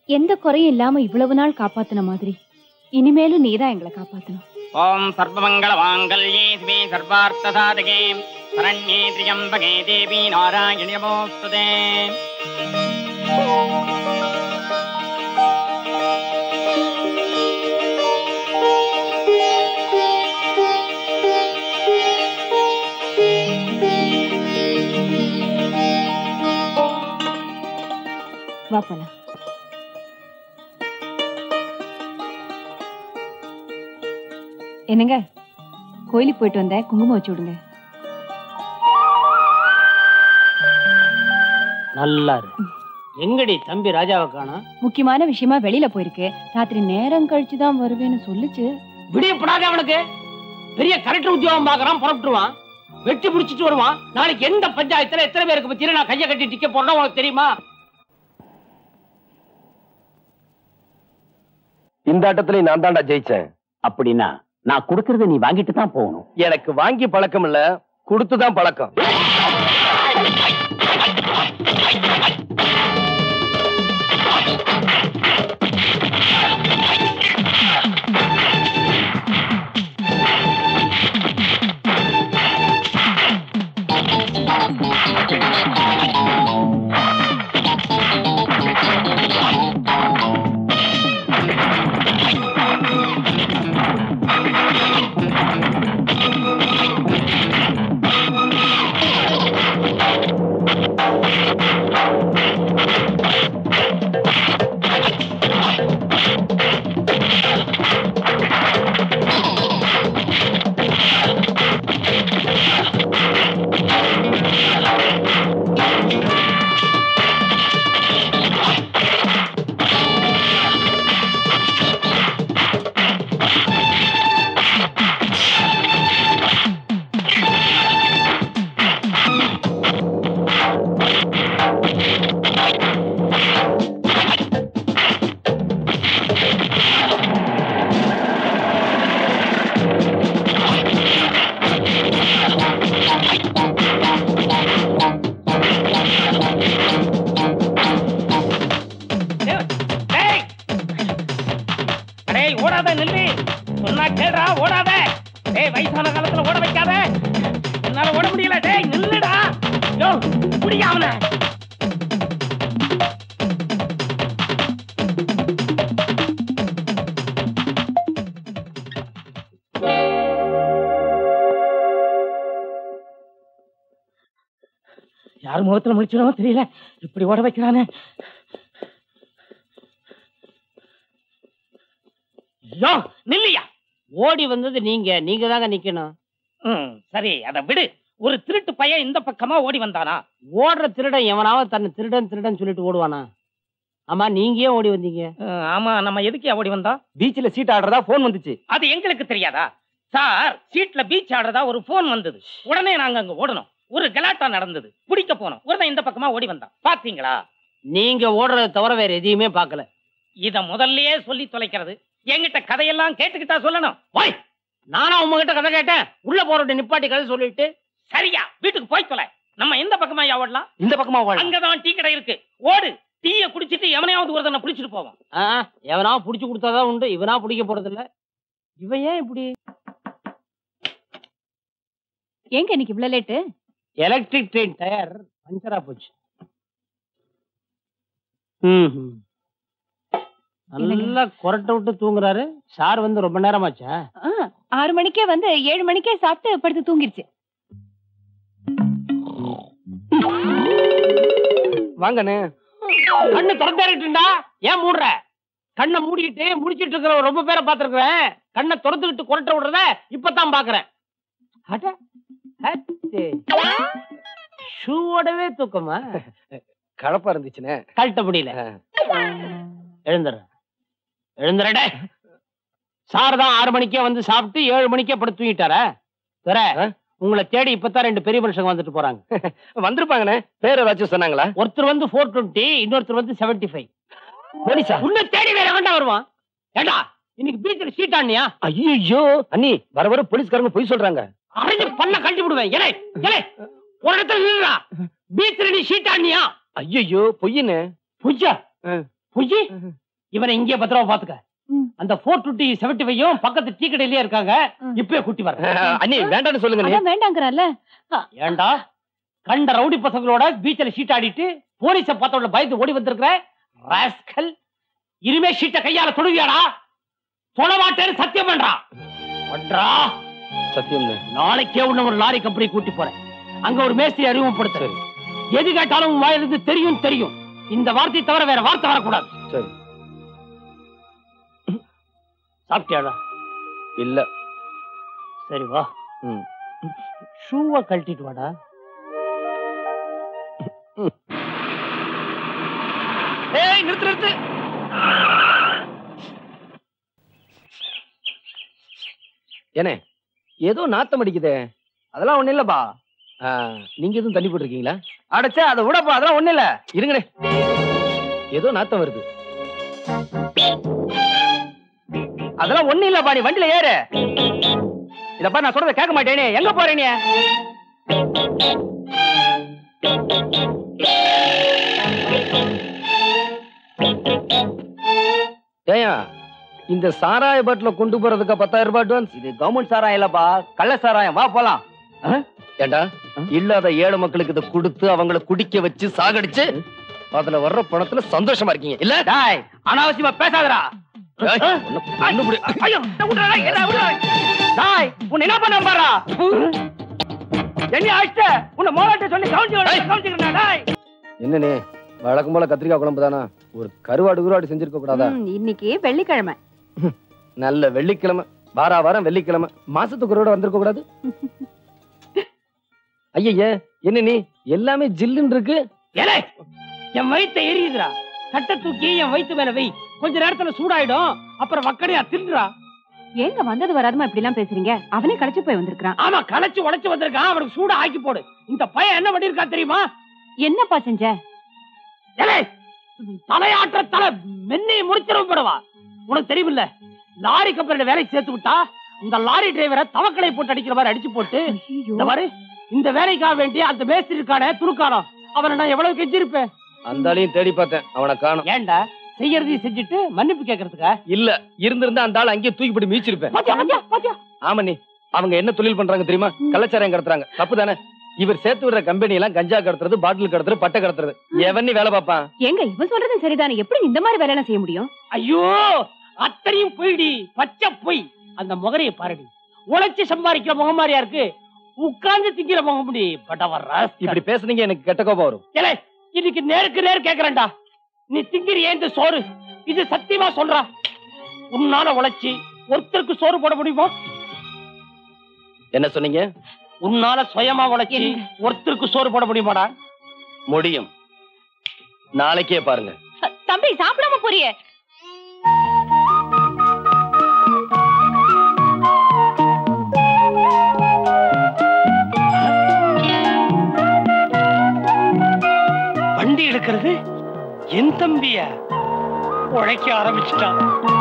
எந்த குறையும் இல்லாம இவ்வளவு நாள் காப்பாத்தின மாதிரி இனிமேலும் நீதான் எங்களை காப்பாத்தணும் ஓம் சர்வமங்கள மாங்கல்யே சிவே சர்வார்த்த சாதகே சரண்யே திரியம்பகே தேவி நாராயணி நமோஸ்துதே வா போலாம் என்னங்க கோயிலுக்கு போயிட்டு வந்தேன் குங்குமம் வச்சு விடுங்க நல்லா இருக்கு எங்கடி தம்பி ராஜாவை காணோம் முக்கியமான விஷயமா வெளியில போயிருக்கு ராத்திரி நேரம் கழிச்சு தான் வருவேன்னு சொல்லுச்சு விடியப்படாத அவனுக்கு பெரிய கலெக்டர் உத்தியோகம் பாக்குறான் புறப்பட்டுருவான் வெட்டி பிடிச்சிட்டு வருவான் நாளைக்கு எந்த பஞ்சாயத்துல எத்தனை பேருக்கு பத்தியில நான் கையை கட்டி டிக்க போறேன் உனக்கு தெரியுமா இந்த ஆட்டத்துல நான் தான்டா ஜெயிச்சேன் அப்படின்னா நான் கொடுக்கறத நீ வாங்கிட்டு தான் போகணும் எனக்கு வாங்கி பழக்கம் இல்ல கொடுத்துதான் பழக்கம் டேய் டேய் ஓடாத நில்லு சொன்னா கேடுறா ஓடாத டேய் வயசான காலத்துல ஓட வைக்காத என்னால ஓட முடியல டேய் நில்லுடா யோ முடியாமல யார் முகத்துல முடிச்சிடமோ தெரியல இப்படி ஓட வைக்கிறானே யோ நில்லையா ஓடி வந்தது நீங்க நீங்க தாங்க நிக்கணும் ம் சரி அத விடு ஒரு திருட்டு பையன் இந்த பக்கமா ஓடி வந்தானா ஓடுற திருடன் எவனாவது தன்னை திருடன் திருடன் சொல்லிட்டு ஓடுவானா ஆமா நீங்க ஏன் ஓடி வந்தீங்க ம், ஆமா நம்ம எதுக்கு ஓடி வந்தோம் பீச்ல சீட் ஆடுறதா போன் வந்துச்சு அது எங்களுக்கு தெரியாதா சார் சீட்ல பீச் ஆடுறதா ஒரு போன் வந்தது உடனே நாங்க அங்க ஓடணும் ஒரு கலாட்டா நடந்தது பிடிக்க போனோம் ஒருத்தன் இந்த பக்கமா ஓடி வந்தான் பாத்தீங்களா நீங்க ஓடுறத தவிர வேற எதையுமே பார்க்கல இத முதல்லயே சொல்லி தொலைக்கிறது என்கிட்ட கதையெல்லாம் கேட்டுக்கிட்டா சொல்லணும் வாய் நானா உங்ககிட்ட கதை கேட்டேன் உள்ள போறோட நிப்பாட்டி கதை சொல்லிட்டு சரியா வீட்டுக்கு போய் தொலை நம்ம எந்த பக்கமா ஓடலாம் இந்த பக்கமா ஓடலாம். அங்கதான் டீ கடை இருக்கு ஓடு டீய குடிச்சிட்டு எவனையாவது ஒருத்தனை பிடிச்சிட்டு போவோம் ஆ, எவனா புடிச்சு கொடுத்தாதான் உண்டு இவனா பிடிக்க போறது இல்ல இவன் ஏன் இப்படி ஏங்க இன்னைக்கு இவ்வளவு லேட்டு எலக்ட்ரிக் ட்ரெயின் டயர் பஞ்சரா போச்சு ம்ஹும். நல்லா கொரட்டை விட்டு தூங்குறாரு சார் வந்து ரொம்ப நேரமாச்சா ஆ, ஆறு மணிக்கே வந்து ஏழு மணிக்கே சாப்பிட்டு படுத்து தூங்கிருச்சு வாங்கண்ணே கண்ணு திறந்துட்டா ஏன் மூடுற கண்ணை மூடிக்கிட்டு முடிச்சிட்டு இருக்கிற ரொம்ப பேரை பார்த்திருக்கிறேன் கண்ணை திறந்துக்கிட்டு கொரட்டை விடுறத இப்பதான் பாக்குறேன் அட, அச்சே. ஷூவோடவே தூக்கமா கலப்பா இருந்துச்சுண்ணே கழட்ட முடியல எழுந்துற எழுந்துறடே சார் தான் ஆறு மணிக்கே வந்து சாப்பிட்டு ஏழு மணிக்கே படுத்து தூங்கிட்டாரா தர உங்களை தேடி இப்பதான் ரெண்டு பெரிய மனுஷங்க வந்துட்டு போறாங்க வந்திருப்பாங்கண்ணே பேர் ஏதாச்சும் சொன்னாங்களா ஒருத்தர் வந்து ஃபோர் டுவெண்ட்டி இன்னொருத்தர் வந்து செவன்டி ஃபைவ் போலீஸா உன்னை தேடி வேற வேண்டாம் வருவான் ஏண்டா இன்னைக்கு பீச்சில் சீட் ஆனியா ஐயோ அண்ணி வர வர போலீஸ்காரங்க பொய் சொல்றாங்க அரைஞ்சு பல்ல கழட்டி விடுவேன் ஏலே ஏலே ஒரு இடத்துல நில்லுடா பீச்சில் நீ சீட் ஆனியா ஐயோ பொய்யுன்னு பொய்யா ஆ. பொய்யி இவனை இங்கே பத்திரமா பாத்துக்க ம். அந்த போர் டுட்டி செவட்டி வையும் பக்கத்து டீ கடையிலேயே இருக்காங்க ம். இப்பவே கூட்டி வர அண்ணி வேண்டாம்னு சொல்லுங்க அண்ணி. அதான் வேண்டாங்கிறல்ல ஏண்டா கண்ட ரவுடி பசங்களோட பீச்சில் ஷீட் ஆடிட்டு போலீஸ பார்த்தவள பயந்து ஓடி வந்திருக்கிற ராஸ்கல் இனிமே ஷீட்டை கையால தொடுவியாடா தொட மாட்டேன்னு சத்தியம் பண்றா பண்றா சத்தியம் நாளைக்கே உன்ன ஒரு லாரி கம்பெனி கூட்டி போறேன் அங்க ஒரு மேஸ்திரி அறிமுகப்படுத்து எது கேட்டாலும் உன் வாயிலிருந்து தெரியும் தெரியும் இந்த வார்த்தை தவிர வேற வார்த்தை வரக்கூடாது சரி சாப்பிட்டியாடா இல்ல சரி வா ம். ஷூவை கழட்டிட்டு வாடா ஏய் நிறுத்து நிறுத்து ஏனே ஏதோ நாத்தம் அடிக்குதே அதெல்லாம் ஒண்ணு இல்லப்பா ஆ, நீங்க எதுவும் தண்ணி போட்டிருக்கீங்களா அடைச்சா அதை விடப்பா அதெல்லாம் ஒண்ணு இல்ல இருங்கண்ணே ஏதோ நாத்தம் வருது அதெல்லாம் ஒண்ணு இல்லப்பா நீ வண்டியில ஏறு இதப்பா நான் சொல்றத கேட்க மாட்டேனே எங்க போறே நீ ஏயா இந்த சாராய பாட்டில கொண்டு போறதுக்கு பத்தாயிரம் ரூபாய் அட்வான்ஸ் இது கவர்மெண்ட் சாராயம் இல்லப்பா கள்ள சாராயம் வா போலாம் ஏண்டா இல்லாத ஏழை மக்களுக்கு இதை கொடுத்து அவங்கள குடிக்க வச்சு சாகடிச்சு அதுல வர்ற பணத்துல சந்தோஷமா இருக்கீங்க இல்ல டாய் அனாவசியமா பேசாதடா ஏய், உன்னை கொன்னு புடி. ஐயோ இந்த விட்றா, டேய், என்ன விட்றா? டாய் உன்னை என்ன பண்ண பாரா என்ன ஆயிட்ட உன்னை மோலாட்ட சொல்லி கவுன்சி கவுன்சிக்கிறா டாய் என்னண்ணே வழக்கம் போல கத்திரிக்காய் குழம்பு தானா ஒரு கருவாடு குருவாடு செஞ்சிருக்க கூடாதா ம், இன்னைக்கு வெள்ளிக்கிழமை நல்ல வெள்ளிக்கிழமை வாரா வாரம் வெள்ளிக்கிழமை மாசத்துக்கு ஒரு வந்திருக்க கூடாது ஐயய்ய என்ன நீ எல்லாமே ஜில்லுன்னு இருக்கு ஏலே என் வயித்தை எரியுதுடா கட்டை தூக்கி என் வயித்து மேல வை கொஞ்ச நேரத்துல சூடாயிடும் அப்புறம் வக்கடையா தின்னுடா ஏங்க வந்தது வராதமா இப்படி எல்லாம் பேசுறீங்க அவனே களைச்சு போய் வந்திருக்கான் ஆமா களைச்சு உடைச்சு வந்திருக்கான் அவனுக்கு சூடா ஆக்கி போடு இந்த பையன் என்ன பண்ணிருக்கான் தெரியுமா என்னப்பா செஞ்ச ஏலே தலையாற்ற தலை மென்னி முடிச்சிரும் போடவா உனக்கு தெரியுமில்ல லாரி கம்பெனில வேலைக்கு சேர்த்து விட்டா இந்த லாரி டிரைவரை தவக்கலை போட்டு அடிக்கிற மாதிரி அடிச்சு போட்டு இந்த மாதிரி இந்த வேலைக்காக வேண்டி அந்த மேஸ்திரி இருக்கானே துருக்கானோ அவனை நான் எவ்வளவு கெஞ்சிருப்பேன் அந்த ஆளையும் தேடி பார்த்தேன் அவனை காணும் ஏன்டா செய்யறதையும் செஞ்சுட்டு மன்னிப்பு கேக்குறதுக்கா இல்ல இருந்திருந்தா அந்த ஆள் அங்கேயே தூக்கி போட்டு மீச்சிருப்பேன் பாத்தியா பாத்தியா பாத்தியா ஆமா நீ அவங்க என்ன தொழில் பண்றாங்க தெரியுமா கள்ளச்சாராயம் கடத்துறாங்க தப்பு தானே இவர் சேர்த்து விடுற கம்பெனி எல்லாம் கஞ்சா கடத்துறது பாட்டில் கடத்துறது பட்டை கடத்துறது எவன் நீ வேலை பார்ப்பான் ஏங்க இவன் சொல்றது சரிதானே எப்படி இந்த மாதிரி வேலை எல்லாம் செய்ய முடியும் ஐயோ அத்தனையும் பொய்டி பச்சை பொய் அந்த முகரையை பாருடி உழைச்சு சம்பாதிக்கிற முகமாரியா இருக்கு உட்கார்ந்து திங்கிற முகமுடி பட்டவர் இப்படி பேசுனீங்க எனக்கு கெட்ட கோபம் வரும் ஏலே இன்னைக்கு நேருக்கு நேர் கேக்குறேன்டா நீ திங்கிறியே இந்த சோறு இது சத்தியமா சொல்றா உன்னால உழைச்சி ஒருத்தருக்கு சோறு போட முடியுமா என்ன சொன்னீங்க உன்னால சுயமா உழைச்சி ஒருத்தருக்கு சோறு போட முடியுமாடா முடியும் நாளைக்கே பாருங்க தம்பி சாப்பிடாம போறியே வண்டி எடுக்கிறது என் தம்பிய உழைக்க ஆரம்பிச்சுட்டான்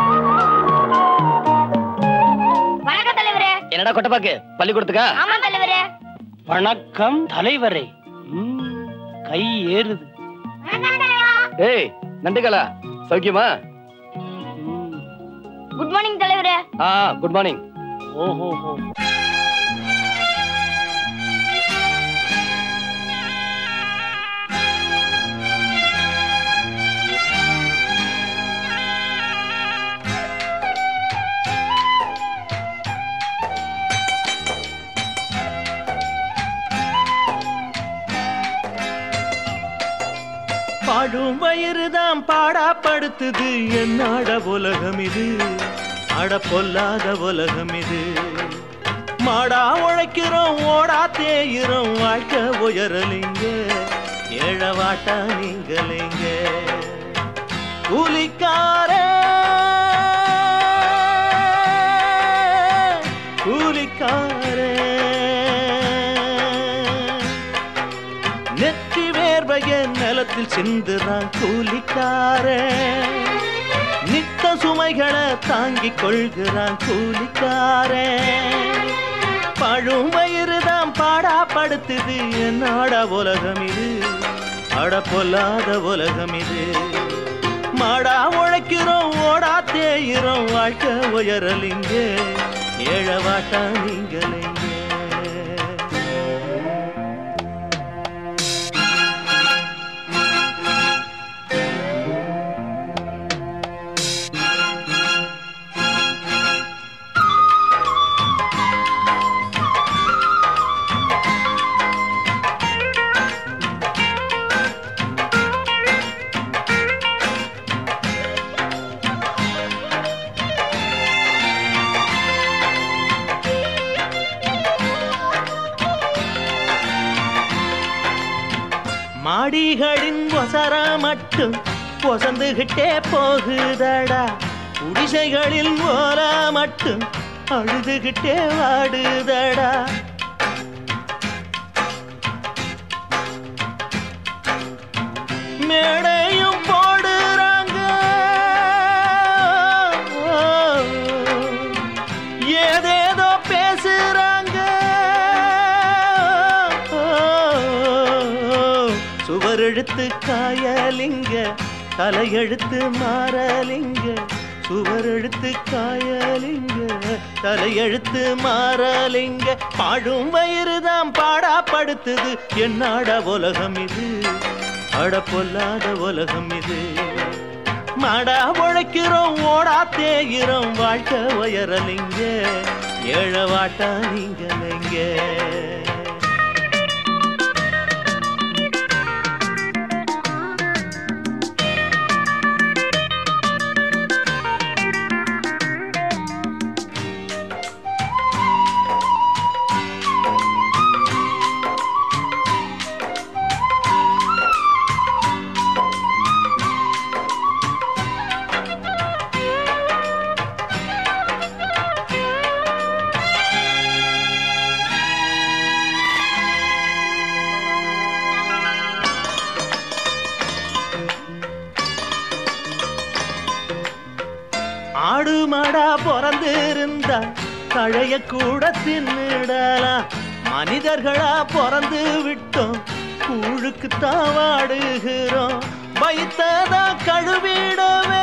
வணக்கம் தலைவரே என்னடா கொட்டப்பாக்கு பள்ளிக்கூடத்துக்கா ஆமா தலைவரே வணக்கம் தலைவரே ம், கை ஏறுது வணக்கம் தலைவா ஏய் நண்டுகளா சௌக்கியமா ம், குட் மார்னிங் தலைவரே ஆ குட் மார்னிங் ஓஹோ ஹோ. பாடும் வயிறுதான் பாடாப்படுத்துது என்னோட உலகம் இது அட பொல்லாத உலகம் இது மாடா உழைக்கிறோம் ஓடா தேயிறோம் வாழ்க்கை உயரலிங்க ஏழவாட்டா நீங்களைங்க கூலிக்காரே கூலிக்காரே நெற்றி வேர்வைய நிலத்தில் சிந்துறான் கூலிக்காரே நித்த சுமைகளை தாங்கிக் கொள்கிறான் கூலிக்காரே பழும் வயிறுதான் பாடாப்படுத்துது என்னோட உலகம் இது அட பொல்லாத உலகம் இது மாடா உழைக்கிறோம் ஓடா தேயிறோம் வாழ்க்கை உயரலிங்க ஏழவாட்டா நீங்களேங்க மாடிகளின் ஒசர மட்டும் பொசந்துகிட்டே போகுதடா குடிசைகளில் ஓல மட்டும் அழுதுகிட்டே வாடுதடா மேடையும் போடுறாங்க ஏதேதோ பேசுறாங்க சுவரெழுத்து காயலிங்க தலையெழுத்து மாறலிங்க சுவரெழுத்து காயலிங்க தலையெழுத்து மாறலிங்க பாடும் வயிறுதான் பாடாப்படுத்துது என்னாட உலகம் இது அட பொல்லாத உலகம் இது மாடா உழைக்கிறோம் ஓடா தேகிறோம் வாழ்க்கை உயரலிங்க ஏழவாட்டா நீங்களங்க ஆடு மாடா பிறந்திருந்தா கழைய கூட தின்னுடலாம் மனிதர்களா பிறந்து விட்டோம் கூழுக்கு தான் வாடுகிறோம் வைத்ததா கழுவிடவே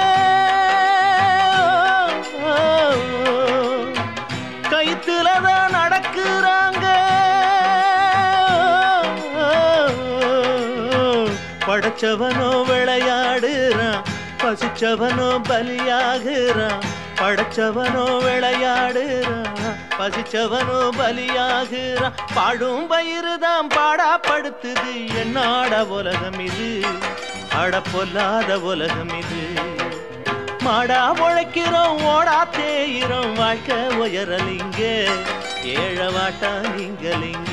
கைத்துல தான் நடக்கிறாங்க படைச்சவனோ விளையாடுறான் பசிச்சவனோ பலியாகிறான் படைச்சவனோ விளையாடுறான் பசிச்சவனோ பலியாகிறான் பாடும் பயிருதான் பாடாப்படுத்துது என்னாட உலகம் இது அட பொல்லாத உலகம் இது மாடா உழைக்கிறோம் ஓடா தேயிறோம் வாழ்க்கை உயரலிங்க ஏழவாட்டா நீங்கலிங்க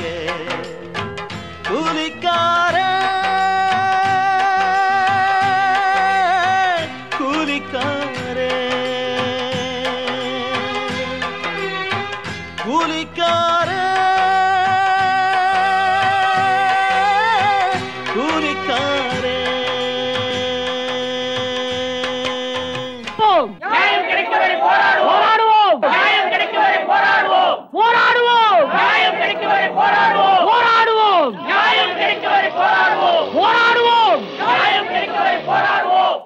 கூலிக்கார கூலிக்காரே கூலிக்காரே கூலிக்காரே நியாயம் கிடைக்கும் வரை போராடுவோம் நியாயம் கிடைக்கும் வரை போராடுவோம் போராடுவோம் நியாயம் கிடைக்கும் வரை போராடுவோம் போராடுவோம் நியாயம் கிடைக்கும் வரை போராடுவோம் போராடுவோம் நியாயம் கிடைக்கும் வரை போராடுவோம்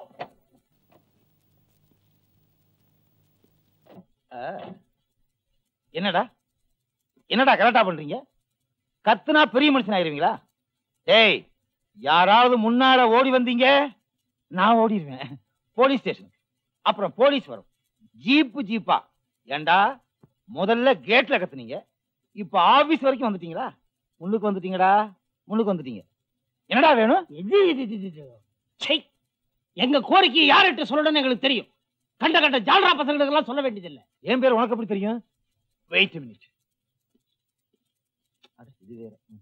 என்னடா என்னடா கரெக்டா பண்றீங்க கத்துனா பெரிய மனுஷன் ஆயிருவீங்களா டேய் யாராவது முன்னால ஓடி வந்தீங்க நான் ஓடிடுவேன் போலீஸ் ஸ்டேஷன் அப்புறம் போலீஸ் வரும் ஜீப்பு ஜீப்பா ஏண்டா முதல்ல கேட்ல கத்துனீங்க இப்ப ஆபீஸ் வரைக்கும் வந்துட்டீங்களா முன்னுக்கு வந்துட்டீங்கடா முன்னுக்கு வந்துட்டீங்க என்னடா வேணும் இது இது இது, இது சை எங்க கோரிக்கையை யார்கிட்ட சொல்லணும்னு எங்களுக்கு தெரியும் கண்ட கண்ட ஜால்ரா பசங்களுக்கு எல்லாம் சொல்ல வேண்டியதில்லை என் பேர் உனக்கு எப்படி தெரியும் வெயிட் மினிட் இது வேற ம்.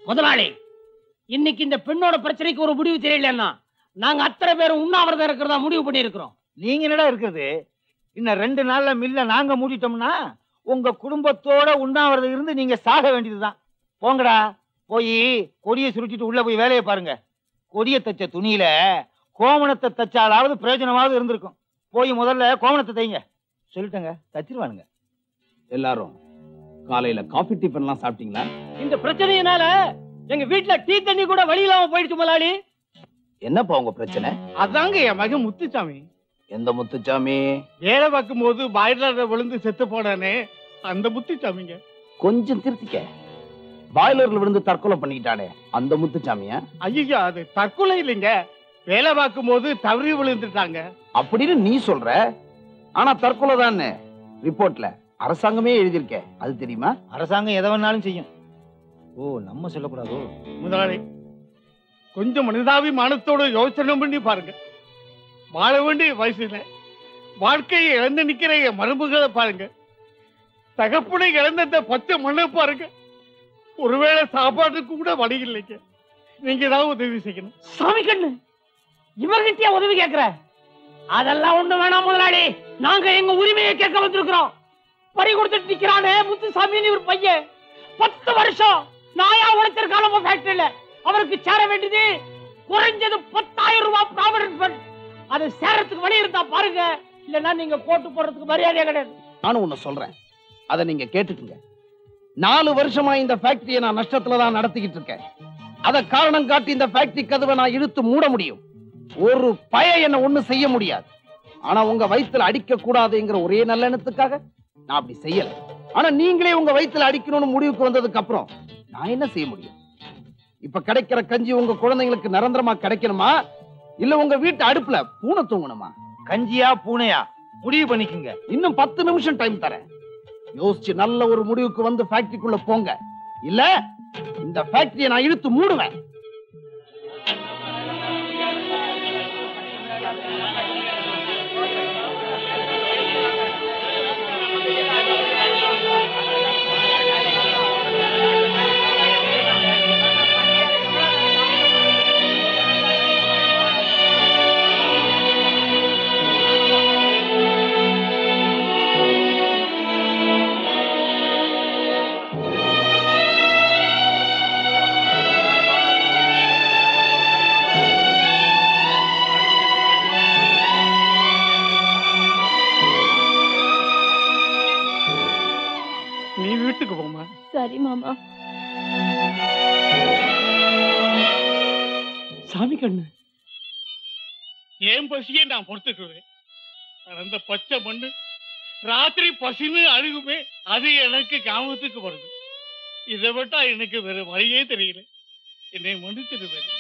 முதலாளி இன்னைக்கு இந்த பெண்ணோட பிரச்சனைக்கு ஒரு முடிவு தெரியலன்னா நாங்க அத்தனை பேரும் உண்ணாவிரதம் இருக்கிறதா முடிவு பண்ணி இருக்கிறோம் நீங்க என்னடா இருக்குது இன்னும் ரெண்டு நாள்ல மில்ல நாங்க மூடிட்டோம்னா உங்க குடும்பத்தோட உண்ணாவிரதம் இருந்து நீங்க சாக வேண்டியதுதான் போங்கடா போய் கொடியை சுருட்டிட்டு உள்ள போய் வேலையை பாருங்க கொடியை தச்ச துணியில கோமணத்தை தச்சாலாவது பிரயோஜனமாவது இருந்திருக்கும் போய் முதல்ல கோமணத்தை தைங்க சொல்லிட்டேங்க தச்சிருவானுங்க எல்லாரும் காலையில காஃபி டிஃபன் எல்லாம் சாப்பிட்டீங்களா இந்த பிரச்சனையினால எங்க வீட்டுல டீ தண்ணி கூட வழி இல்லாம போயிடுச்சு முதலாளி என்னப்பா உங்க பிரச்சனை அதாங்க என் மகன் முத்துசாமி எந்த முத்துச்சாமி வேலை பார்க்கும் போது பாய்லர்ல விழுந்து செத்து போனானே அந்த முத்துசாமிங்க கொஞ்சம் திருத்திக்க பாய்லர்ல விழுந்து தற்கொலை பண்ணிக்கிட்டானே அந்த முத்துச்சாமியா ஐயோ அது தற்கொலை இல்லைங்க வேலை பார்க்கும் போது தவறி விழுந்துட்டாங்க அப்படின்னு நீ சொல்ற ஆனா தற்கொலை தானே ரிப்போர்ட்ல அரசாங்கமே எழுதியிருக்க அது தெரியுமா அரசாங்கம் எதை வேணாலும் செய்யும் ஓ நம்ம சொல்லக்கூடாதோ முதலாளி கொஞ்சம் மனிதாபிமானத்தோட யோசனை பண்ணி பாருங்க வாழ வேண்டிய வயசுல வாழ்க்கையை இழந்து நிக்கிற என் மருமகளை பாருங்க தகப்பனை இழந்த இந்த பச்சை மண்ணை பாருங்க ஒருவேளை சாப்பாட்டுக்கு கூட வழி இல்லைங்க நீங்க தான் உதவி செய்யணும் சாமி கண்ணு இவர்கிட்டயே உதவி கேக்குற அதெல்லாம் ஒண்ணு வேணாம் முதலாளி நாங்க எங்க உரிமையை கேட்க வந்திருக்கிறோம் பறி கொடுத்துட்டு நிக்கிறானே முத்துசாமின்னு ஒரு பையன் பத்து வருஷம் நாயா உழைச்சிருக்கான் நம்ம ஃபேக்டரியில அவருக்கு சேர வேண்டியது குறைஞ்சது பத்தாயிரம் ரூபாய் ப்ராவிடன்ட் ஃபண்ட் அது சேரத்துக்கு வழி இருந்தா பாருங்க இல்லன்னா நீங்க போட்டு போடுறதுக்கு மரியாதையே கிடையாது நானும் ஒண்ணு சொல்றேன் அதை நீங்க கேட்டுக்குங்க நாலு வருஷமா இந்த ஃபேக்டரியை நான் நஷ்டத்துல தான் நடத்திக்கிட்டு இருக்கேன் அத காரணம் காட்டி இந்த ஃபேக்டரி கதவை நான் இழுத்து மூட முடியும் ஒரு பய என்ன ஒண்ணு செய்ய முடியாது ஆனா உங்க வயித்துல அடிக்க கூடாதுங்கிற ஒரே நல்ல எண்ணத்துக்காக நான் அப்படி செய்யல ஆனா நீங்களே உங்க வயித்துல அடிக்கணும்னு முடிவுக்கு வந்ததுக்கு அப்புறம் நான் என்ன செய்ய முடியும் இப்ப கிடைக்கிற கஞ்சி உங்க குழந்தைங்களுக்கு நிரந்தரமா கிடைக்கணுமா இல்ல உங்க வீட்டு அடுப்புல பூனை தூங்கணுமா கஞ்சியா பூனையா முடிவு பண்ணிக்கங்க இன்னும் பத்து நிமிஷம் டைம் தரேன் யோசிச்சு நல்ல ஒரு முடிவுக்கு வந்து ஃபேக்டரிக்குள்ள போங்க இல்ல இந்த ஃபேக்டரியை நான் இழுத்து மூடுவேன் நீ வீட்டுக்கு போமா சரி மாமா சாமி கண்ணு ஏன் பசியை நான் பொறுத்துக்குவேன் ஆனா அந்த பச்சை மண்ணு ராத்திரி பசின்னு அழுகுமே அது எனக்கு காமத்துக்கு வருது இதை விட்டா எனக்கு வேற வழியே தெரியல என்னை மன்னிச்சிருவேன்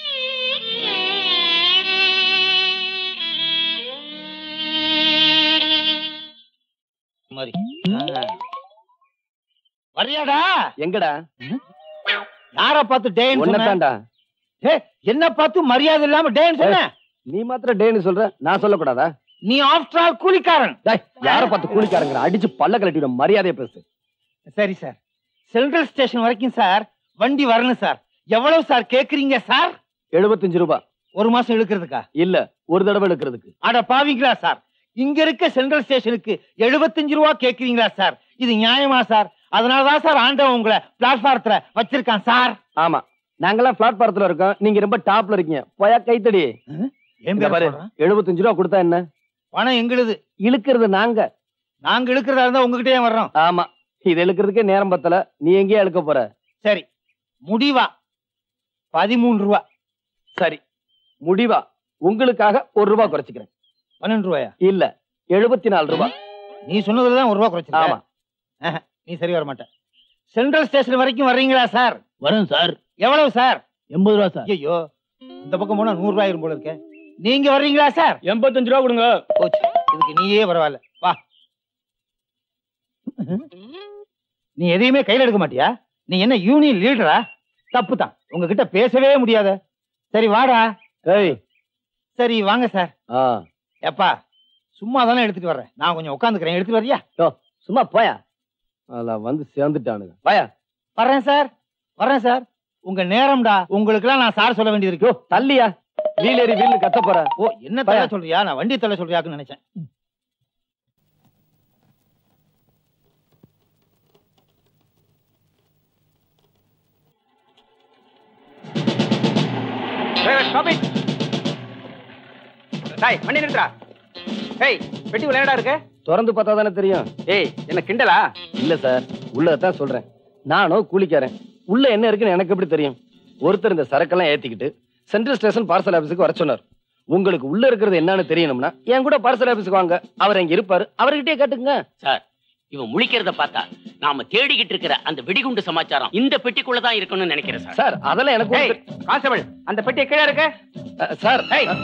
மாதிரி ஆ. வரியாடா எங்கடா யார பார்த்து டேன்னு சொன்ன ஒன்னதான்டா ஏய், என்ன பார்த்து மரியாதை இல்லாம டேன்னு சொன்ன நீ மாத்திரம் டேன்னு சொல்ற நான் சொல்லக்கூடாதா நீ ஆஃப்டர் ஆல் கூலிக்காரன் டேய் யார பார்த்து கூலிக்காரங்கிற அடிச்சு பல்ல கலட்டிடும் மரியாதையை பேசு சரி சார் சென்ட்ரல் ஸ்டேஷன் வரைக்கும் சார் வண்டி வரணும் சார் எவ்வளவு சார் கேக்குறீங்க சார் எழுபத்தஞ்சு ரூபாய் ஒரு மாசம் இழுக்கிறதுக்கா இல்ல ஒரு தடவை எடுக்கிறதுக்கு அட பாவிங்களா சார் இங்க இருக்க சென்ட்ரல் ஸ்டேஷனுக்கு எழுபத்தஞ்சு ரூபா கேக்குறீங்களா சார் இது நியாயமா சார் அதனாலதான் சார் ஆண்டவன் உங்களை பிளாட்பாரத்துல வச்சிருக்கான் சார் ஆமா நாங்கெல்லாம் பிளாட்பாரத்துல இருக்கோம் நீங்க ரொம்ப டாப்ல இருக்கீங்க போயா கைத்தடி என் இங்க பேர் பாரு சொல்றேன். எழுபத்தஞ்சு ரூபா கொடுத்தா என்ன பணம் எங்களுது இழுக்கிறது நாங்க நாங்க இழுக்கிறதா இருந்தா உங்ககிட்டயே வர்றோம் ஆமா இது இழுக்கிறதுக்கே நேரம் பத்தல நீ எங்கேயா இழுக்க போற சரி முடிவா பதிமூணு ரூபா சரி முடிவா உங்களுக்காக ஒரு ரூபாய் குறைச்சிக்கிறேன் பன்னெண்டு ரூபாயா இல்ல எழுபத்தி நாலு ரூபாய் நீ சொன்னதுலதான் ஒரு ரூபா குறைச்சிருக்க ஆமா நீ சரி வர மாட்ட சென்ட்ரல் ஸ்டேஷன் வரைக்கும் வர்றீங்களா சார் வரும் சார் எவ்வளவு சார் எண்பது ரூபா சார் ஐயோ இந்த பக்கம் போனா நூறு ரூபாய் போல இருக்க நீங்க வர்றீங்களா சார் எண்பத்தஞ்சு ரூபா கொடுங்க போச்சு இதுக்கு நீயே பரவாயில்ல வா நீ எதையுமே கையில எடுக்க மாட்டியா நீ என்ன யூனியன் லீடரா தப்பு தான் உங்ககிட்ட பேசவே முடியாத சரி வாடா ஏய் சரி வாங்க சார் ஆ எப்பா சும்மா தானே எடுத்துட்டு வர்றேன் நான் கொஞ்சம் உட்காந்துக்கிறேன் எடுத்துட்டு வரியா சும்மா போயா அதுல வந்து சேர்ந்துட்டானுங்க வாயா வர்றேன் சார் வர்றேன் சார் உங்க நேரம்டா உங்களுக்கு நான் சார் சொல்ல வேண்டியது இருக்கு தள்ளியா வீலேறி வீல்னு கத்த போற ஓ என்ன தலை சொல்றியா நான் வண்டி தலை சொல்றியாக்குன்னு நினைச்சேன் டேய் வண்டி நிறுத்துறா ஏய் பெட்டி விளையாடா இருக்கு திறந்து பார்த்தா தானே தெரியும் ஏய் என்ன கிண்டலா இல்ல சார் உள்ளதான் சொல்றேன் நானும் கூலிக்காரன் உள்ள என்ன இருக்குன்னு எனக்கு எப்படி தெரியும் ஒருத்தர் இந்த சரக்கெல்லாம் ஏத்திக்கிட்டு சென்ட்ரல் ஸ்டேஷன் பார்சல் ஆபீஸுக்கு வர சொன்னார் உங்களுக்கு உள்ள இருக்கிறது என்னன்னு தெரியணும்னா என் கூட பார்சல் ஆபீஸுக்கு வாங்க அவர் இங்க இருப்பாரு அவர்கிட்டயே கேட்டுங்க சார் இவன் முழிக்கிறத பார்த்தா நாம தேடிக்கிட்டு இருக்கிற அந்த வெடிகுண்டு சமாச்சாரம் இந்த பெட்டிக்குள்ள தான் இருக்கணும்னு நினைக்கிறேன் சார் சார் அதெல்லாம் எனக்கு கான்ஸ்டபிள் அந்த பெட்டியை கீழே இருக்கு சார்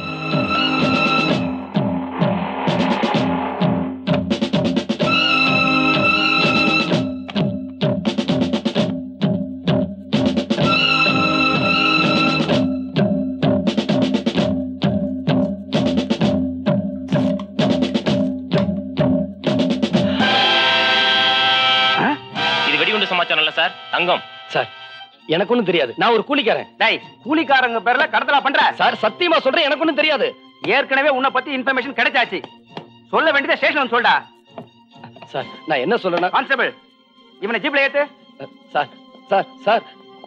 இது வெடிகுண்டு சமாச்சாரம் இல்ல சார் தங்கம் சார் எனக்கு ஒண்ணும் தெரியாது நான் ஒரு கூலிக்காரன் டேய் கூலிக்காரங்க பேர்ல கடத்தலா பண்ற சார் சத்தியமா சொல்றேன் எனக்கு ஒண்ணும் தெரியாது ஏற்கனவே உன்னை பத்தி இன்ஃபர்மேஷன் கிடைச்சாச்சு சொல்ல வேண்டியதை ஸ்டேஷன் சொல்டா சார் நான் என்ன சொல்றேன்னா கான்ஸ்டபிள் இவனை ஜீப்ல ஏத்து சார் சார் சார்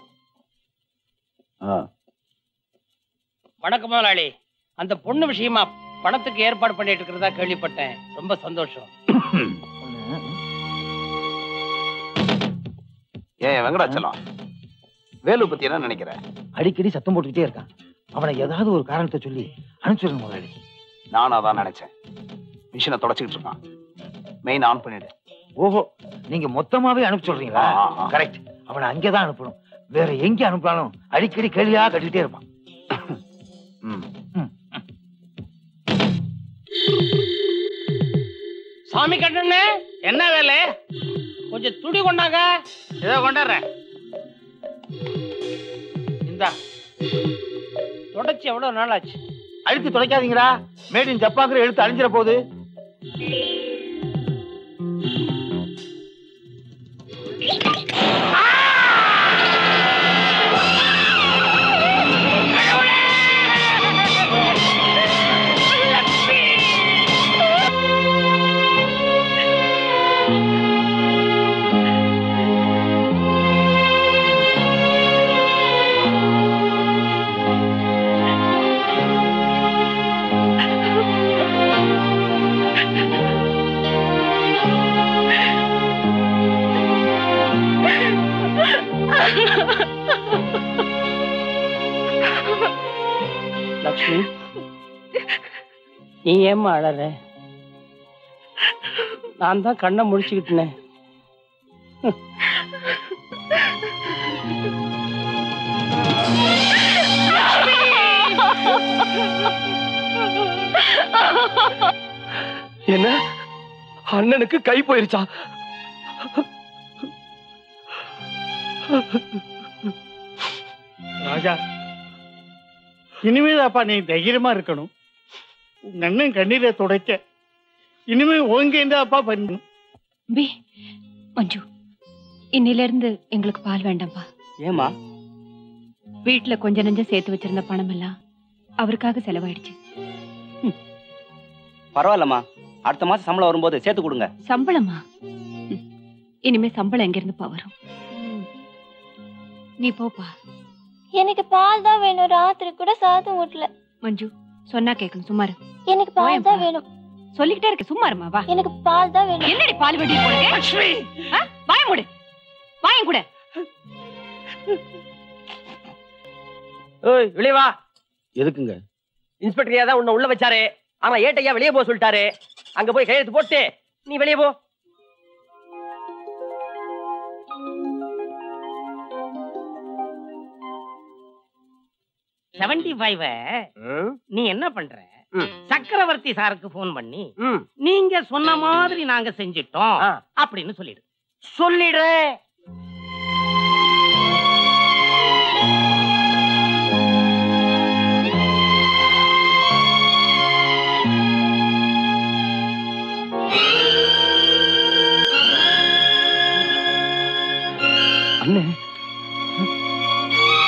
வணக்கம் முதலாளி அந்த பொண்ணு விஷயமா பணத்துக்கு ஏற்பாடு பண்ணிட்டு இருக்கிறதா கேள்விப்பட்டேன் ரொம்ப சந்தோஷம் ஏன் வெங்கடாச்சலம் வேலு பத்தி என்ன நினைக்கிற அடிக்கடி சத்தம் போட்டுக்கிட்டே இருக்கான் அவனை ஏதாவது ஒரு காரணத்தை சொல்லி அனுப்பிச்சிடணும் முதலாளி நானும் அதான் நினைச்சேன் மிஷினை தொடச்சிக்கிட்டு இருக்கான் மெயின் ஆன் பண்ணிடு ஓஹோ நீங்க மொத்தமாவே அனுப்பி சொல்றீங்களா ஆ, ஆ. கரெக்ட் அவனை அங்கதான் அனுப்பணும் வேற எங்க அனுப்பினாலும் அடிக்கடி கேள்வியா கட்டிட்டே இருப்பான் ம் சாமி கட்டணே என்ன வேலை கொஞ்சம் துணி கொண்டாங்க ஏதோ கொண்டாடுறேன் இந்தா தொடச்சி எவ்வளவு நாள் ஆச்சு அழுத்தி துடைக்காதீங்களா மேட் இன் ஜப்பாங்கிற எழுத்து அழிஞ்சிட போகுது லக்ஷ்மி நீ ஏம்மா அழற நான் தான் கண்ணை முழிச்சுக்கிட்டேன் என்ன அண்ணனுக்கு கை போயிருச்சா ராஜா இனிமேதாப்பா நீ தைரியமா இருக்கணும் உங்க அண்ணன் கண்ணீரை துடைக்க இனிமே ஓங்கேந்தாப்பா பண்ணணும் பி மஞ்சு இன்னில இருந்து எங்களுக்கு பால் வேண்டாம்ப்பா ஏமா வீட்டுல கொஞ்ச நஞ்சம் சேர்த்து வச்சிருந்த பணம் எல்லாம் அவருக்காக செலவாயிடுச்சு பரவாயில்லம்மா அடுத்த மாசம் சம்பளம் வரும்போது சேர்த்து கொடுங்க சம்பளமா ம். இனிமே சம்பளம் எங்க இருந்துப்பா வரும் நீ போப்பா எனக்கு பால் தான் வேணும் ராத்திரி கூட சாதம் ஊட்டல மஞ்சு சொன்னா கேட்கணும் சும்மாரு எனக்கு பால் தான் வேணும் சொல்லிக்கிட்டே இருக்க சும்மாருமா வா எனக்கு பால் தான் வேணும் என்னடி பால் வெட்டி போடுங்க வாய மூடு வாயம் கூட ஓய் வெளியே வா எதுக்குங்க இன்ஸ்பெக்டர் தான் உன்னை உள்ள வச்சாரு ஆனா ஏட்டையா வெளியே போக சொல்லிட்டாரு அங்க போய் கையெழுத்து போட்டு நீ வெளியே போ செவன்டி ஃபைவ் நீ என்ன பண்ற ம். சக்கரவர்த்தி சாருக்கு போன் பண்ணி ம். நீங்க சொன்ன மாதிரி நாங்க செஞ்சிட்டோம் ஆ. அப்படின்னு சொல்லிடு சொல்லிடுறேன் அண்ணே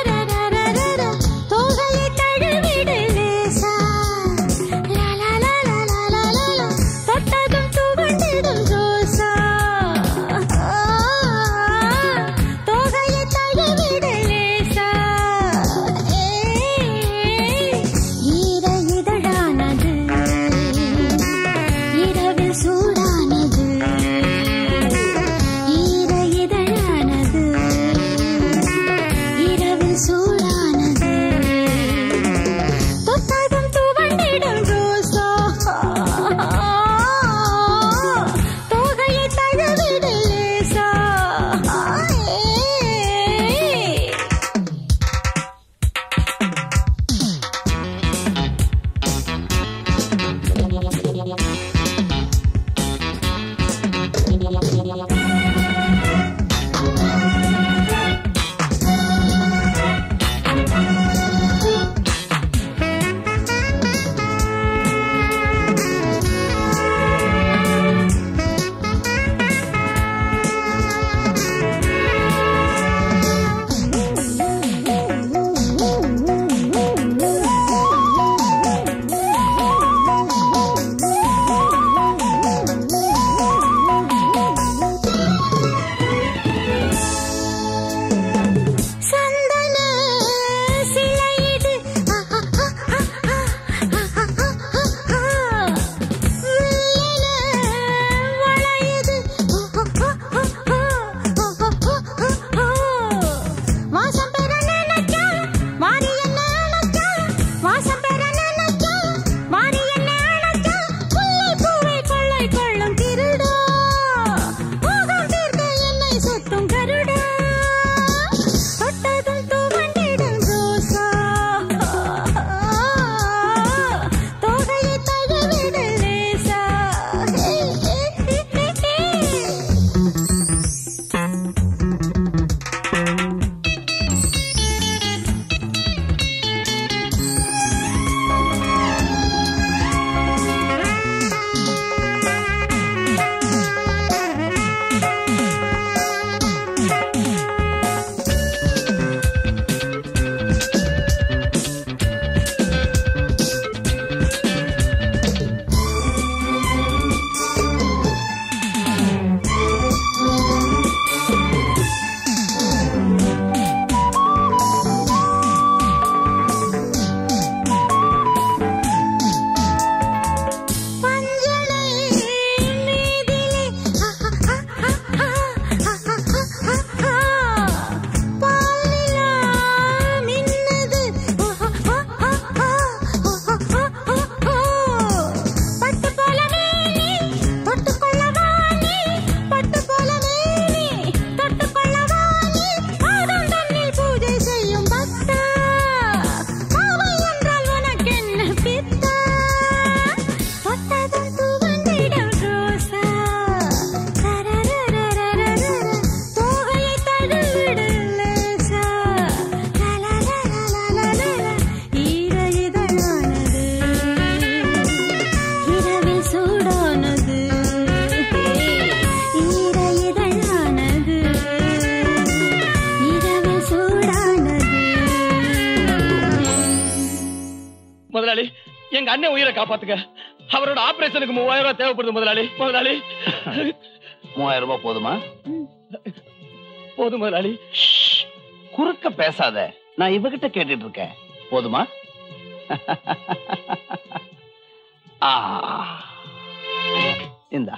எங்க அண்ணன் உயிரை காப்பாத்துங்க அவரோட ஆபரேஷனுக்கு மூவாயிரம் ரூபாய் தேவைப்படுது முதலாளி முதலாளி மூவாயிரம் ரூபாய் போதுமா போதும் முதலாளி குறுக்க பேசாத நான் இவகிட்ட கேட்டுட்டு இருக்கேன் போதுமா ஆ. இந்தா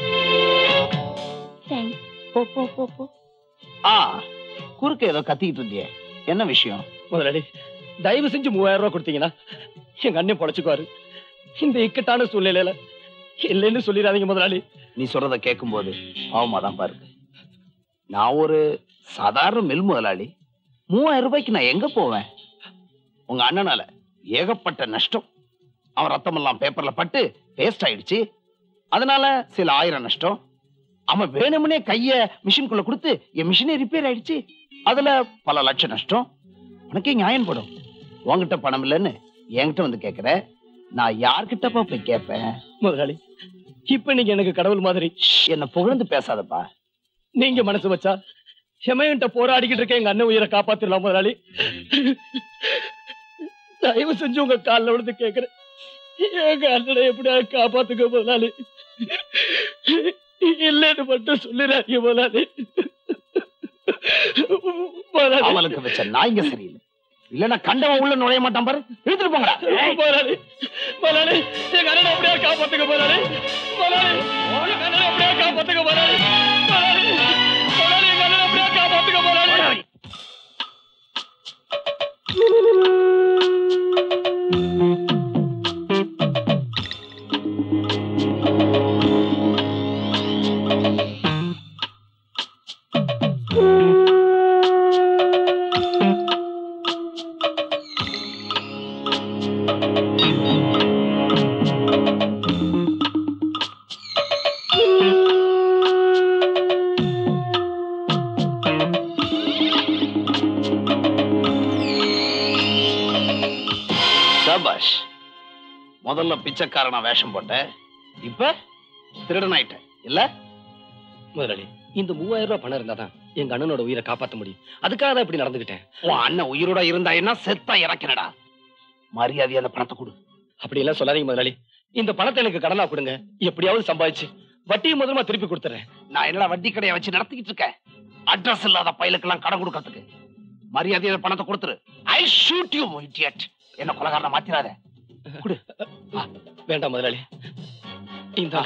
தேங்க்ஸ் போ போ போ போ ஆ குறுக்க ஏதோ கத்திக்கிட்டு இருந்தியே என்ன விஷயம் முதலாளி தயவு செஞ்சு மூவாயிரம் ரூபாய் கொடுத்தீங்கன்னா எங்க அண்ணன் பொழைச்சுக்குவாரு இந்த இக்கட்டான சூழ்நிலையில இல்லைன்னு சொல்லிடாதீங்க முதலாளி நீ சொல்றத கேட்கும்போது பாவமா தான் பாருங்க நான் ஒரு சாதாரண மில் முதலாளி மூவாயிரம் ரூபாய்க்கு நான் எங்க போவேன் உங்க அண்ணனால ஏகப்பட்ட நஷ்டம் அவன் ரத்தமெல்லாம் பேப்பர்ல பட்டு வேஸ்ட் ஆயிடுச்சு அதனால சில ஆயிரம் நஷ்டம் அவன் வேணும்னே கைய மிஷின்குள்ள கொடுத்து என் மிஷினே ரிப்பேர் ஆயிடுச்சு அதுல பல லட்சம் நஷ்டம் உனக்கே நியாயம் படும் உன்கிட்ட பணம் இல்லைன்னு என்கிட்ட வந்து கேக்குற நான் யார்கிட்டப்பா போய் கேட்பேன் முதலாளி இப்ப நீங்க எனக்கு கடவுள் மாதிரி என்ன புகழ்ந்து பேசாதப்பா நீங்க மனசு வச்சா ஹெமையன்ட்ட போராடிக்கிட்டு இருக்க எங்க அண்ணன் உயிரை காப்பாத்திடலாம் முதலாளி தயவு செஞ்சு உங்க காலில் விழுந்து கேக்குறேன் எங்க அண்ணனை எப்படியா காப்பாத்துக்க முதலாளி இல்லைன்னு மட்டும் சொல்லிடாதீங்க முதலாளி முதலாளி. அவளுக்கு வச்ச நாய்ங்க சரியில்லை இல்லன்னா கண்டவன் உள்ள நுழைய மாட்டான் பாரு இழுத்துட்டு போங்கடா முதலாளி முதலாளி எங்க அண்ணனை எப்படியா காப்பாத்துக்க முதலாளி முதலாளி எங்க அண்ணனை எப்படியா காப்பாத்துக்க முதலாளி முதலாளி முதலாளி எங்க அண்ணனை எப்படியா காப்பாத்துக்க முதலாளி சபாஷ் முதல்ல பிச்சைக்காரனா வேஷம் போட்ட இப்ப திருடன் ஆயிட்ட இல்ல முதலாளி இந்த மூவாயிரம் ரூபாய் பணம் இருந்தாதான் எங்க அண்ணனோட உயிரை காப்பாத்த முடியும் அதுக்காக தான் இப்படி நடந்துகிட்டேன் உன் அண்ணன் உயிரோட இருந்தா என்ன செத்தா இறக்கினடா மரியாதை அந்த பணத்தை கொடு அப்படி எல்லாம் சொல்லாதீங்க முதலாளி இந்த பணத்தை எனக்கு கடனா கொடுங்க எப்படியாவது சம்பாதிச்சு வட்டியை முதல்ல திருப்பி கொடுத்துறேன் நான் என்னடா வட்டி கடையை வச்சு நடத்திக்கிட்டு இருக்கேன் அட்ரஸ் இல்லாத பையலுக்கெல்லாம் கடன் கொடுக்கறதுக்கு மரியாதை அந்த பணத்தை கொடுத்துரு ஐ ஷூட் யூ இடியட் என்ன கொலகாரனை மாத்திராத வேண்டாம் முதலாளி இந்த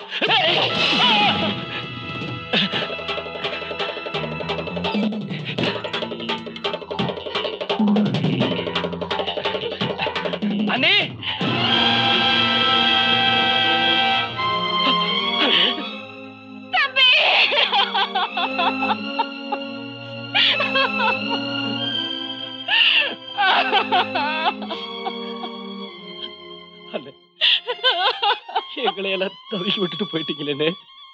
அண்ணே தம்பி அண்ணே எங்களை எல்லாம் தவிக்க விட்டுட்டு போயிட்டீங்களே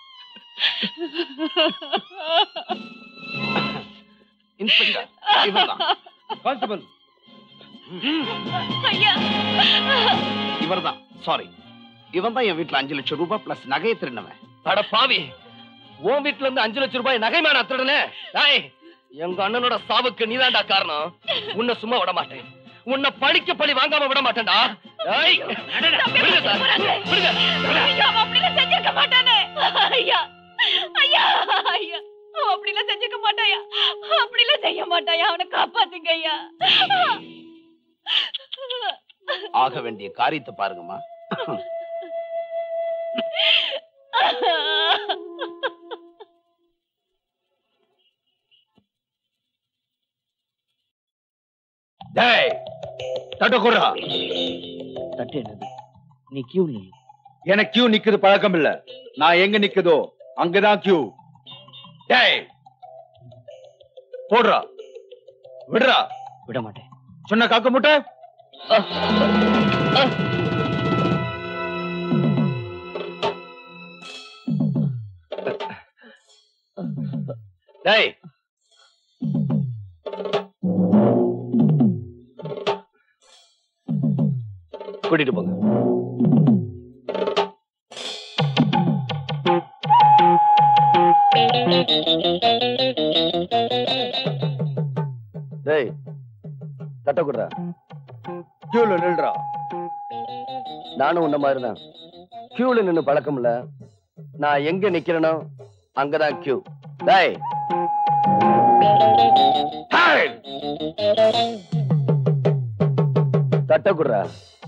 இன்ஸ்பெக்டர் இவர்தான் கான்ஸ்டபிள் ஐயா இவர்தான் சாரி இவன் தான் என் வீட்டுல அஞ்சு லட்சம் ரூபாய் பிளஸ் நகையை திருடினவன் அட பாவி உன் வீட்ல இருந்து அஞ்சு லட்சம் ரூபாய் நகை மேல அத்துடனே டேய் எங்க அண்ணனோட சாவுக்கு நீதான்டா காரணம் உன்னை சும்மா விட மாட்டேன் உன்னை பழிக்க பழி வாங்காம விட மாட்டேன்டா டேய், விடுங்க சார், விடுங்க. ஐயா அவன் அப்படிலாம் செஞ்சிருக்க மாட்டானே ஐயா ஐயா ஐயா அவன் அப்படிலாம் செஞ்சிருக்க மாட்டாயா அப்படிலாம் செய்ய மாட்டாயா அவனை காப்பாத்துங்க ஐயா ஆக வேண்டிய காரியத்தை பாருங்கம்மா டேய் தட்ட குடுறா தட்டு என்னது நீ கியூ நீ எனக்கு கியூ நிக்குது பழக்கம் இல்ல நான் எங்க நிக்குதோ அங்கதான் கியூ டேய் போடுறா விடுறா விட மாட்டேன் சொன்ன காக்க முட்டை டேய் கூட்டிட்டு போங்க டேய் தட்ட குடுறா கியூல நில்றா நானும் உன்ன மாதிரி தான் கியூல நின்னு பழக்கம் இல்ல நான் எங்க நிக்கிறேனோ அங்கதான் கியூ டேய் தட்ட குடுறா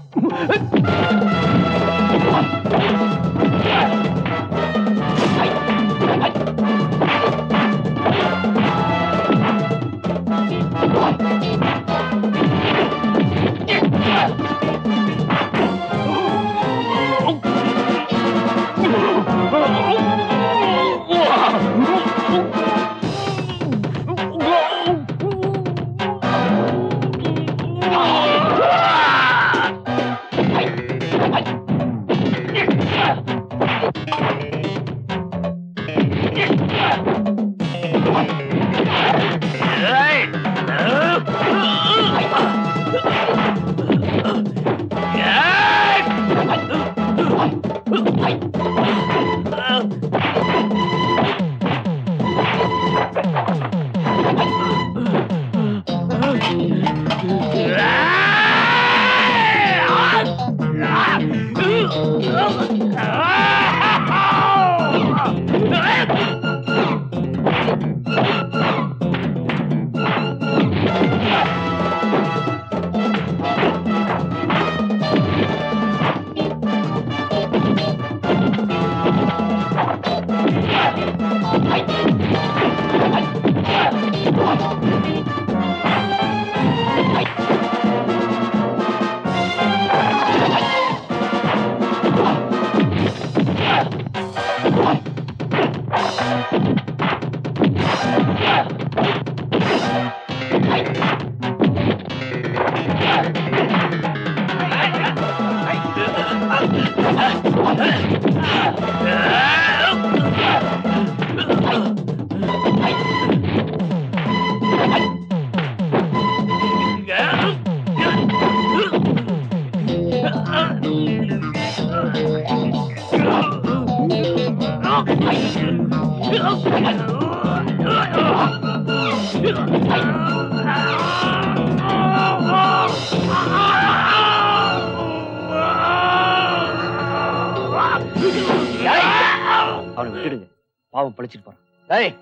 அவனை விட்டுடுங்க பாவம் பழிச்சிட்டு போறான் டேய்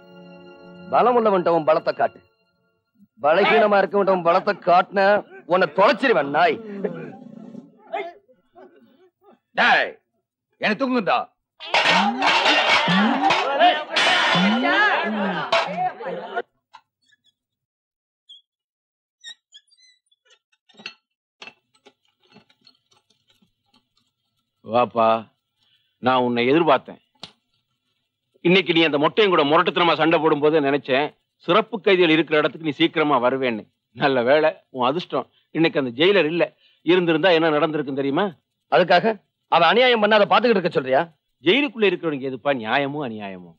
பலம் உள்ளவன்ட்ட உன் பலத்தை காட்டு பலகீனமா இருக்கவன்ட்ட உன் பலத்தை காட்டுன உன்னை தொலைச்சிருவேன் நாய் டேய் என்ன தூங்குதா வாப்பா நான் உன்னை எதிர்பார்த்தேன் இன்னைக்கு நீ அந்த மொட்டையும் கூட முரட்டுத்தனமா சண்டை போடும்போது நினைச்சேன் சிறப்பு கைதிகள் இருக்கிற இடத்துக்கு நீ சீக்கிரமா வருவேன்னு நல்ல வேளை உன் அதிர்ஷ்டம் இன்னைக்கு அந்த ஜெயிலர் இல்ல இருந்திருந்தா என்ன நடந்திருக்கும் தெரியுமா அதுக்காக அவன் அநியாயம் பண்ணாத பாத்துக்கிட்டு இருக்க சொல்றியா ஜெயிலுக்குள்ள இருக்கிறவனுக்கு எதுப்பா நியாயமும் அநியாயமும்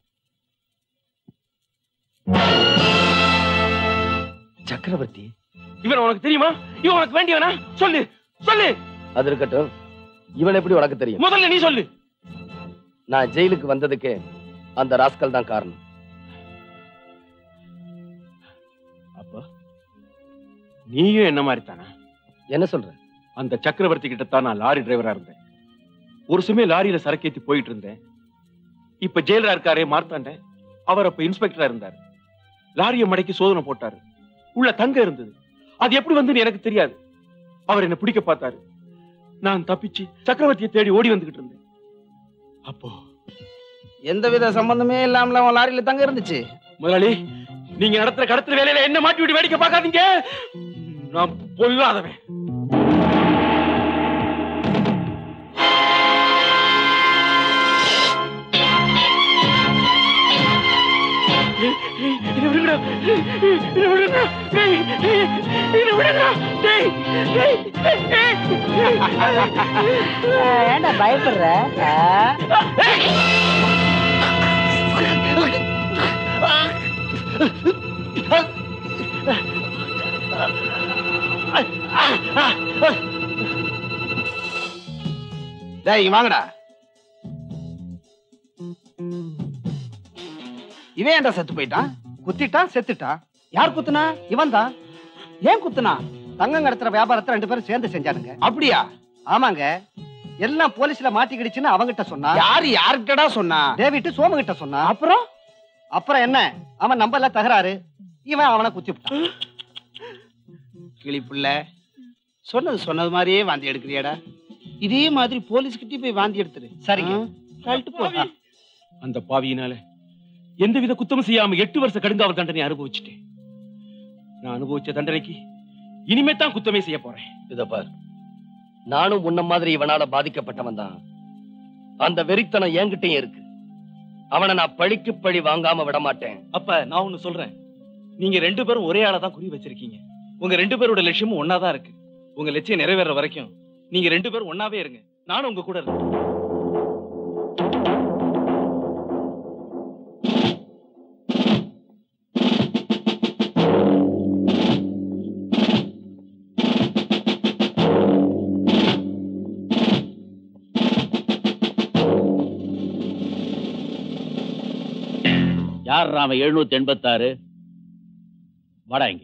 சக்கரவர்த்தி இவன் உனக்கு தெரியுமா இவன் உனக்கு வேண்டியவனா சொல்லு சொல்லு அது இருக்கட்டும் இவன் எப்படி உனக்கு தெரியும் முதல்ல நீ சொல்லு நான் ஜெயிலுக்கு வந்ததுக்கு அந்த ராஸ்கல் தான் காரணம் அப்பா நீயும் என்ன மாதிரி தானா என்ன சொல்ற அந்த சக்கரவர்த்தி கிட்ட தான் நான் லாரி டிரைவரா இருந்தேன் ஒரு சமயம் லாரியில சரக்கேத்தி போயிட்டு இருந்தேன் இப்ப ஜெயிலரா இருக்காரே மார்த்தாண்ட அவர் அப்ப இன்ஸ்பெக்டரா இருந்தார் லாரிய மடக்கி சோதனை போட்டாரு உள்ள தங்க இருந்தது அது எப்படி வந்துன்னு எனக்கு தெரியாது அவர் என்ன பிடிக்க பார்த்தாரு நான் தப்பிச்சு சக்கரவர்த்தியை தேடி ஓடி வந்துகிட்டு இருந்தேன் அப்போ எந்தவித சம்பந்தமே இல்லாமல அவன் லாரியில தங்க இருந்துச்சு முதலாளி நீங்க நடத்துற கடத்துற வேலையில என்ன மாட்டி விட்டு வேடிக்கை பார்க்காதீங்க நான் பொல்லாதவன் என்னை விடுங்கடா. என்னை விடுங்கடா. டேய், டேய், என்னை விடுங்கடா. டேய், டேய், டேய், டேய். ஏன்டா பயப்படுற டேய் இங்க வாங்கடா இவன் ஏன்டா செத்து போயிட்டான் குத்திட்டான் செத்துட்டான் யார் குத்துனா இவன் தான் ஏன் குத்துனா தங்கம் கடத்துற வியாபாரத்தை ரெண்டு பேரும் சேர்ந்து செஞ்சானுங்க அப்படியா ஆமாங்க எல்லாம் போலீஸ்ல மாட்டிக்கிடுச்சுன்னு அவங்கிட்ட சொன்னா யாரு யார்கிட்டடா சொன்னா டேவிட் சோமு கிட்ட சொன்னா அப்புறம் அப்புறம் என்ன அவன் நம்பர்ல தகராறு இவன் அவனை குத்தி விட்டான் கிளிப்புள்ள சொன்னது சொன்னது மாதிரியே வாந்தி எடுக்கிறியாடா இதே மாதிரி போலீஸ்கிட்டயே போய் வாந்தி எடுத்துரு சரிங்க கழட்டு போ அந்த பாவியினால எந்தவித குத்தமும் செய்யாம எட்டு வருஷ கடுங்காவல் தண்டனை அனுபவிச்சுட்டேன் நான் அனுபவிச்ச தண்டனைக்கு இனிமே தான் குத்தமே செய்ய போறேன் இத பார் நானும் உன்ன மாதிரி இவனால பாதிக்கப்பட்டவன் தான் அந்த வெறித்தனம் என்கிட்டயும் இருக்கு அவனை நான் பழிக்கு பழி வாங்காம விட மாட்டேன் அப்ப நான் ஒண்ணு சொல்றேன் நீங்க ரெண்டு பேரும் ஒரே ஆளா தான் குறி வச்சிருக்கீங்க உங்க ரெண்டு பேரோட லட்சியமும் ஒன்னாதான் இருக்கு உங்க லட்சியம் நிறைவேற வரைக்கும் நீங்க ரெண்டு பேரும் ஒன்னாவே இருங்க நானும் உங்க கூட இருக்கேன் யார் ராம எழுநூத்தி எண்பத்தாறு வாடா இங்க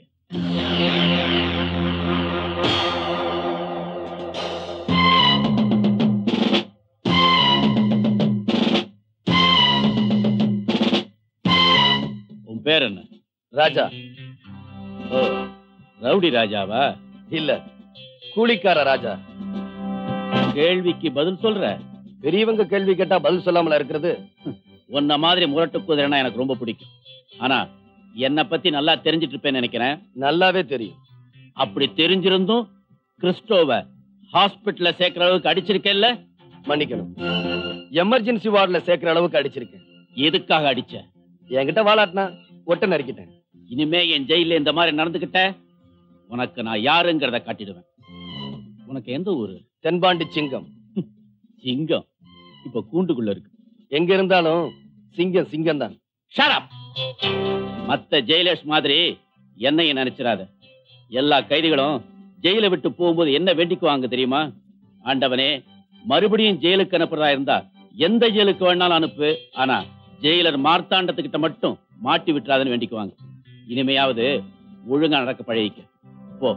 உன் பேர் என்ன ராஜா ஓ ரவுடி ராஜாவா இல்ல கூலிக்கார ராஜா கேள்விக்கு பதில் சொல்ற பெரியவங்க கேள்வி கேட்டா பதில் சொல்லாமல இருக்கிறது உன்ன மாதிரி முரட்டு குதிரைனா எனக்கு ரொம்ப பிடிக்கும் ஆனா என்னை பத்தி நல்லா தெரிஞ்சிட்டு இருப்பேன்னு நினைக்கிறேன் நல்லாவே தெரியும் அப்படி தெரிஞ்சிருந்தும் கிறிஸ்டோவ ஹாஸ்பிட்டல்ல சேர்க்கிற அளவுக்கு அடிச்சிருக்கேல்ல மன்னிக்கணும் எமர்ஜென்சி வார்டுல சேர்க்கிற அளவுக்கு அடிச்சிருக்கேன் எதுக்காக அடிச்ச என்கிட்ட வாலாட்டினா ஒட்ட நறுக்கிட்டேன் இனிமே என் ஜெயில இந்த மாதிரி நடந்துகிட்ட உனக்கு நான் யாருங்கிறத காட்டிடுவேன் உனக்கு எந்த ஊரு தென்பாண்டி சிங்கம் சிங்கம் இப்ப கூண்டுக்குள்ள இருக்கு எங்க இருந்தாலும் சிங்கம் சிங்கம் தான் ஷரப் மத்த ஜெயிலர்ஸ் மாதிரி என்னையும் நினைச்சிடாத எல்லா கைதிகளும் ஜெயிலை விட்டு போகும்போது என்ன வேண்டிக்குவாங்க தெரியுமா ஆண்டவனே மறுபடியும் ஜெயிலுக்கு அனுப்புறதா இருந்தா எந்த ஜெயிலுக்கு வேணாலும் அனுப்பு ஆனா ஜெயிலர் மார்த்தாண்டத்துக்கிட்ட மட்டும் மாட்டி விட்டுறாதுன்னு வேண்டிக்குவாங்க இனிமையாவது ஒழுங்கா நடக்க பழகிக்க போ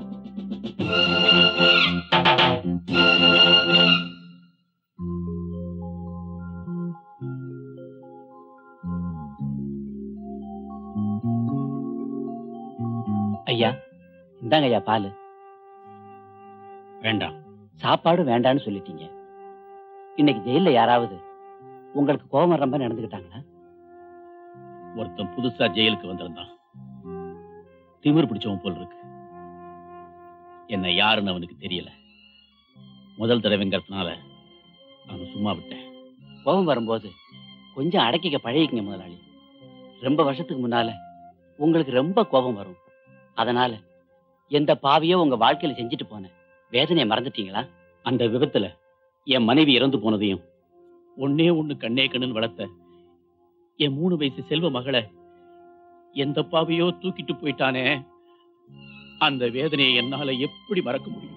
ஐயா இந்தாங்க ஐயா பால் வேண்டாம் சாப்பாடு வேண்டான்னு சொல்லிட்டீங்க இன்னைக்கு ஜெயில்ல யாராவது உங்களுக்கு கோபம் ரொம்ப நடந்துக்கிட்டாங்களா ஒருத்தன் புதுசா ஜெயிலுக்கு வந்திருந்தான் திமிர் பிடிச்சவன் போல் இருக்கு என்ன யாருன்னு அவனுக்கு தெரியல முதல் தடவைங்கிறதுனால நான் சும்மா விட்டேன் கோபம் வரும்போது கொஞ்சம் அடக்கிக்க பழகிக்கங்க முதலாளி ரொம்ப வருஷத்துக்கு முன்னால உங்களுக்கு ரொம்ப கோபம் வரும் அதனால எந்த பாவியோ உங்க வாழ்க்கையில செஞ்சுட்டு போன வேதனையை மறந்துட்டீங்களா அந்த விபத்துல என் மனைவி இறந்து போனதையும் ஒன்னே ஒண்ணு கண்ணே கண்ணுன்னு வளர்த்த என் மூணு வயசு செல்வ மகளை எந்த பாவியோ தூக்கிட்டு போயிட்டானே அந்த வேதனையை என்னால எப்படி மறக்க முடியும்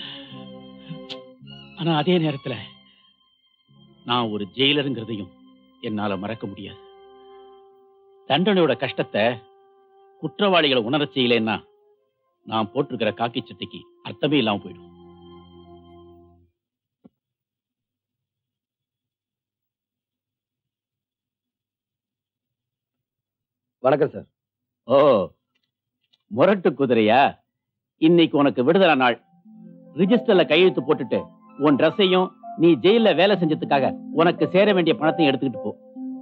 ஆனா அதே நேரத்துல நான் ஒரு ஜெயிலருங்கிறதையும் என்னால மறக்க முடியாது தண்டனையோட கஷ்டத்தை குற்றவாளிகளை உணரச் செய்யலைன்னா நான் போட்டிருக்கிற காக்கி சட்டைக்கு அர்த்தமே இல்லாம போயிடும் வணக்கம் சார் ஓ முரட்டு குதிரையா இன்னைக்கு உனக்கு விடுதலை நாள் ரிஜிஸ்டர்ல கையெழுத்து போட்டுட்டு உன் ட்ரெஸ்ஸையும் நீ ஜெயில வேலை செஞ்சதுக்காக உனக்கு சேர வேண்டிய பணத்தையும் எடுத்துக்கிட்டு போ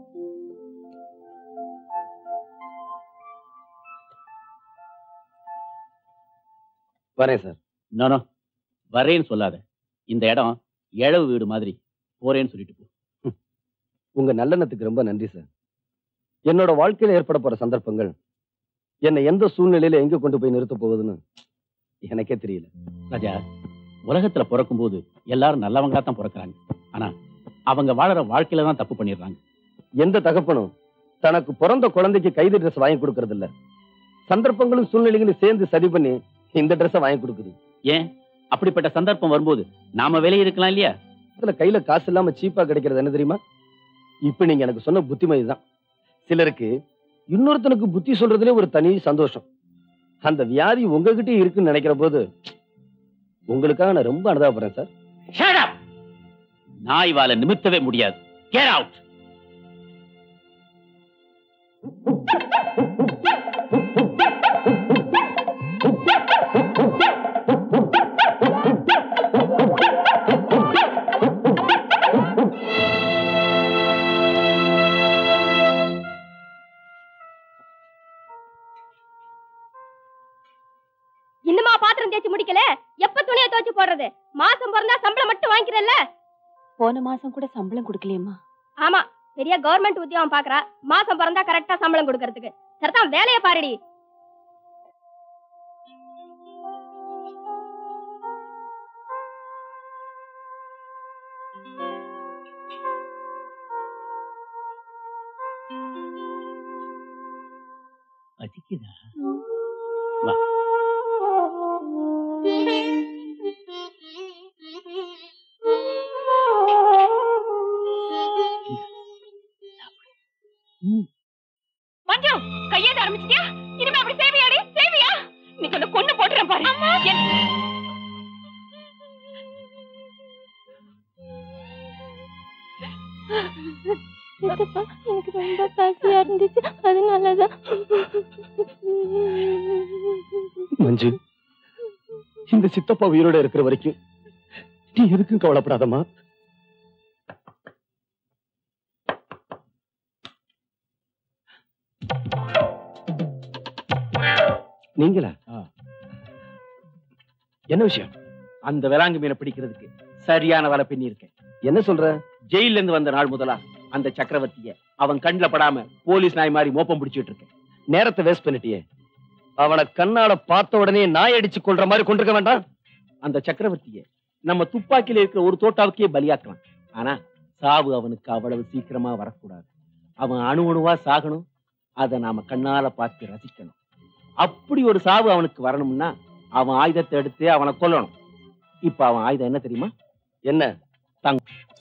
வரேன் சார் நானோ வரேன்னு சொல்லாத இந்த இடம் இழவு வீடு மாதிரி போறேன்னு சொல்லிட்டு போ உங்க நல்லெண்ணத்துக்கு ரொம்ப நன்றி சார் என்னோட வாழ்க்கையில ஏற்பட போற சந்தர்ப்பங்கள் என்னை எந்த சூழ்நிலையில எங்க கொண்டு போய் நிறுத்த போகுதுன்னு எனக்கே தெரியல ராஜா உலகத்துல பிறக்கும் போது எல்லாரும் நல்லவங்களா தான் பிறக்கறாங்க ஆனா அவங்க வாழற வாழ்க்கையில தான் தப்பு பண்ணிடுறாங்க எந்த தகப்பனும் தனக்கு பிறந்த குழந்தைக்கு கைது ட்ரெஸ் வாங்கி கொடுக்கறது இல்ல சந்தர்ப்பங்களும் சூழ்நிலைகளும் சேர்ந்து சரி பண்ணி இந்த ட்ரெஸ்ஸை வாங்கி கொடுக்குது ஏன் அப்படிப்பட்ட சந்தர்ப்பம் வரும்போது நாம விலை இருக்கலாம் இல்லையா இதுல கையில காசு இல்லாம சீப்பா கிடைக்கிறது என்ன தெரியுமா இப்ப நீங்க எனக்கு சொன்ன புத்திமதி தான் சிலருக்கு இன்னொருத்தனுக்கு புத்தி சொல்றதுல ஒரு தனி சந்தோஷம் அந்த வியாதி உங்ககிட்ட இருக்குன்னு நினைக்கிற போது உங்களுக்காக நான் ரொம்ப அனுதாபப்படுறேன் சார் Shut up! நான் இவால நிமித்தவே முடியாது கேட் அவுட் இன்னுமா பாத்திரம் தேய்ச்சி முடிக்கல எப்ப துணியை துவைச்சு போடுறது மாசம் பிறந்தா சம்பளம் மட்டும் வாங்கிக்கிறல்ல போன மாசம் கூட சம்பளம் கொடுக்கலையம்மா ஆமா பெரிய கவர்மெண்ட் உத்தியோகம் பாக்குறா மாசம் பிறந்தா கரெக்டா சம்பளம் கொடுக்கறதுக்கு சரிதான் வேலையை பாருடி பசிக்குதா வா மஞ்சு கையேத ஆரம்பிச்சிட்டியா இனிமே அப்படி சேவையாடி சேவையா நீ கொஞ்சம் கொண்டு போட்டுறேன் பாரு என்- சித்தப்பா எனக்கு ரொம்ப பசியா இருந்துச்சு அதனாலதான் மஞ்சு இந்த சித்தப்பா உயிரோட இருக்கிற வரைக்கும் நீ எதுக்கும் கவலைப்படாதம்மா நீங்களா என்ன விஷயம் அந்த விலாங்கு மீனை பிடிக்கிறதுக்கு சரியான வலை பின்னி இருக்கேன் என்ன சொல்ற ஜெயில இருந்து வந்த நாள் முதலா அந்த சக்கரவர்த்திய அவன் கண்ணுல படாம போலீஸ் நாய் மாதிரி மோப்பம் பிடிச்சிட்டு இருக்கேன் நேரத்தை வேஸ்ட் பண்ணிட்டியே அவனை கண்ணால பார்த்த உடனே நாய் அடிச்சு கொள்ற மாதிரி கொண்டிருக்க வேண்டாம் அந்த சக்கரவர்த்திய நம்ம துப்பாக்கியில இருக்கிற ஒரு தோட்டாவுக்கே பலியாக்கலாம் ஆனா சாவு அவனுக்கு அவ்வளவு சீக்கிரமா வரக்கூடாது அவன் அணு அணுவா சாகணும் அதை நாம கண்ணால பார்த்து ரசிக்கணும் அப்படி ஒரு சாவு அவனுக்கு வரணும்னா அவன் ஆயுதத்தை எடுத்து அவனை கொல்லணும் இப்ப அவன் ஆயுதம் என்ன தெரியுமா என்ன தங்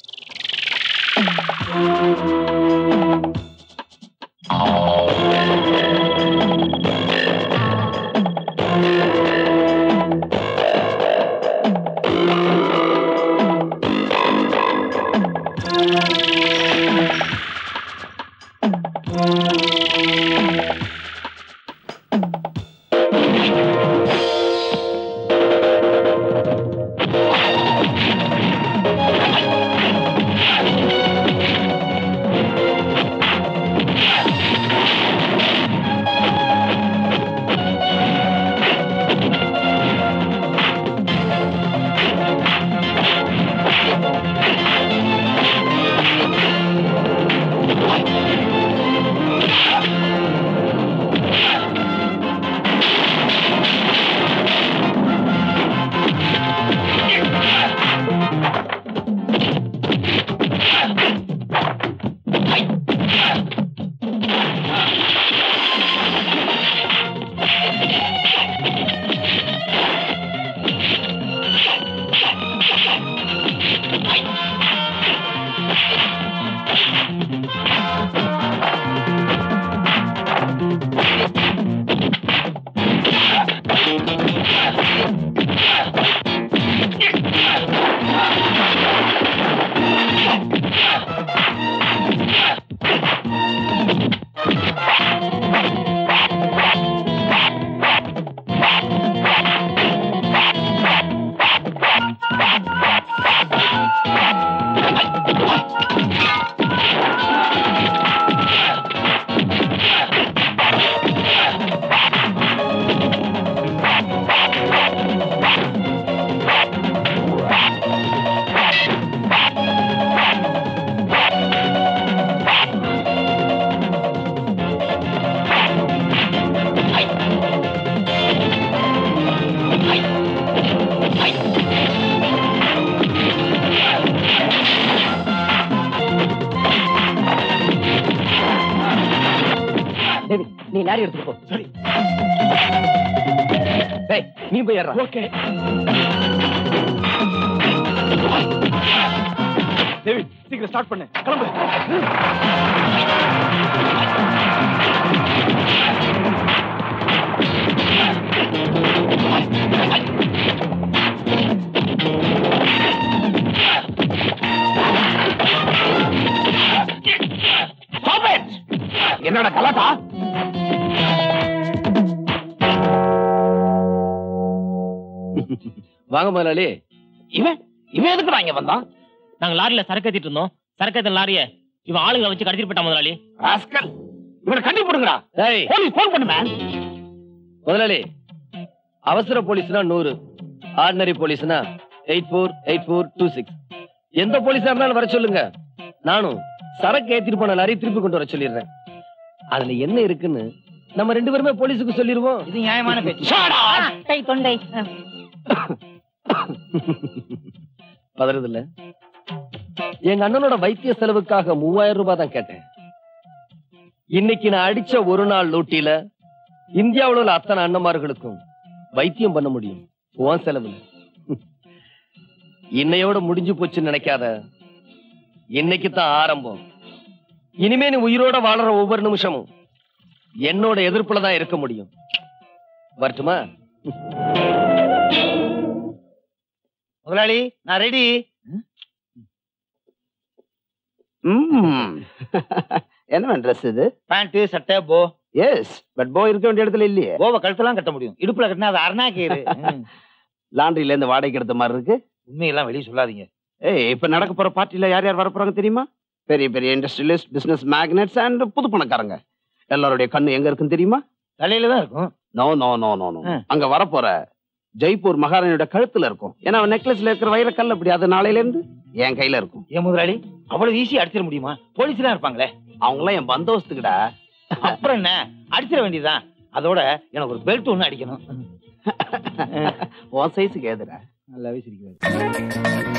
டேவிட் நீ லாரி எடுத்துட்டு போ சரி டேய் நீ போய் ஏறா ஓகே டேவிட் சீக்கிரம் ஸ்டார்ட் பண்ணு கிளம்பு டேய் என்னடா கலாட்டா வாங்க முதலாளி இவன் இவன் எதுக்குடா இங்க வந்தான் நாங்க லாரியில சரக்கு ஏத்திட்டு இருந்தோம் சரக்கு ஏத்த லாரிய இவன் ஆளுங்களை வச்சு கடத்திட்டு போயிட்டான் முதலாளி ராஸ்கல் இவனை கண்டி போடுங்கடா டேய் போலீஸ் போன் பண்ணுமே முதலாளி அவசர போலீஸ்னா நூறு ஆர்டினரி போலீஸ்னா eight four eight four two six எந்த போலீஸா இருந்தாலும் வர சொல்லுங்க நானும் சரக்கு ஏத்திட்டு போன லாரி திருப்பி கொண்டு வர சொல்லிடுறேன் அதுல என்ன இருக்குன்னு நம்ம ரெண்டு பேருமே போலீஸுக்கு சொல்லிடுவோம் இது நியாயமான பேச்சு கை தொண்டை பதறது இல்ல எங்க அண்ணனோட வைத்திய செலவுக்காக மூவாயிரம் ரூபாய் தான் கேட்டேன் இன்னைக்கு நான் அடிச்ச ஒரு நாள் லூட்டியில இந்தியாவுல உள்ள அத்தனை அண்ணன்மார்களுக்கும் வைத்தியம் பண்ண முடியும் உன் செலவுல இன்னையோட முடிஞ்சு போச்சுன்னு நினைக்காத இன்னைக்கு தான் ஆரம்பம் இனிமே நீ உயிரோட வாழற ஒவ்வொரு நிமிஷமும் என்னோட எதிர்ப்புல தான் இருக்க முடியும் வரட்டுமா முதலாளி நான் ரெடி என்ன ட்ரெஸ் இது பேண்ட் சட்டை போ எஸ் பட் போ இருக்க வேண்டிய இடத்துல இல்லையே போவை கழுத்தெல்லாம் கட்ட முடியும் இடுப்புல கட்டினா அது அரணா கேரு லாண்டரியில இருந்து வாடகைக்கு எடுத்த மாதிரி இருக்கு உண்மையெல்லாம் வெளியே சொல்லாதீங்க ஏய் இப்ப நடக்க போற பார்ட்டில யார் யார் வர போறாங்க தெரியுமா பெரிய பெரிய இண்டஸ்ட்ரியலிஸ்ட் பிசினஸ் மேக்னெட்ஸ் அண்ட் புது பணக்காரங்க எல்லாருடைய கண்ணு எங்க இருக்குன்னு தெரியுமா தலையில தான் இருக்கும் no no no no no ஆ. அங்க வரப்போற ஜெய்ப்பூர் மகாராணியோட கழுத்துல இருக்கும் ஏன்னா அவன் நெக்லஸ்ல இருக்கிற வைரக்கல் அப்படி அது நாளையில இருந்து என் கையில இருக்கும் ஏன் முதலாளி அவ்வளவு ஈஸியா அடிச்சிட முடியுமா போலீஸ் எல்லாம் இருப்பாங்களே அவங்க எல்லாம் என் பந்தோஸ்துக்குடா அப்புறம் என்ன அடிச்சிட வேண்டியதுதான் அதோட எனக்கு ஒரு பெல்ட் ஒண்ணு அடிக்கணும் உன் சைஸுக்கு ஏதுடா நல்லாவே சிரிக்கிறாரு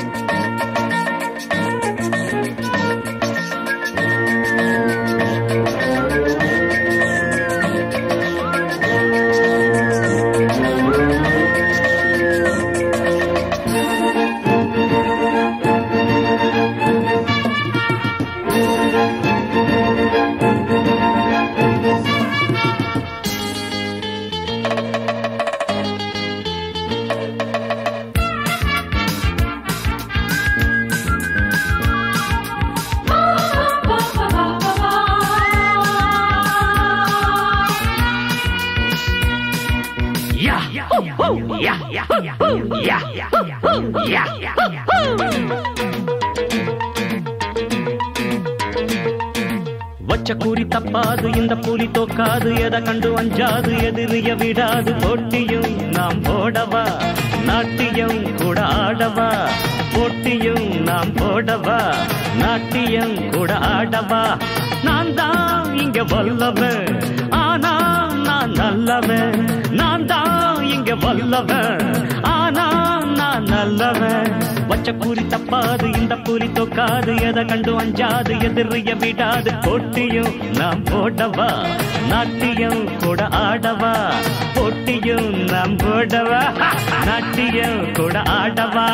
வச்ச கூறி தப்பாது இந்த புலி தோக்காது எதை கண்டு அஞ்சாது எதிரிய விடாது போட்டியும் நாம் போடவா நாட்டியம் கூட ஆடவா போட்டியும் நாம் போடவா நாட்டியம் கூட ஆடவா நான் தான் இங்க வல்லவன் ஆனா நான் நல்லவன் நான் தான் இங்க வல்லவன் ஆனா நான் நல்லவன் வச்ச கூறி தப்பாது இந்த புலி தொக்காது எதை கண்டு அஞ்சாது எதிரிய விடாது போட்டியும் நாம் போடவா நாட்டியம் கூட ஆடவா போட்டியும் நாம் போடவா நாட்டியம் கூட ஆடவா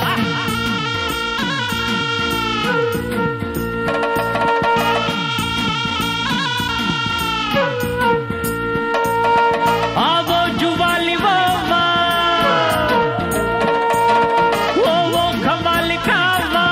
आवो जुवाली वो वो वो वो खवाली खावा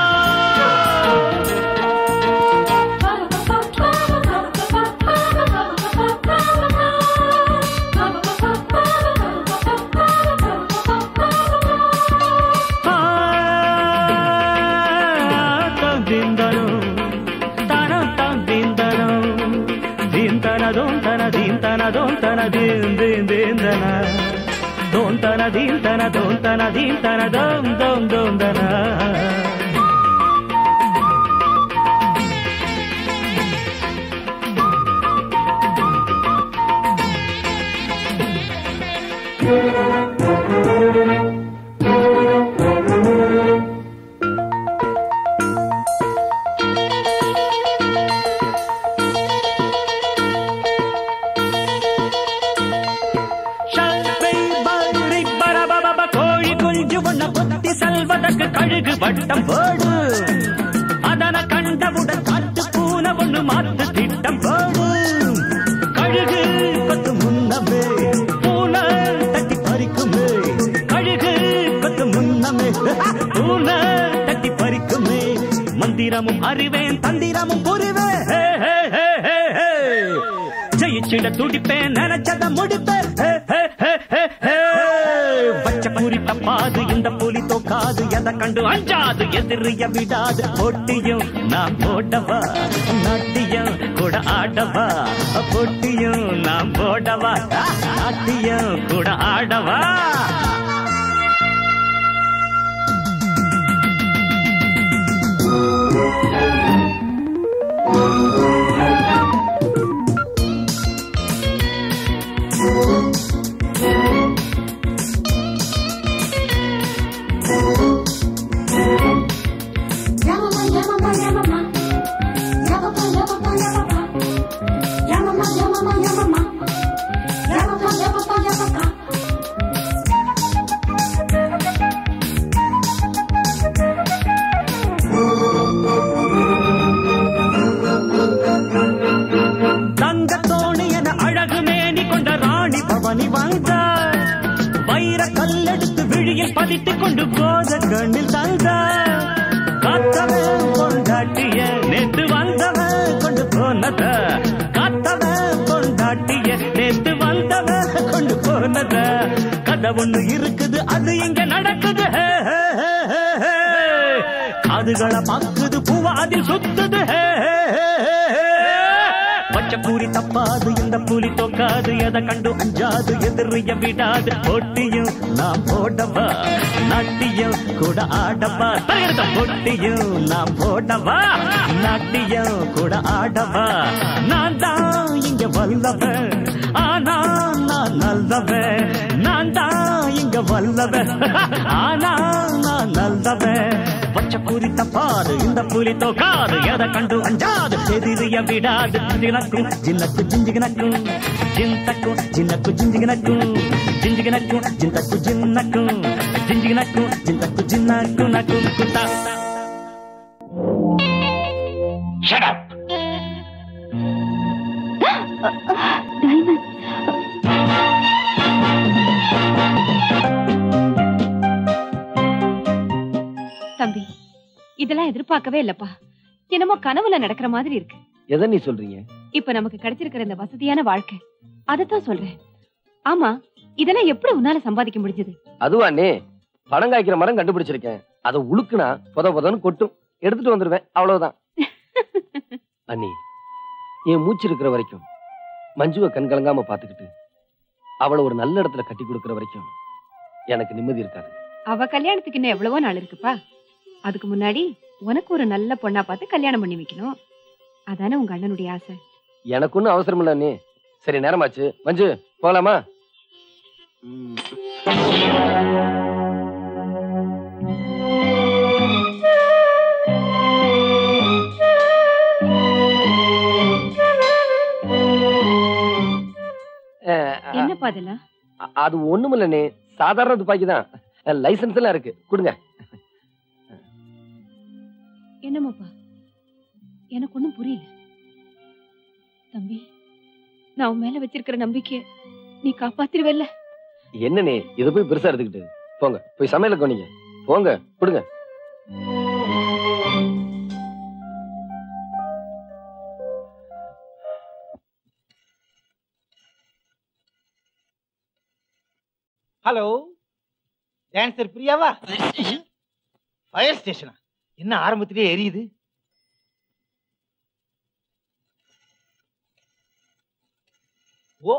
ದಿಂದನು ತನ ದಿಂದನು ದಿಂದನ ದೋಂತನ ದಿಂತನ ದೋಂತನ ದಿನ್ ದಿನ್ ದಿಂದನ ದೋಂತನ ದಿಂತನ ದೋಂತನ ದಿಂತನ ದೋಂ ದೋಂ ದೋಂದನ ஷல்பை பரி பரபபப கோழி குஞ்சு ஒன்ன கொத்தி செல்வதற்கு கழுகு வட்டம் போடு அதன கண்டவுடன் காட்டு பூனை ஒண்ணு மாத்து திட்டம் போடு கழுகு கொத்து முன்னமே பூனை தட்டி பறிக்குமே கழுகு கொத்து முன்னமே பூனை தட்டி பறிக்குமே மந்திரமும் அறிவேன் தந்திரமும் புரிவேன் ஹே, ஹே, ஹே, ஹே, ஹே. துடிப்பேன் நினைச்சத முடிப்பேன் ஹே, ஹே, ஹே, ஹே, ஹே. பச்சை குறி தப்பாது இந்த புலி தோக்காது எதை கண்டு அஞ்சாது எதிரிய விடாது போட்டியும் நான் போடவா நாட்டியம் கூட ஆடவா போட்டியும் நான் போடவா நாட்டியம் கூட ஆடவா தங்கத்தோணி என அழகு மேனி கொண்ட ராணி பவனி வந்தாள் வைர கல்லெடுத்து விழியில் பதித்துக் கொண்டு போத கண்ணில் தந்தாள் காத்தவன் கொண்டாட்டிய நேத்து வந்தவன் கொண்டு போனத காத்தவன் கொண்டாட்டிய நேத்து வந்தவன் கொண்டு போனத கதை ஒண்ணு இருக்குது அது இங்க நடக்குது ஹே, ஹே, ஹே, ஹே, ஹே. காதுகளை பாக்குது பூவா அதில் சுத்துது ஹே, ஹே, ஹே, ஹே, ஹே. பச்சை பூரி தப்பாது இந்த புலி தொக்காது எதை கண்டு அஞ்சாது எதிரிய விடாது போட்டியும் நான் போடவா நாட்டியம் கூட ஆடவா தருகிறத போட்டியும் நான் போடவா நாட்டியம் கூட ஆடவா நான் தான் இங்க வல்லவன் ஆனா நான் நல்லவன் நான் தான் இங்க வல்லவன் ஆனா நான் நல்லவன் பச்சை பூரி தப்பாது இந்த புலி தோக்காது எதை கண்டு அஞ்சாது எதிரிய விடாது ஜினக்கும் ஜின்னக்கு ஜிஞ்சிகினக்கும் ஜிந்தக்கும் ஜின்னக்கு ஜிஞ்சிகினக்கும் ஜிஞ்சிகினக்கும் ஜிந்தக்கு ஜின்னக்கும் ஜிஞ்சிகினக்கும் ஜிந்தக்கு ஜின்னக்கு நக்கும் குத்தா Shut up. தம்பி இதெல்லாம் எதிர்பார்க்கவே இல்லப்பா என்னமோ கனவுல நடக்கிற மாதிரி இருக்கு எதை நீ சொல்றீங்க இப்ப நமக்கு கிடைச்சிருக்கிற இந்த வசதியான வாழ்க்கை அதத்தான் சொல்றேன் ஆமா இதெல்லாம் எப்படி உன்னால சம்பாதிக்க முடிஞ்சது அதுவா அண்ணே பழம் காய்க்கிற மரம் கண்டுபிடிச்சிருக்கேன் அதை உழுக்குனா புத புதன்னு கொட்டும் எடுத்துட்டு வந்துருவேன் அவ்வளவுதான் அண்ணி என் மூச்சு இருக்கிற வரைக்கும் மஞ்சுவை கண் கலங்காம பாத்துக்கிட்டு அவளை ஒரு நல்ல இடத்துல கட்டி கொடுக்கிற வரைக்கும் எனக்கு நிம்மதி இருக்காது அவ கல்யாணத்துக்கு இன்னும் எவ்வளவோ நாள் இருக்குப்பா அதுக்கு முன்னாடி உனக்கு ஒரு நல்ல பொண்ணா பார்த்து கல்யாணம் பண்ணி வைக்கணும் அதானே உங்க அண்ணனுடைய ஆசை எனக்கு ஒன்றும் அவசரம் இல்லை அண்ணி சரி நேரமாச்சு மஞ்சு போகலாமா என்னப்பா அதெல்லாம் அ- அது ஒண்ணுமில்லண்ணே சாதாரண துப்பாக்கி தான் லைசன்ஸ் எல்லாம் இருக்கு கொடுங்க என்னமாப்பா எனக்கு ஒண்ணும் புரியல தம்பி நான் உன் மேல வச்சிருக்கிற நம்பிக்கை நீ காப்பாத்திருவல்ல என்னண்ணே இதை போய் பெருசா எடுத்துக்கிட்டு போங்க போய் சமையல கவனிங்க போங்க கொடுங்க ஹலோ டான்சர் பிரியாவா ஃபயர் ஸ்டேஷனா என்ன ஆரம்பத்திலே எரியுது ஓ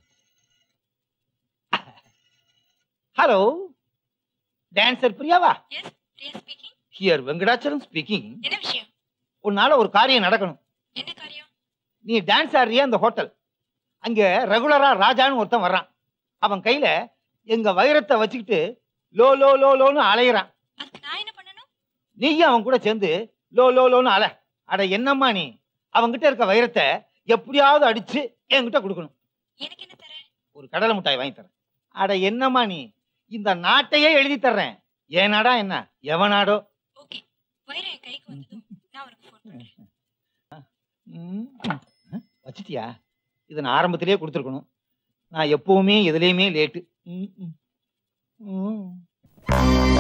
ஹலோ டான்சர் பிரியாவா ஹியர் வெங்கடாச்சலம் ஸ்பீக்கிங் என்ன விஷயம் உன்னால ஒரு காரியம் நடக்கணும் என்ன காரியம் நீ டான்ஸ் ஆடுறியா அந்த ஹோட்டல் அங்க ரெகுலரா ராஜான்னு ஒருத்தன் வர்றான் அவன் கையில எங்க வைரத்தை வச்சுக்கிட்டு லோ லோ லோ லோன்னு அலையிறான் நீயும் அவன் கூட சேர்ந்து லோ லோ லோன்னு அலை அட என்னம்மா நீ அவன்கிட்ட இருக்க வைரத்தை எப்படியாவது அடிச்சு என்கிட்ட கொடுக்கணும் ஒரு கடலை மிட்டாய் வாங்கி தரேன் அட என்னம்மா நீ இந்த நாட்டையே எழுதி தர்றேன் ஏன் நாடா என்ன எவன் நாடோ ம். வச்சிட்டியா இதை நான் ஆரம்பத்திலேயே கொடுத்துருக்கணும் நான் எப்பவுமே எதுலேயுமே லேட்டு ம், ம். ம்.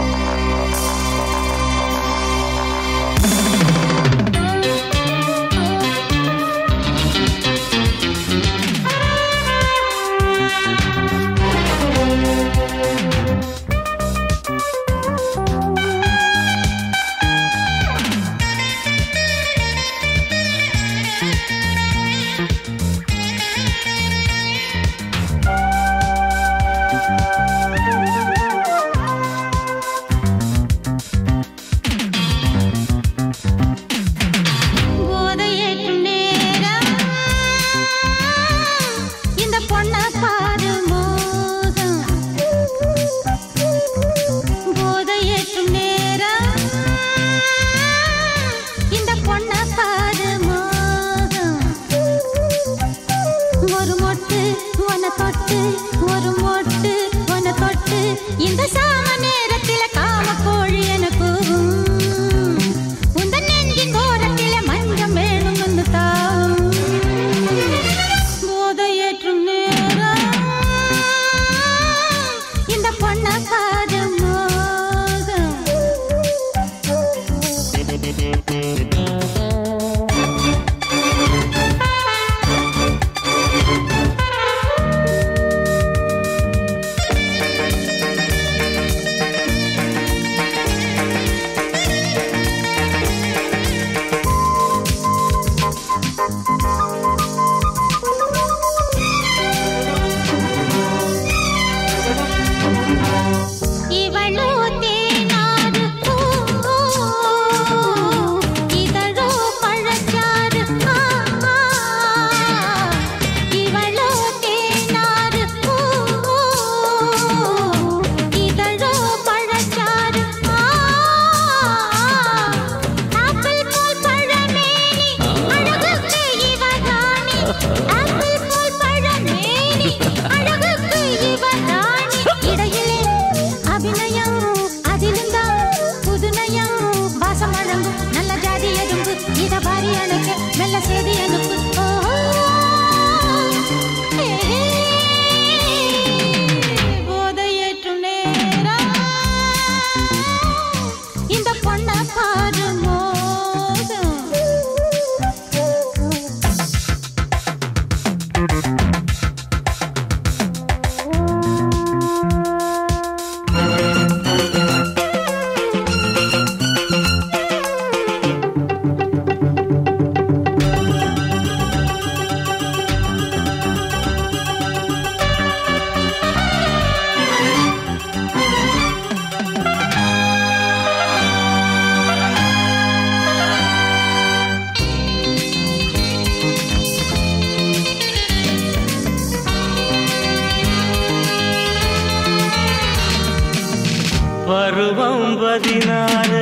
பருவம் பதினாறு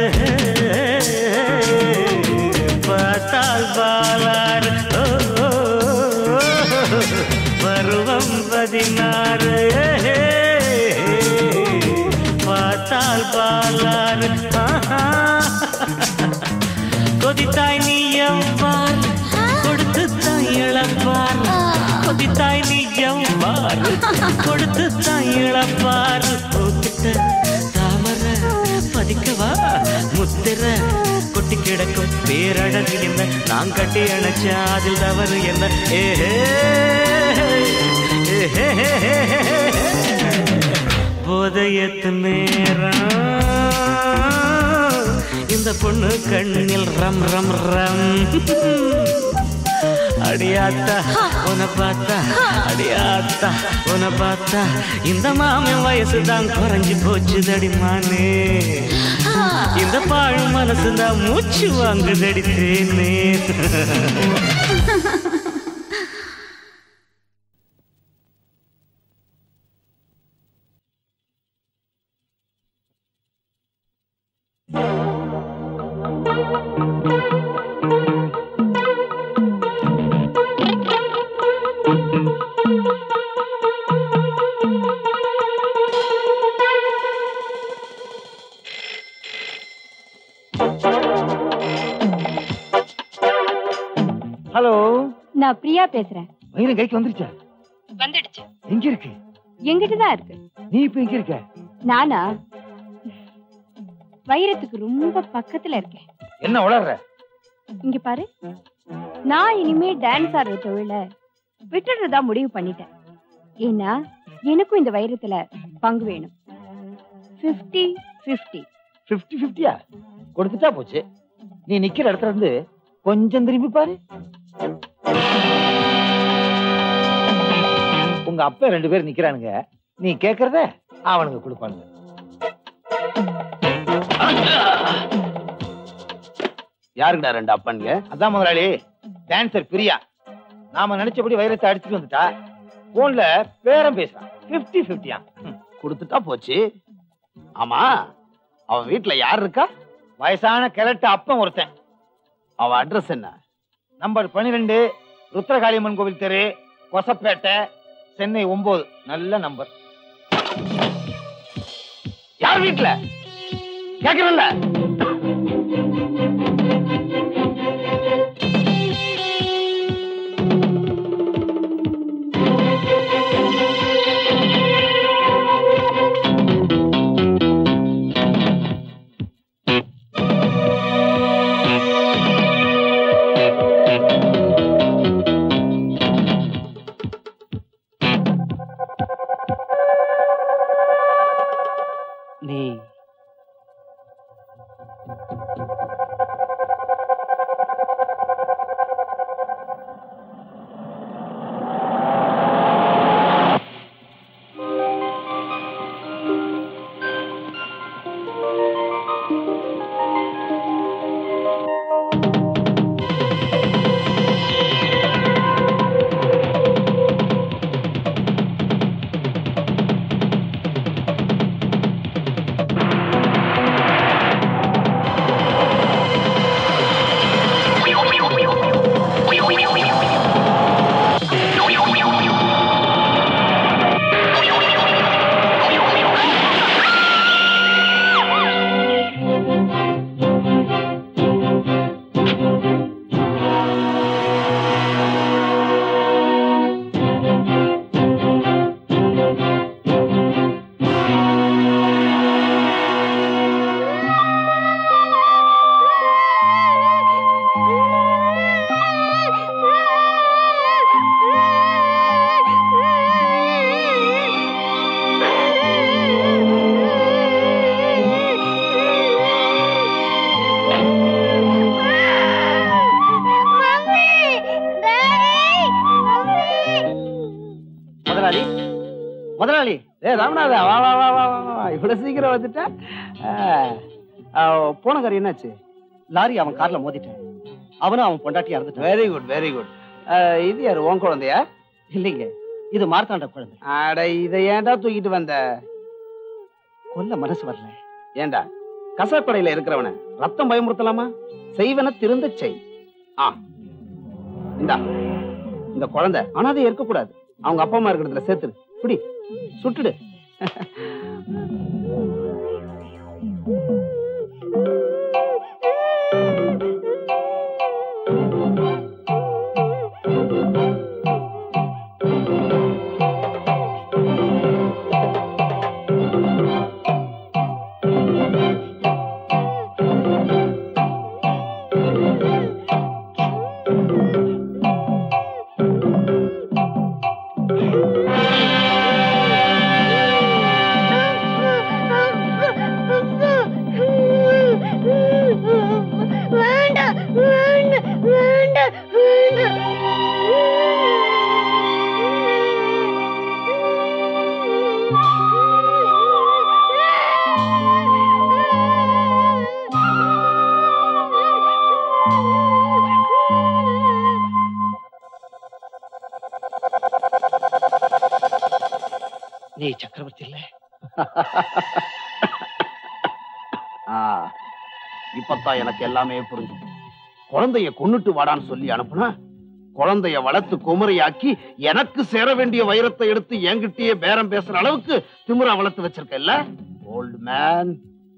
பார்த்தால் பாலாறு ஓ, ஓ, ஓ. பருவம் பதினாறு பார்த்தால் பாலாறு ஆஹா. கொதித்தாய் நீ எவ்வாறு கொடுத்து தாய் இழப்பார் கொதித்தாய் நீ எவ்வாறு கொடுத்து தாய் இழப்பார் பூக்கிட்ட தாமர பதிக்கவா முத்திர கொட்டி கிடக்கும் பேரழகு என்ன நான் கட்டி அணைச்ச அதில் தவறு என்ன ஏஹே போதையத்து நேரம் இந்த பொண்ணு கண்ணில் ரம் ரம் ரம் அடியாத்தா உன பார்த்தா அடியாத்தா உன பார்த்தா இந்த மாமன் வயசு தான் குறைஞ்சு போச்சு தடிமானே இந்த பாழ் மனசு தான் மூச்சு வாங்குதடி தேனே ஹலோ நான் பிரியா பேசுறேன் வயிறு கைக்கு வந்துருச்சா வந்துடுச்சு எங்க இருக்கு எங்கிட்ட தான் இருக்கு நீ இப்ப எங்க இருக்க நானா வைரத்துக்கு ரொம்ப பக்கத்துல இருக்கேன் என்ன உளர்ற இங்க பாரு நான் இனிமே டான்ஸ் ஆடுற தொழில விட்டுடுறதா முடிவு பண்ணிட்டேன் ஏன்னா எனக்கும் இந்த வைரத்துல பங்கு வேணும் 50 50 பிப்டி பிப்டியா கொடுத்துட்டா போச்சு நீ நிக்கிற இடத்துல இருந்து கொஞ்சம் திரும்பி பாரு உங்க அப்பா ரெண்டு பேரும் நிக்கிறானுங்க நீ கேக்குறத அவனுங்க கொடுப்பானுங்க யாருக்குடா ரெண்டு அப்பனுங்க அதான் முதலாளி டான்சர் பிரியா நாம நினைச்சபடி வைரத்தை அடிச்சுட்டு வந்துட்டா போன்ல பேரம் பேசுறான் பிப்டி பிப்டியா கொடுத்துட்டா போச்சு ஆமா அவன் வீட்டுல யார் இருக்கா வயசான கிழட்டு அப்பன் ஒருத்தன் அவ அட்ரஸ் என்ன நம்பர் பன்னிரெண்டு ருத்ரகாளியம்மன் கோவில் தெரு கொசப்பேட்டை சென்னை ஒன்பது நல்ல நம்பர் யார் வீட்டுல கேக்குறல்ல நீ முதலாளி முதலாளி ஏ ராமநாதா வா வா வா வா வா, வா இவ்வளவு சீக்கிரம் வந்துட்ட ஆ, ஆ, போன காரியம் என்னாச்சு லாரி அவன் கார்ல மோதிட்டேன் அவனும் அவன் பொண்டாட்டி இறந்துட்டான் வெரி குட் வெரி குட் இது யாரு உன் குழந்தையா இல்லைங்க இது மார்த்தாண்ட குழந்தை அட இதை ஏன்டா தூக்கிட்டு வந்த கொல்ல மனசு வரல ஏண்டா கசப்படையில இருக்கிறவன ரத்தம் பயமுறுத்தலாமா செய்வன திருந்த செய் ஆ இந்தா இந்த குழந்தை அனாதை இருக்கக்கூடாது அவங்க அப்பா அம்மா இருக்கிறதுல சேர்த்துடு பிடி சுட்டுடு வேண்டாம் வேண்டாம் வேண்டாம் வேண்டாம் நீ சக்கரவர்த்தி இல்ல ஆ, இப்பத்தான் எனக்கு எல்லாமே புரிஞ்சுது குழந்தைய கொன்னுட்டு வாடான்னு சொல்லி அனுப்புனா குழந்தைய வளர்த்து குமரையாக்கி எனக்கு சேர வேண்டிய வைரத்தை எடுத்து என்கிட்டயே பேரம் பேசுற அளவுக்கு திமிரா வளர்த்து வச்சிருக்கல்ல ஓல்டு மேன்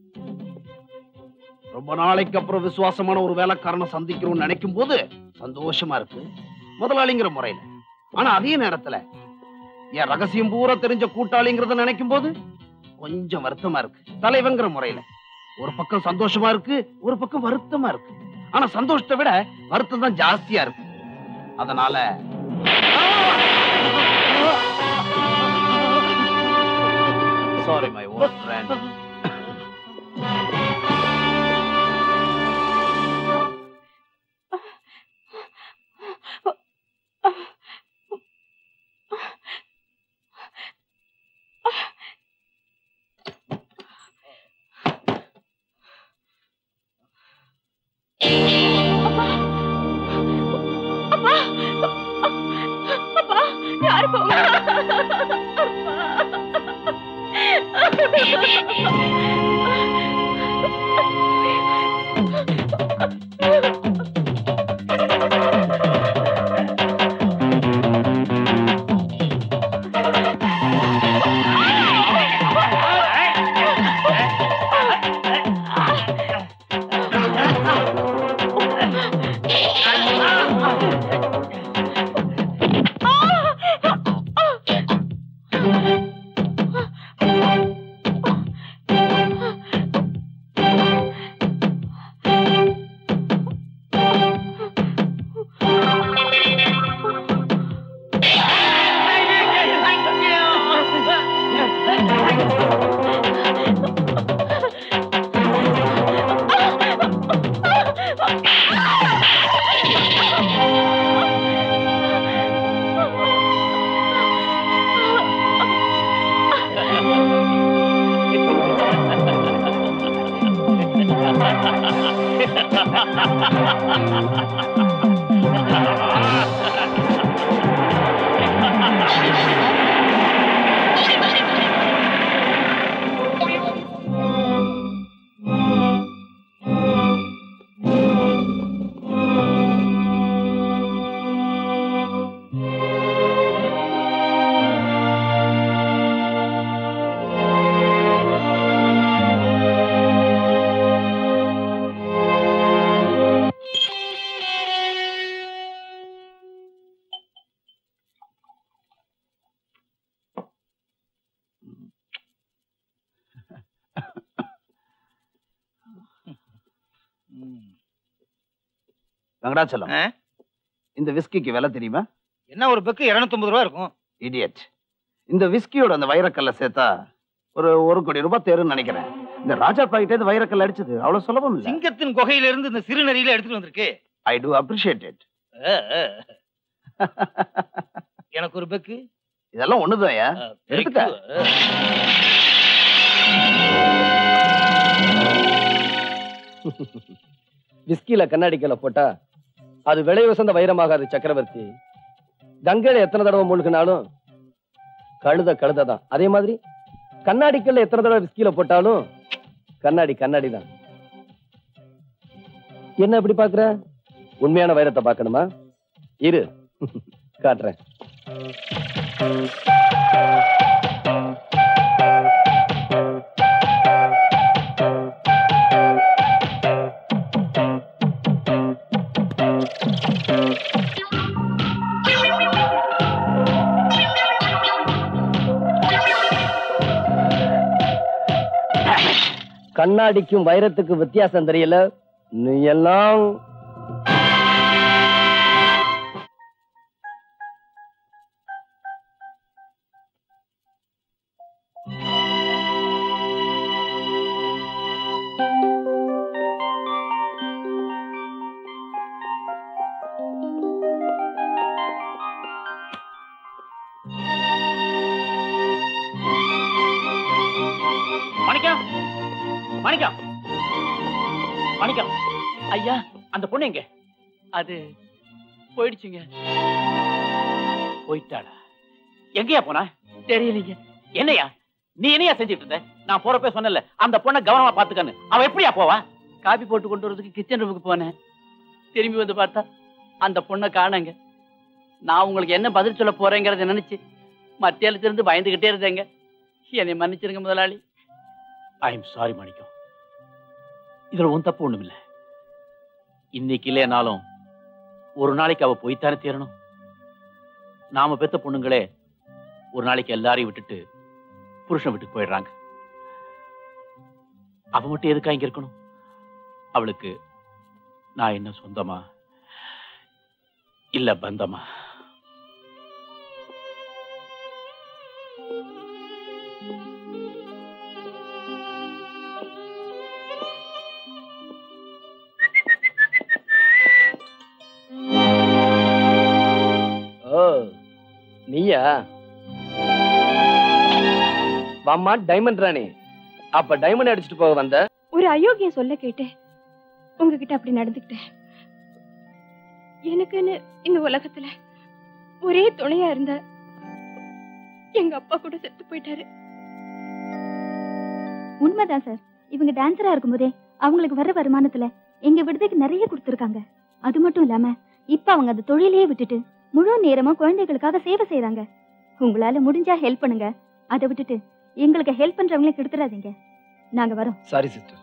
ரொம்ப நாளைக்கு அப்புறம் விசுவாசமான ஒரு வேலைக்காரனை சந்திக்கிறோம்னு நினைக்கும் போது சந்தோஷமா இருக்கு முதலாளிங்கிற முறையில ஆனா அதே நேரத்துல என் ரகசியம் பூரா தெரிஞ்ச கூட்டாளிங்கிறத நினைக்கும் போது கொஞ்சம் வருத்தமா இருக்கு தலைவங்கிற முறையில ஒரு பக்கம் சந்தோஷமா இருக்கு ஒரு பக்கம் வருத்தமா இருக்கு ஆனா சந்தோஷத்தை விட வருத்தம் தான் ஜாஸ்தியா இருக்கு அதனால சாரி மை ஓல்ட் ஃப்ரெண்ட் அப்பா அப்பா யாரு போங்க வெங்கடாச்சலம் இந்த விஸ்கிக்கு விலை தெரியுமா என்ன ஒரு பெக்கு 250 ரூபா இருக்கும் இடியட் இந்த விஸ்கியோட அந்த வைரக்கல்ல சேர்த்தா ஒரு ஒரு கோடி ரூபாய் தேருன்னு நினைக்கிறேன் இந்த ராஜா பாக்கிட்டே இந்த வைரக்கல் அடிச்சது அவ்வளவு சுலபம் இல்ல சிங்கத்தின் குகையில இருந்து இந்த சிறுநரியில எடுத்துட்டு வந்திருக்கு I do appreciate it ah, ah. எனக்கு ஒரு பெக்கு இதெல்லாம் ஒண்ணுதான்யா எடுத்துக்க விஸ்கில கண்ணாடிக்கல போட்டா அது விலை உசந்த வைரமாகாது சக்கரவர்த்தி கங்கையில எத்தனை தடவை மூழ்கினாலும் கழுத கழுத தான் அதே மாதிரி கண்ணாடிக்கல்ல எத்தனை தடவை விஸ்கில போட்டாலும் கண்ணாடி கண்ணாடி தான் என்ன இப்படி பாக்குற உண்மையான வைரத்தை பார்க்கணுமா இரு காட்டுறேன் கண்ணாடிக்கும் வைரத்துக்கும் வித்தியாசம் தெரியல நீ எல்லாம் மாணிக்கம் மாணிக்கம் மாணிக்கம் ஐயா அந்த பொண்ணு எங்க அது போயிடுச்சுங்க போயிட்டாளா எங்கயா போனா தெரியலீங்க என்னையா நீ என்னையா செஞ்சுட்டு இருந்த நான் போறப்ப சொன்னல அந்த பொண்ணை கவனமா பாத்துக்கன்னு அவ எப்படியா போவா காபி போட்டு கொண்டு வரதுக்கு கிச்சன் ரூமுக்கு போனேன் திரும்பி வந்து பார்த்தா அந்த பொண்ணை காணங்க நான் உங்களுக்கு என்ன பதில் சொல்ல போறேங்கிறத நினைச்சு மத்தியாலத்திலிருந்து பயந்துகிட்டே இருந்தேங்க என்னை மன்னிச்சிருங்க முதலாளி ஐ எம் சாரி மாணிக்கம் இதுல உன் தப்பு ஒண்ணுமில்ல இன்னைக்கு இல்லைனாலும் ஒரு நாளைக்கு அவ போய்த்தானே தீரணும் நாம பெத்த பொண்ணுங்களே ஒரு நாளைக்கு எல்லாரையும் விட்டுட்டு புருஷன் விட்டுட்டு போயிடுறாங்க அவ மட்டும் எதுக்கா இங்க இருக்கணும் அவளுக்கு நான் என்ன சொந்தமா இல்ல பந்தமா ஓ நீயா வாம்மா டைமண்ட் ராணி அப்ப டைமண்ட் அடிச்சுட்டு போக வந்த ஒரு அயோக்கியம் சொல்ல கேட்டு உங்ககிட்ட அப்படி நடந்துக்கிட்டேன் எனக்குன்னு இந்த உலகத்துல ஒரே துணையா இருந்த எங்க அப்பா கூட செத்து போயிட்டாரு உண்மைதான் சார் இவங்க டான்சரா இருக்கும்போதே அவங்களுக்கு வர்ற வருமானத்துல எங்க விடுதிக்கு நிறைய கொடுத்துருக்காங்க அது மட்டும் இல்லாம இப்ப அவங்க அந்த தொழிலையே விட்டுட்டு முழு நேரமா குழந்தைகளுக்காக சேவை செய்றாங்க உங்களால முடிஞ்சா ஹெல்ப் பண்ணுங்க அதை விட்டுட்டு எங்களுக்கு ஹெல்ப் பண்றவங்களே கெடுத்துறாதீங்க நாங்க வரோம் சாரி சிஸ்டர்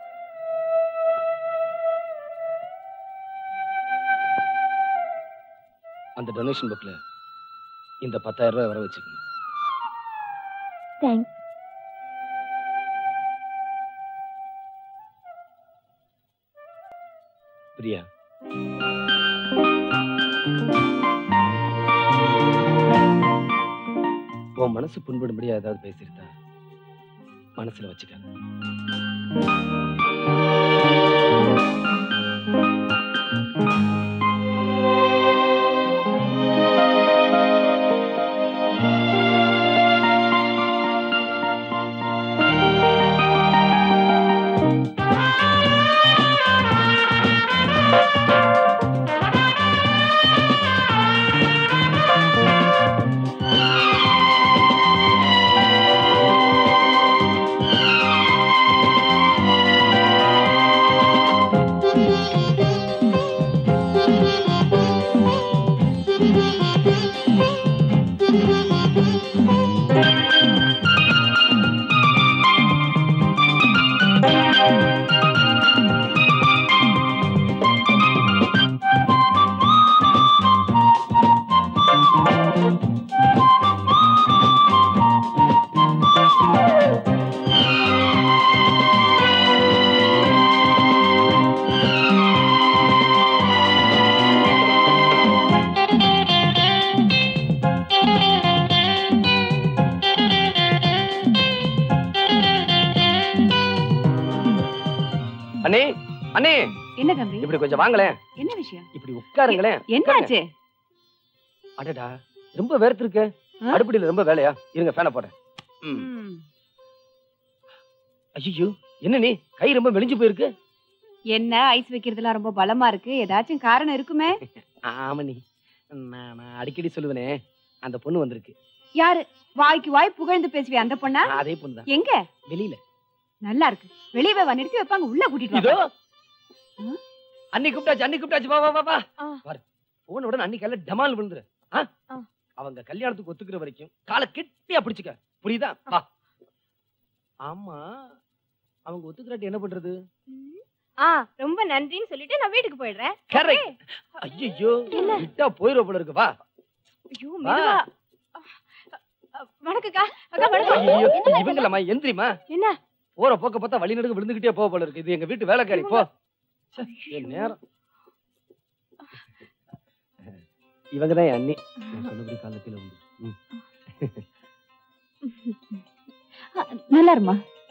அந்த டொனேஷன் புக்ல இந்த பத்தாயிரம் ரூபாய் வர வச்சுக்கோங்க தேங்க்ஸ் பிரியா உன் மனசு புண்படும்படியா ஏதாவது பேசியிருந்தா மனசுல வச்சுக்காத அண்ணே அண்ணே என்ன தம்பி இப்படி கொஞ்சம் வாங்களேன் என்ன விஷயம் இப்படி உட்காருங்களேன் என்னாச்சு அடடா ரொம்ப வேர்த்து இருக்கு அடுப்படியில ரொம்ப வேலையா இருங்க ஃபேனை போடுறேன் ஐயோ என்ன நீ கை ரொம்ப மெலிஞ்சு போயிருக்கு என்ன ஐஸ் வைக்கிறதுலாம் ரொம்ப பலமா இருக்கு ஏதாச்சும் காரணம் இருக்குமே ஆமா நீ நான் நான் அடிக்கடி சொல்லுவேனே அந்த பொண்ணு வந்திருக்கு யாரு வாய்க்கு வாய் புகழ்ந்து பேசுவே அந்த பொண்ணா அதே பொண்ணு தான் எங்க வெளியில நல்லா இருக்கு வெளியவே வா நிறுத்தி வைப்பாங்க உள்ள கூட்டிட்டு இதோ வா அன்னி கூப்பிட்டாச்சு அன்னி கூப்பிட்டாச்சு வா வா வா வா பாரு போன உடனே அன்னி கையில டமால் விழுந்துரு ஆ? அவங்க கல்யாணத்துக்கு ஒத்துக்கிற வரைக்கும் காலை கெட்டியா பிடிச்சுக்க புரியுதா வா ஆமா அவங்க ஒத்துக்கிறாட்டி என்ன பண்றது ஆ ரொம்ப நன்றின்னு சொல்லிட்டு நான் வீட்டுக்கு போயிடுறேன் கரெக்ட் ஐயோ விட்டா போயிரும் போல இருக்கு வா ஐயோ வா. மெதுவா வணக்கக்கா அக்கா ஐயோ வணக்கம் இவங்களம்மா எந்திரிமா என்ன போற போக்க பார்த்தா வழி நடுக்கு விழுந்துகிட்டே போக போல இருக்கு இது எங்க வீட்டு வேலைக்காரி போ ச்சே, என் நேரம் இவங்க தான் என் அண்ணி நான் சொன்னபடி காலத்தில் உண்டு ம். நல்லா இருமா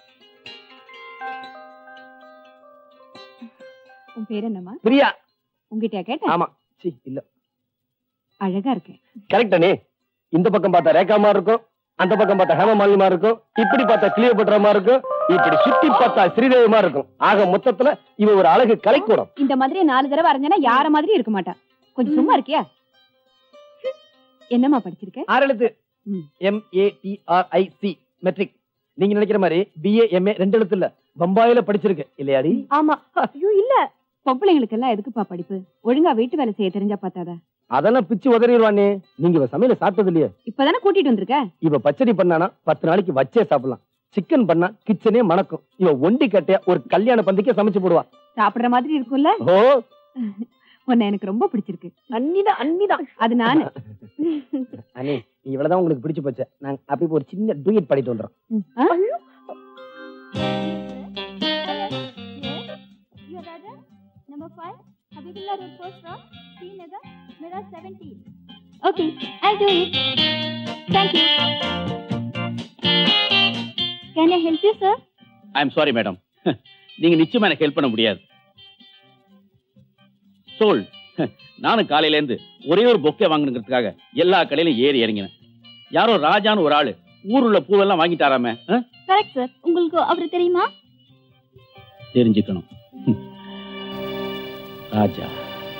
உன் பேர் என்னம்மா பிரியா உங்ககிட்ட கேட்டேன் ஆமா சி இல்ல அழகா இருக்கேன் கரெக்ட் அண்ணே இந்த பக்கம் பார்த்தா ரேகா மாதிரி இருக்கும் அந்த பக்கம் பார்த்தா ஹேம மாலிமா இருக்கும் இப்படி பார்த்தா கிளியோபட்ரா மாதிரி இருக்கும் இப்படி சுத்தி பார்த்தா ஸ்ரீதேவி மாதிரி இருக்கும் ஆக மொத்தத்துல இவ ஒரு அழகு கலைக்கூடம் இந்த மாதிரி நாலு தடவை அரைஞ்சனா யார மாதிரி இருக்க மாட்டா கொஞ்சம் சும்மா இருக்கியா என்னம்மா படிச்சிருக்க ஆறு எழுத்து M A T R I C matric நீங்க நினைக்கிற மாதிரி பிஏ எம்ஏ ரெண்டு எழுத்து இல்ல பம்பாயில படிச்சிருக்கு இல்லையாடி ஆமா ஐயோ இல்ல பொம்பளைங்களுக்கு எல்லாம் எதுக்குப்பா படிப்பு ஒழுங்கா வீட்டு வேலை செய்ய தெரிஞ்சா பார்த்தாதா அதெல்லாம் பிச்சு உதறிடுவானே நீங்க இவ சமையல சாப்பிட்டது இல்லையா இப்பதானே கூட்டிட்டு வந்திருக்க இவ பச்சடி பண்ணானா பத்து நாளைக்கு வச்சே சாப்பிடலாம் சிக்கன் பண்ணா கிச்சனே மணக்கும் இவ ஒண்டி கட்டையா ஒரு கல்யாண பந்திக்கே சமைச்சு போடுவா சாப்பிடுற மாதிரி இருக்கும்ல ஓ உன்னை எனக்கு ரொம்ப பிடிச்சிருக்கு அன்னிதான் அன்னிதான் அது நானு அண்ணே இவ்வளவுதான் உங்களுக்கு பிடிச்சு போச்சு நாங்க அப்படி ஒரு சின்ன டூயட் பாடிட்டு வந்துறோம் ஆ? Your order, number five, Habibullah Road Post Road, Srinagar, Mirror 17. Okay, I'll do it. Thank you. Can I help you, sir? I am sorry madam நீங்க நிச்சயமா எனக்கு ஹெல்ப் பண்ண முடியாது சோல் நானும் காலையில இருந்து ஒரே ஒரு பொக்கே வாங்கணுங்கிறதுக்காக எல்லா கடையிலும் ஏறி இறங்கினேன் யாரோ ராஜான்னு ஒரு ஆளு ஊருள்ள பூவெல்லாம் வாங்கிட்டாராமே ஆ? Correct, sir. உங்களுக்கு அவரு தெரியுமா தெரிஞ்சுக்கணும் ம். ராஜா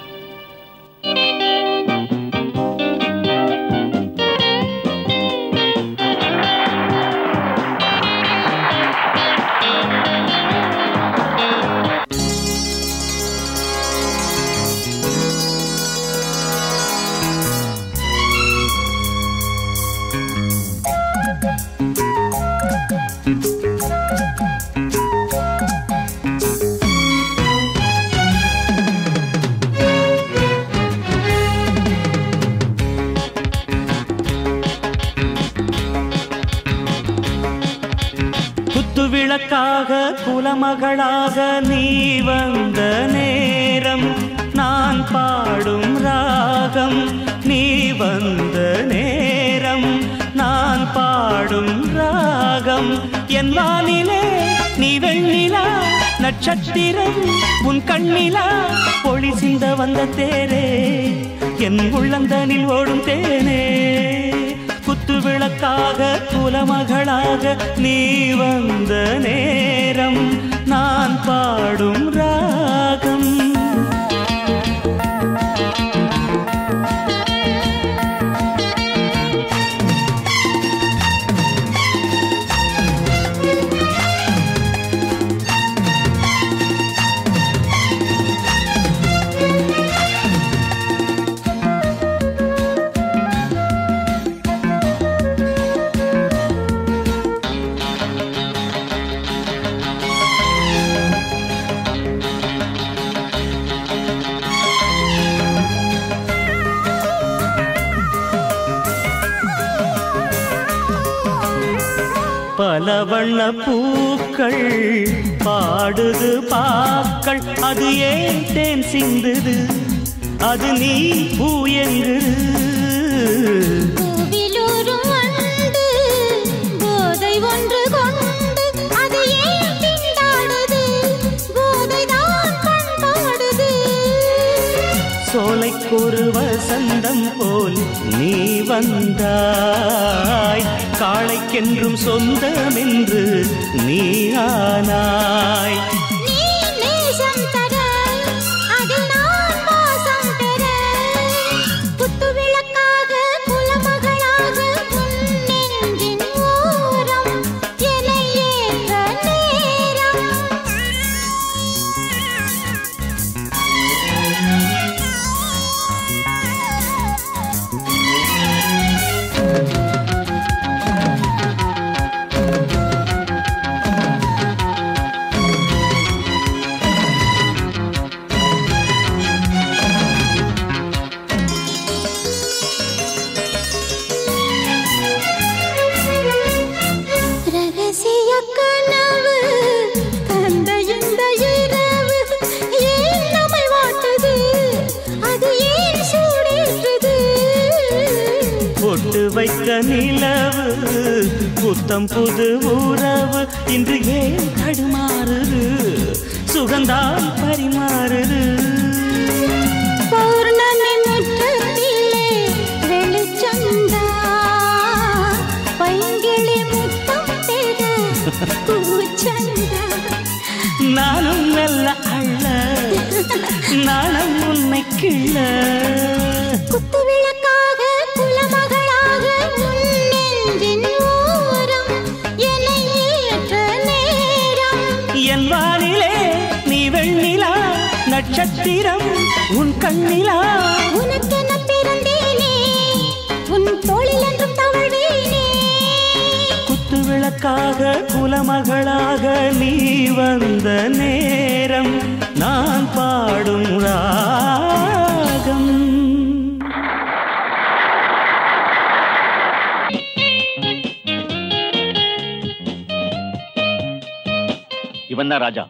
குத்துவிளக்காக குலமகளாக நீ வந்த நேரம் நான் பாடும் ராகம் நீ வந்த நேரம் நான் பாடும் ராகம் என் வானிலே நீ வெண்ணிலா நட்சத்திரம் உன் கண்ணிலா ஒளி சிந்த வந்த தேரே என் உள்ளந்தனில் ஓடும் தேனே குத்து விளக்காக குலமகளாக நீ வந்த நேரம் நான் பாடும் ராகம் பல வண்ண பூக்கள் பாடுது பாக்கள் அது ஏன் தேன் சிந்துது அது நீ பூ எங்குது பூவிலூரும் வண்டு போதை ஒன்று கொண்டு அது ஏன் திண்டாடுது போதைதான் பண்பாடுது சோலைக்கொரு வசந்தம் போல் நீ வந்தாய் காளைக்கென்றும் சொந்தமென்று நீ ஆனாய் நீ நேசம் தர அதில் நான் வாசம் பெற குத்து விளக்காக குலமகளாக உன் நெஞ்சின் ஓரம் எனை ஏற்ற ரகசிய கனவு கண்ட இந்த இரவு ஏன் நம்மை வாட்டுது அது ஏன் சூடேற்றுது பொட்டு வைத்த நிலவு புத்தம் புது உறவு இன்று ஏன் தடுமாறுது சுகந்தான் பரிமாறுது பௌர்ணமி முற்றத்திலே வெளிச்சந்தா பைங்கிளி முத்தம் பெற பூச்சந்தா நானும் மெல்ல அள்ள நாணம் உன்னை கிள்ள குத்து விளக்காக குலமகளாக உன் நெஞ்சின் ஓரம் என்னை ஏற்ற நேரம் என் வானிலே நீ வெண்ணிலா நட்சத்திரம் உன் கண்ணிலா உனக்கென பிறந்தேனே உன் தோளில் என்றும் தவழ்வேனே குத்து விளக்காக குலமகளாக நீ வந்த நேரம் நான் பாடும் ராகம் இவன் தான் ராஜா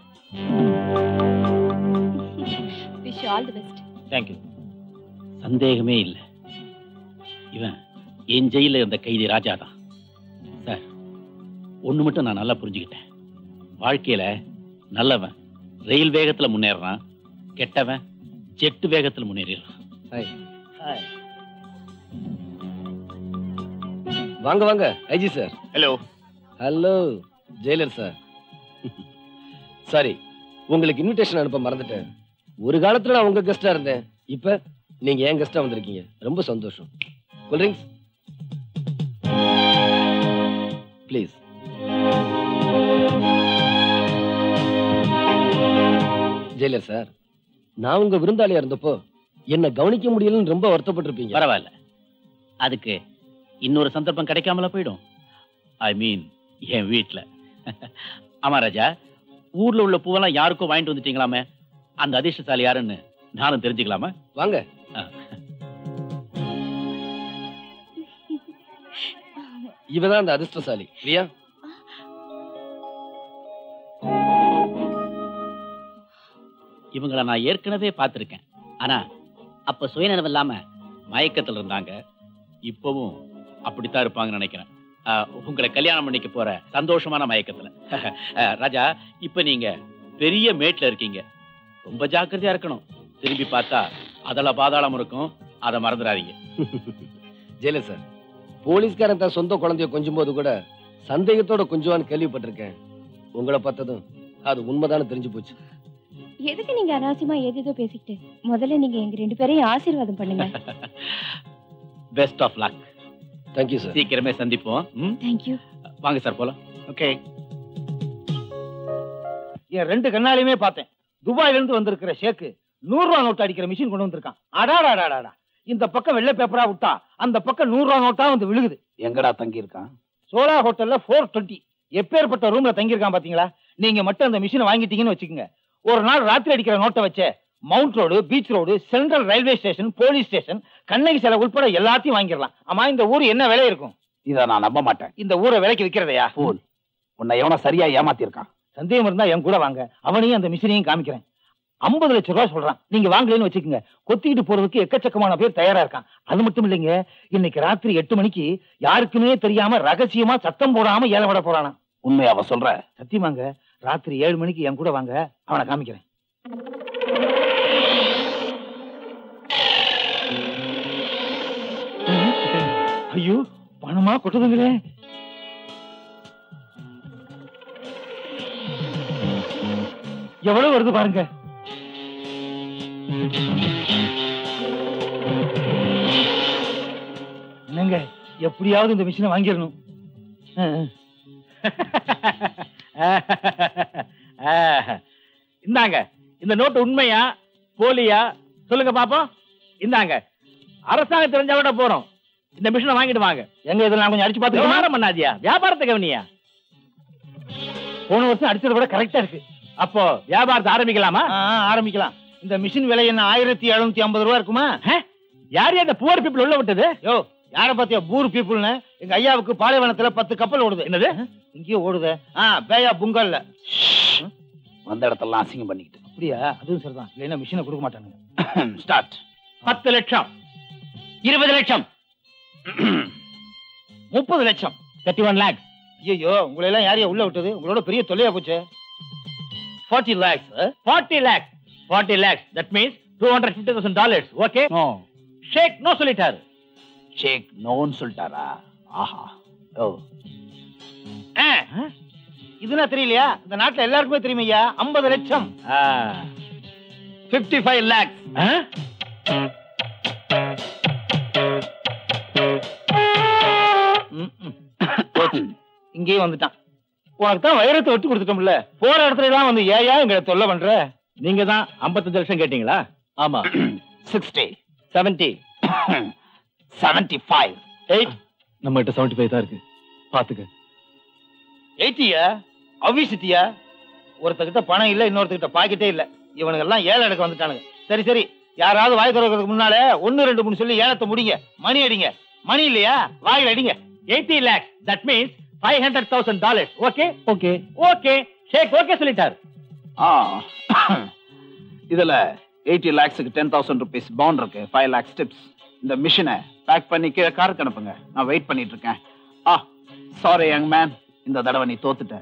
wish all the best thank you சந்தேகமே இல்லை இவன் என் ஜெயில இருந்த கைதி ராஜா தான் சார் ஒண்ணு மட்டும் நான் நல்லா புரிஞ்சுக்கிட்டேன் வாழ்க்கையில நல்லவன் ரயில் வேகத்துல முன்னேறான் கெட்டவன் ஜெட்டு வேகத்துல முன்னேறிடுறான் வாங்க வாங்க IG sir hello hello jailer sir sorry உங்களுக்கு இன்விடேஷன் அனுப்ப மறந்துட்டேன் ஒரு காலத்துல நான் உங்க கெஸ்டா இருந்தேன் இப்ப நீங்க ஏன் கெஸ்டா வந்திருக்கீங்க ரொம்ப சந்தோஷம் கூல்ட்ரிங்க்ஸ் ப்ளீஸ் ஜெயிலர் சார் நான் உங்க விருந்தாளியா இருந்தப்போ என்ன கவனிக்க முடியலன்னு ரொம்ப வருத்தப்பட்டிருப்பீங்க பரவாயில்ல அதுக்கு இன்னொரு சந்தர்ப்பம் கிடைக்காமல போயிடும் ஐ மீன் என் வீட்ல ஆமா ராஜா ஊர்ல உள்ள பூவெல்லாம் யாருக்கோ வாங்கிட்டு வந்துட்டீங்களாமே அந்த அதிர்ஷ்டசாலி யாருன்னு நானும் தெரிஞ்சுக்கலாமா வாங்க இவதான் அந்த அதிர்ஷ்டசாலி பிரியா இவங்கள நான் ஏற்கனவே பார்த்திருக்கேன் ஆனா அப்ப சுயநலம் இல்லாம மயக்கத்துல இருந்தாங்க இப்பவும் அப்படித்தான் இருப்பாங்கன்னு நினைக்கிறேன் ஆஹ், உங்களை கல்யாணம் பண்ணிக்க போற சந்தோஷமான மயக்கத்துல ஆஹ், ராஜா இப்ப நீங்க பெரிய மேட்ல இருக்கீங்க ரொம்ப ஜாக்கிரதையா இருக்கணும் திரும்பி பார்த்தா அதல பாதாளம் இருக்கும் அதை மறந்துடாதீங்க ஜெயிலர் சார் போலீஸ்காரன் தன் சொந்த குழந்தைய கொஞ்சும் போது கூட சந்தேகத்தோட கொஞ்சுவான்னு கேள்விப்பட்டிருக்கேன் உங்களை பார்த்ததும் அது உண்மைதானு தெரிஞ்சு போச்சு எதுக்கு நீங்க அனாவசியமா ஏதேதோ பேசிக்கிட்டு முதல்ல நீங்க எங்க ரெண்டு பேரையும் ஆசீர்வாதம் பண்ணுங்க best of luck thank you sir சீக்கிரமே சந்திப்போம் ம்? தேங்க்யூ வாங்க சார் போலாம் ஓகே என் ரெண்டு கண்ணாலையுமே பார்த்தேன் துபாயில இருந்து வந்திருக்கிற ஷேக்கு நூறு ரூபா நோட்டு அடிக்கிற மிஷின் கொண்டு வந்திருக்கான் அடாடாடாடாடா இந்த பக்கம் வெள்ளை பேப்பரா விட்டா அந்த பக்கம் நூறு ரூபா நோட்டா வந்து விழுகுது எங்கடா தங்கி இருக்கான் சோலா ஹோட்டல்ல ஃபோர் டுவெண்ட்டி எப்பேற்பட்ட ரூம்ல தங்கியிருக்கான் பாத்தீங்களா நீங்க மட்டும் அந்த மிஷினை வாங்கிட்டீங்கன்னு வச்சுக்கோங்க ஒரு நாள் ராத்திரி அடிக்கிற நோட்டை வச்ச Mount Road Beach Road central railway station police station Kannagi சிலை உட்பட எல்லாத்தையும் வாங்கிடலாம் ஆமா இந்த ஊர் என்ன விலை இருக்கும் இத நான் நம்ப மாட்டேன் இந்த ஊரை விலைக்கு விக்கிறதையா போல் உன்னை எவனோ சரியா ஏமாத்திருக்கான் சந்தேகம் இருந்தா என் கூட வாங்க அவனையும் அந்த மிஷினையும் காமிக்கிறேன் ஐம்பது லட்சம் ரூபாய் சொல்றான் நீங்க வாங்கலைன்னு வச்சுக்கோங்க கொத்திக்கிட்டு போறதுக்கு எக்கச்சக்கமான பேர் தயாரா இருக்கான் அது மட்டும் இல்லைங்க இன்னைக்கு ராத்திரி எட்டு மணிக்கு யாருக்குமே தெரியாம ரகசியமா சத்தம் போடாம ஏல விட போறானா உண்மையா அவ சொல்ற சத்தியமாங்க ராத்திரி ஏழு மணிக்கு என் கூட வாங்க அவனை காமிக்கிறேன் ஐயோ பணமா கொட்டுதுங்களே எவ்வளவு வருது பாருங்க என்னங்க எப்படியாவது இந்த மிஷினை வாங்கிடணும் இந்தாங்க இந்த நோட்டு உண்மையா போலியா சொல்லுங்க பாப்போம் இந்தாங்க அரசாங்கம் தெரிஞ்சா விட போறோம் இந்த மிஷினை வாங்கிட்டு வாங்க எங்க இதுல நான் கொஞ்சம் அடிச்சு பார்த்து வியாபாரம் பண்ணாதியா வியாபாரத்தை கவனியா போன வருஷம் அடிச்சதை விட கரெக்டா இருக்கு அப்போ வியாபாரத்தை ஆரம்பிக்கலாமா ஆரம்பிக்கலாம் இந்த மிஷின் விலை என்ன ஆயிரத்தி எழுநூத்தி ஐம்பது ரூபா இருக்குமா யார் அந்த புவர் பீப்புள் உள்ள விட்டது யோ யார பாத்தியா பூர் பீப்புள்னு எங்க ஐயாவுக்கு பாலைவனத்துல பத்து கப்பல் ஓடுது என்னது இங்கேயே ஓடுதே ஆ பேயா புங்கல்ல வந்த இடத்தெல்லாம் அசிங்கம் பண்ணிக்கிட்டு அப்படியா அதுவும் சரிதான் இல்லைன்னா மிஷினை கொடுக்க மாட்டானுங்க ஸ்டார்ட் பத்து லட்சம் இருபது லட்சம் முப்பது லட்சம் தேர்ட்டி ஒன் லேக்ஸ் ஐயோ உங்களை எல்லாம் யாரையா உள்ள விட்டது உங்களோட பெரிய தொல்லையா போச்சு forty lakhs forty lakhs forty lakhs that means two hundred fifty thousand dollars okay no sheikh no சொல்லிட்டாரு ஷேக் நோன்னு சொல்லிட்டாரா ஆஹா ஓ ஆ, இதுனா தெரியலையா இந்த நாட்டுல எல்லாருக்குமே தெரியுமையா ஐம்பது லட்சம் ஃபிஃப்டி ஃபைவ் லேக்ஸ் இங்கேயும் வந்துட்டான் உனக்கு தான் வைரத்தை விட்டு கொடுத்துட்டோம்ல போற இடத்துல எல்லாம் வந்து ஏயா எங்களை தொல்லை பண்ற நீங்க தான் ஐம்பத்தஞ்சு லட்சம் கேட்டீங்களா ஆமா sixty seventy seventy five eight நம்ம கிட்ட செவன்டி ஃபைவ் தான் இருக்கு பாத்துக்க எயிட்டியா அவிசிட்டியா ஒருத்தகிட்ட பணம் இல்ல இன்னொருத்தகிட்ட பாக்கெட்டே இல்ல இவனுங்க எல்லாம் ஏழை எடுக்க வந்துட்டானுங்க சரி சரி யாராவது வாய் திறக்கிறதுக்கு முன்னால ஒன்னு ரெண்டு மூணு சொல்லி ஏலத்தை முடிங்க மணி அடிங்க மணி இல்லையா வாயில் அடிங்க eighty lakhs that means five hundred thousand dollars okay okay okay sheikh okay சொல்லிட்டாரு ஆ இதுல எயிட்டி லேக்ஸுக்கு டென் தௌசண்ட் ருபீஸ் பவுண்ட் இருக்கு ஃபைவ் லேக்ஸ் டிப்ஸ் இந்த மிஷினை பேக் பண்ணி கீழே காருக்கு அனுப்புங்க நான் வெயிட் பண்ணிட்டு இருக்கேன் ஆ சாரி யங் மேன் இந்த தடவை நீ தோத்துட்ட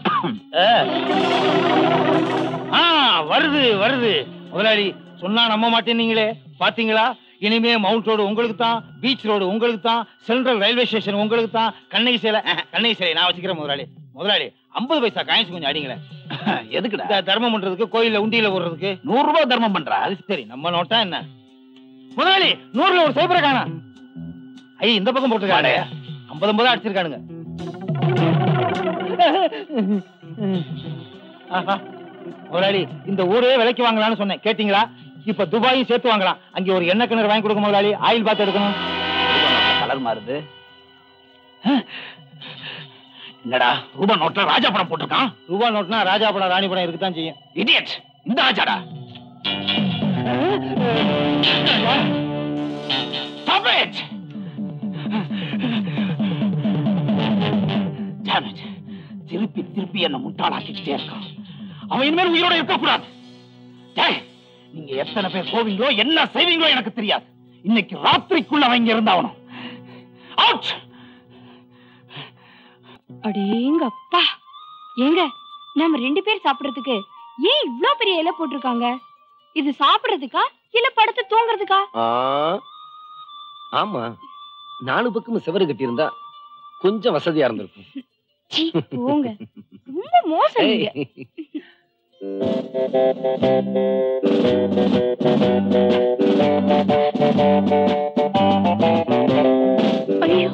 ஆ வருது வருது முதலாளி சொன்னா நம்ப மாட்டேன்னீங்களே பாத்தீங்களா இனிமே மவுண்ட் ரோடு உங்களுக்கு தான் பீச் ரோடு உங்களுக்கு தான் சென்ட்ரல் ரயில்வே ஸ்டேஷன் உங்களுக்கு தான் கண்ணகி சிலை அஹ், கண்ணகி சிலை நான் வச்சுக்கிறேன் முதலாளி முதலாளி ஐம்பது பைசா காயின்ஸ் கொஞ்சம் அடிங்களேன் எதுக்குடா இந்த தர்மம் பண்றதுக்கு கோயில்ல உண்டியில போடுறதுக்கு நூறு ரூபாய் தர்மம் பண்றா அது சரி நம்ம நோட்டா என்ன முதலாளி நூறுல ஒரு சைபரை காணா ஐய இந்த பக்கம் போட்டுருக்காங்க ஐம்பது ஐம்பது அடிச்சிருக்கானுங்க ஆஹா. முதலாளி இந்த ஊரே விலைக்கு வாங்கலாம்னு சொன்னேன் கேட்டீங்களா இப்ப துபாயும் சேர்த்து வாங்கலாம் அங்க ஒரு எண்ணெய் கிணறு வாங்கி கொடுக்க முதலாளி ஆயில் பார்த்து எடுக்கணும் கலர் மாறுது என்னடா ரூபா நோட்ல ராஜா படம் போட்டிருக்கான் ரூபா நோட்னா ராஜா படம் ராணி படம் இருக்குதான் செய்யும் இடியட் இந்த ராஜாடா Stop it! Damn it. திருப்பி திருப்பி என்ன முட்டாளாக்கிட்டே இருக்கான் அவன் இனிமேல் உயிரோட இருக்கக்கூடாது டேய், நீங்க எத்தனை பேர் போவீங்களோ என்ன செய்வீங்களோ எனக்கு தெரியாது இன்னைக்கு ராத்திரிக்குள்ள அவன் இங்க இருந்தாவணும் அவுட் அடேங்க அப்பா ஏங்க நம்ம ரெண்டு பேர் சாப்பிடுறதுக்கு ஏன் இவ்ளோ பெரிய இலை போட்டிருக்காங்க இது சாப்பிடுறதுக்கா இல்ல படுத்து தூங்குறதுக்கா ஆ, ஆமா நாலு பக்கமும் சிவரு கட்டியிருந்தா கொஞ்சம் வசதியா இருந்திருக்கும் சீ, போங்க ரொம்ப மோசம் நீங்க ஏய். ஐயோ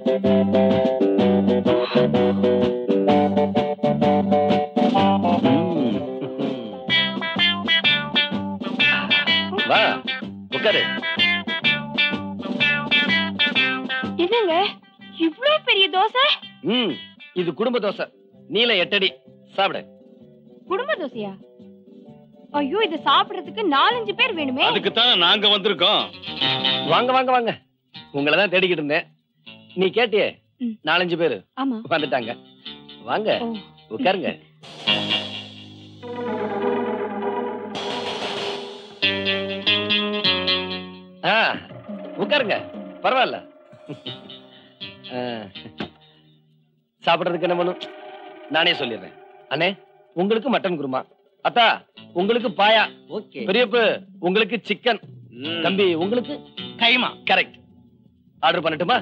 வா உட்காரு என்னங்க இவ்ளோ பெரிய தோசை ம் இது குடும்ப தோசை நீளம் எட்டடி சாப்பிடு குடும்ப தோசையா ஐயோ இது சாப்பிடுறதுக்கு நாலஞ்சு பேர் வேணுமே அதுக்கு தானே நாங்க வந்திருக்கோம் வாங்க வாங்க வாங்க உங்களை தான் தேடிக்கிட்டு இருந்தேன் நீ கேட்டியே நாலஞ்சு பேரு ஆமா வந்துட்டாங்க வாங்க உட்காருங்க ஆ உட்காருங்க பரவாயில்ல ஆ, சாப்பிடுறதுக்கு என்ன பண்ணும் நானே சொல்லிடுறேன் அண்ணே உங்களுக்கு மட்டன் குருமா அத்தா உங்களுக்கு பாயா ஓகே பெரியப்பு உங்களுக்கு சிக்கன் தம்பி உங்களுக்கு கைமா கரெக்ட் ஆர்டர் பண்ணட்டுமா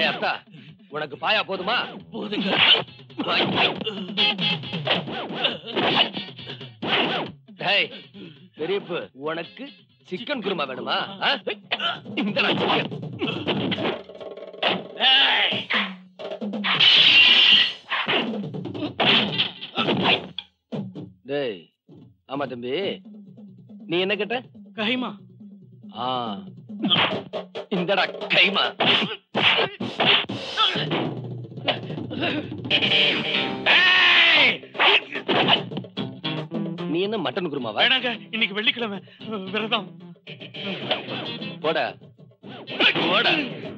ஏய் அத்தா உனக்கு பாயா போதுமா போதுங்க டேய் பெரியப்பு உனக்கு சிக்கன் குருமா வேணுமா ஆ? இந்தடா சிக்கன் டேய் ஆமா தம்பி நீ என்ன கேட்ட கைமா ஆ இந்தடா கைமா நீ என்ன மட்டன் குருமாவா வேணாங்க இன்னைக்கு வெள்ளிக்கிழமை விரதம் போட போட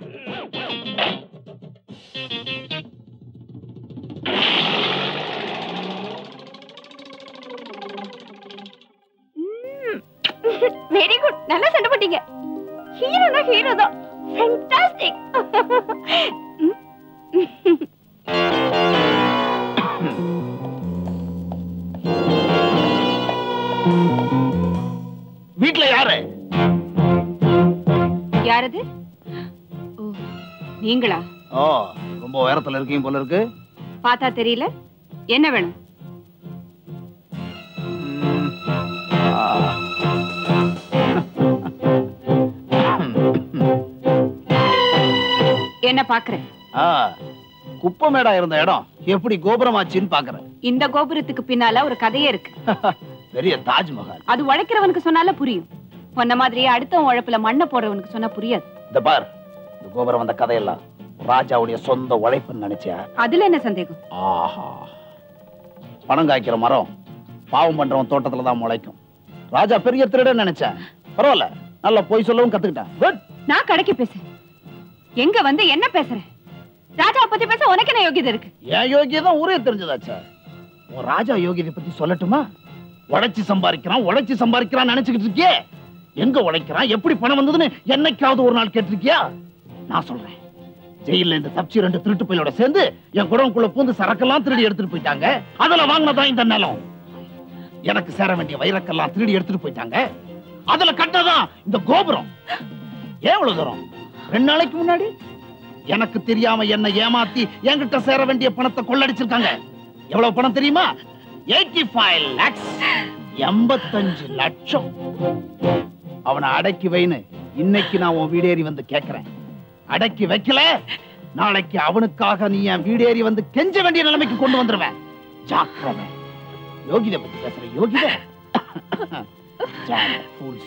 வெரி குட் நல்லா சண்டை போட்டீங்க ஹீரோனா ஹீரோ தான் ஃபேண்டாஸ்டிக் வீட்ல யாரு யாரது ஓ நீங்களா ஓ ரொம்ப உயரத்துல இருக்கீங்க போல இருக்கு பார்த்தா தெரியல என்ன வேணும் என்ன பாக்குறேன் ஆ, குப்பை மேடா இருந்த இடம் எப்படி கோபுரமாச்சுன்னு பாக்குறேன் இந்த கோபுரத்துக்கு பின்னால ஒரு கதையே இருக்கு பெரிய தாஜ்மஹால் அது உழைக்கிறவனுக்கு சொன்னால புரியும் உன்ன மாதிரியே அடுத்தவன் உழைப்புல மண்ணை போடுறவனுக்கு சொன்னா புரியாது இந்த பார் இந்த கோபுரம் வந்த கதையெல்லாம் ராஜாவுடைய சொந்த உழைப்புன்னு நினைச்சியா அதுல என்ன சந்தேகம் ஆஹா பணம் காய்க்கிற மரம் பாவம் பண்றவன் தோட்டத்துல தான் முளைக்கும் ராஜா பெரிய திருடன் நினைச்சேன் பரவாயில்ல நல்லா போய் சொல்லவும் கத்துக்கிட்டேன் குட் நான் கடைக்கு பேசு எங்க வந்து என்ன பேசுற ராஜாவை பத்தி பேச உனக்கு என்ன யோகியதை இருக்கு என் யோகியம் தான் ஊரே தெரிஞ்சதாச்சா உன் ராஜா யோகியதை பத்தி சொல்லட்டுமா உழைச்சு சம்பாதிக்கிறான் உழைச்சு சம்பாதிக்கிறான் நினைச்சுக்கிட்டு இருக்கியே எங்க உழைக்கிறான் எப்படி பணம் வந்ததுன்னு என்னைக்காவது ஒரு நாள் கேட்டிருக்கியா நான் சொல்றேன் ஜெயில இந்த தப்பிச்சு ரெண்டு திருட்டு பையோட சேர்ந்து என் குடவுக்குள்ள பூந்து சரக்கெல்லாம் திருடி எடுத்துட்டு போயிட்டாங்க அதுல வாங்கினதான் இந்த நிலம் எனக்கு சேர வேண்டிய வைரக்கெல்லாம் திருடி எடுத்துட்டு போயிட்டாங்க அதுல கட்டினதான் இந்த கோபுரம் ஏன் இவ்வளவு தூரம் ரெண்டு நாளைக்கு முன்னாடி எனக்கு தெரியாம என்ன ஏமாத்தி என்கிட்ட சேர வேண்டிய பணத்தை கொள்ளடிச்சிருக்காங்க எவ்வளவு பணம் தெரியுமா எயிட்டி ஃபைவ் லேக்ஸ் எண்பத்தஞ்சு லட்சம் அவனை அடக்கி வைன்னு இன்னைக்கு நான் உன் வீடேறி வந்து கேட்கிறேன் அடக்கி வைக்கல நாளைக்கு அவனுக்காக நீ என் வீடேறி வந்து கெஞ்ச வேண்டிய நிலைமைக்கு கொண்டு வந்துருவேன் ஜாக்கிரதை யோகிதை பத்தி பேசுற யோகிதை Damn fools.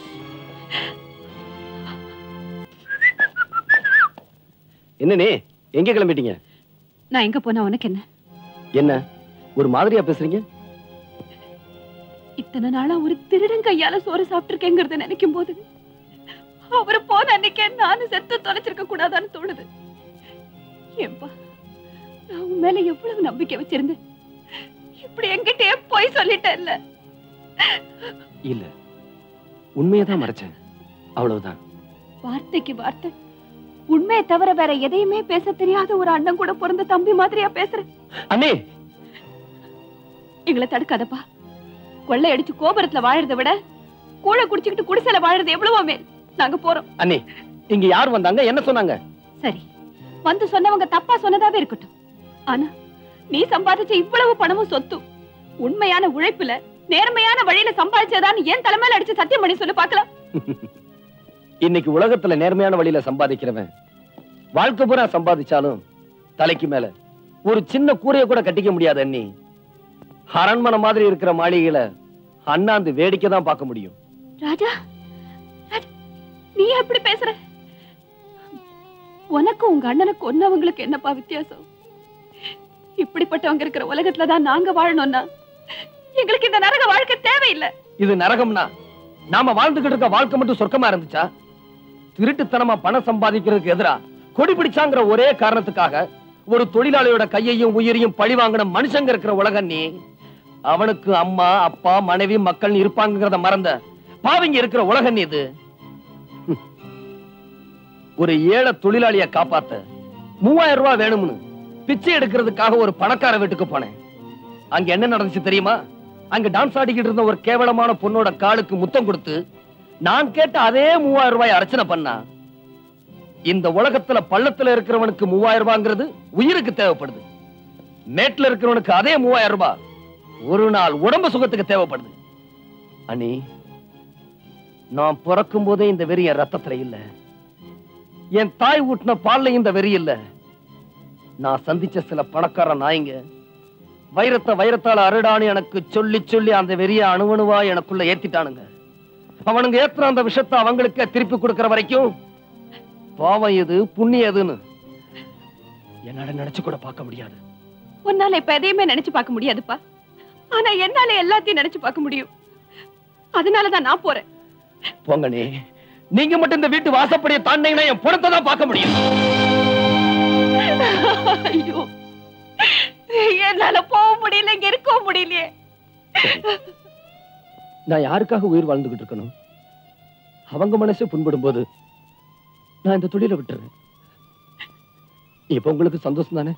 என்ன நீ எங்க கிளம்பிட்டீங்க நான் எங்க போனா உனக்கு என்ன என்ன ஒரு மாதிரியா பேசுறீங்க இத்தனை நாளா ஒரு திருடன் கையால சோறு சாப்பிட்டிருக்கேங்கிறத நினைக்கும் போது அவரு போன அன்னைக்கே நானும் செத்து தொலைச்சிருக்க கூடாதான்னு தோணுது ஏன்பா நான் உன் மேல எவ்வளவு நம்பிக்கை வச்சிருந்தேன் இப்படி என்கிட்டயே போய் சொல்லிட்டேன்ல இல்ல உண்மையதான் மறைச்சேன் அவ்வளவுதான் வார்த்தைக்கு வார்த்தை உண்மையை தவிர வேற எதையுமே பேச தெரியாத ஒரு அண்ணன் கூட பிறந்த தம்பி மாதிரியா பேசுறேன் அண்ணே எங்களை தடுக்காதப்பா கொள்ளை அடிச்சு கோபுரத்துல வாழறதை விட கூழ குடிச்சுக்கிட்டு குடிசையில வாழறது எவ்வளவோ மேல் நாங்க போறோம் அண்ணே இங்க யார் வந்தாங்க என்ன சொன்னாங்க சரி வந்து சொன்னவங்க தப்பா சொன்னதாவே இருக்கட்டும் ஆனா நீ சம்பாதிச்ச இவ்வளவு பணமும் சொத்தும் உண்மையான உழைப்புல நேர்மையான வழியில சம்பாதிச்சதான்னு ஏன் தலைமையில அடிச்சு சத்தியம் பண்ணி சொல்லு பார்க்கலாம் இன்னைக்கு உலகத்துல நேர்மையான வழியில சம்பாதிக்கிறவன் வாழ்க்கை பூரா சம்பாதிச்சாலும் தலைக்கு மேல ஒரு சின்ன கூரைய கூட கட்டிக்க முடியாது அண்ணி அரண்மனை மாதிரி இருக்கிற மாளிகையில அண்ணாந்து வேடிக்கை தான் பார்க்க முடியும் ராஜா ராஜா, நீ எப்படி பேசுற உனக்கு உங்க அண்ணனை கொன்னவங்களுக்கு என்னப்பா வித்தியாசம் இப்படிப்பட்டவங்க இருக்கிற உலகத்துலதான் நாங்க வாழணும்னா எங்களுக்கு இந்த நரக வாழ்க்கை தேவையில்லை இது நரகம்னா நாம வாழ்ந்துகிட்டு இருக்க வாழ்க்கை மட்டும் சொர்க்கமா இருந்துச்சா திருட்டுத்தனமா பணம் சம்பாதிக்கிறதுக்கு எதிரா கொடி பிடிச்சாங்கிற ஒரே காரணத்துக்காக ஒரு தொழிலாளியோட கையையும் உயிரையும் பழி வாங்கின மனுஷங்க இருக்கிற உலகம் நீ அவனுக்கு அம்மா அப்பா மனைவி மக்கள் இருப்பாங்கிறத மறந்த பாவிங்க இருக்கிற உலகம் நீ இது ஹம். ஒரு ஏழை தொழிலாளிய காப்பாத்த மூவாயிரம் ரூபாய் வேணும்னு பிச்சை எடுக்கிறதுக்காக ஒரு பணக்கார வீட்டுக்கு போனேன் அங்க என்ன நடந்துச்சு தெரியுமா அங்க டான்ஸ் ஆடிக்கிட்டு இருந்த ஒரு கேவலமான பொண்ணோட காலுக்கு முத்தம் கொடுத்து நான் கேட்ட அதே மூவாயிரம் ரூபாய் அர்ச்சனை பண்ணா இந்த உலகத்துல பள்ளத்துல இருக்கிறவனுக்கு மூவாயிரம் ரூபாங்கிறது உயிருக்கு தேவைப்படுது மேட்ல இருக்கிறவனுக்கு அதே மூவாயிரம் ரூபாய் ஒரு நாள் உடம்பு சுகத்துக்கு தேவைப்படுது அனி நான் பிறக்கும் போதே இந்த வெறி என் ரத்தத்துல இல்ல என் தாய் ஊட்டின பால்ல இந்த வெறி இல்ல நான் சந்திச்ச சில பணக்கார நாய்ங்க வைரத்தை வைரத்தால அருடான்னு எனக்கு சொல்லி சொல்லி அந்த வெறிய அணுவணுவா எனக்குள்ள ஏத்திட்டானுங்க அவனுங்க ஏத்துற அந்த விஷத்தை அவங்களுக்கே திருப்பி கொடுக்கிற வரைக்கும் பாவம் எது புண்ணியம் எதுன்னு என்னால நினைச்சு கூட பார்க்க முடியாது உன்னால இப்ப எதையுமே நினைச்சு பார்க்க முடியாதுப்பா ஆனா என்னால எல்லாத்தையும் நினைச்சு பார்க்க முடியும் அதனாலதான் நான் போறேன் போங்கண்ணே நீங்க மட்டும் இந்த வீட்டு வாசப்படியை தாண்டிங்கன்னா என் பணத்தை தான் பார்க்க முடியும் ஐயோ என்னால போக முடியல இங்க இருக்கவும் முடியலையே நான் யாருக்காக உயிர் வாழ்ந்துகிட்டு இருக்கணும் அவங்க மனசு புண்படும் போது நான் இந்த தொழிலை விட்டுறேன் இப்ப உங்களுக்கு சந்தோஷம் தானே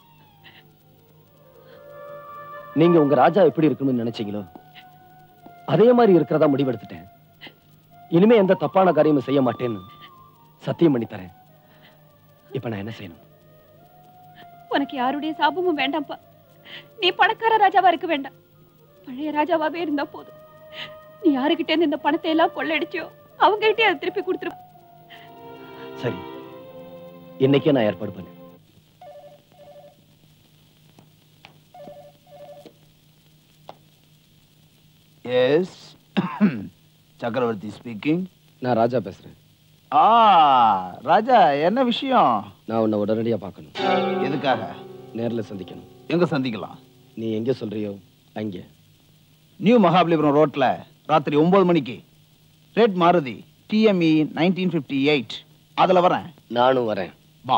நீங்க உங்க ராஜா எப்படி இருக்கணும்னு நினைச்சீங்களோ அதே மாதிரி இருக்கிறதா முடிவெடுத்துட்டேன் இனிமே எந்த தப்பான காரியமும் செய்ய மாட்டேன்னு சத்தியம் பண்ணி தரேன் இப்ப நான் என்ன செய்யணும் உனக்கு யாருடைய சாபமும் வேண்டாம்ப்பா நீ பணக்கார ராஜாவா இருக்க வேண்டாம் பழைய ராஜாவாவே இருந்தா போதும் நீ யாருகிட்ட இருந்து இந்த பணத்தை எல்லாம் கொள்ளடிச்சியோ அவங்க கிட்டே அதை திருப்பி கொடுத்துரு சரி இன்னைக்கே நான் ஏற்பாடு பண்ணேன் எஸ் சக்கரவர்த்தி ஸ்பீக்கிங் நான் ராஜா பேசுறேன் ஆ ராஜா என்ன விஷயம் நான் உன்னை உடனடியா பார்க்கணும் எதுக்காக நேர்ல சந்திக்கணும் எங்க சந்திக்கலாம் நீ எங்க சொல்றியோ அங்கே நியூ மகாபலிபுரம் ரோட்ல ராத்திரி ஒன்பது மணிக்கு red Maruti TME nineteen fifty eight அதுல வரேன் நானும் வரேன் வா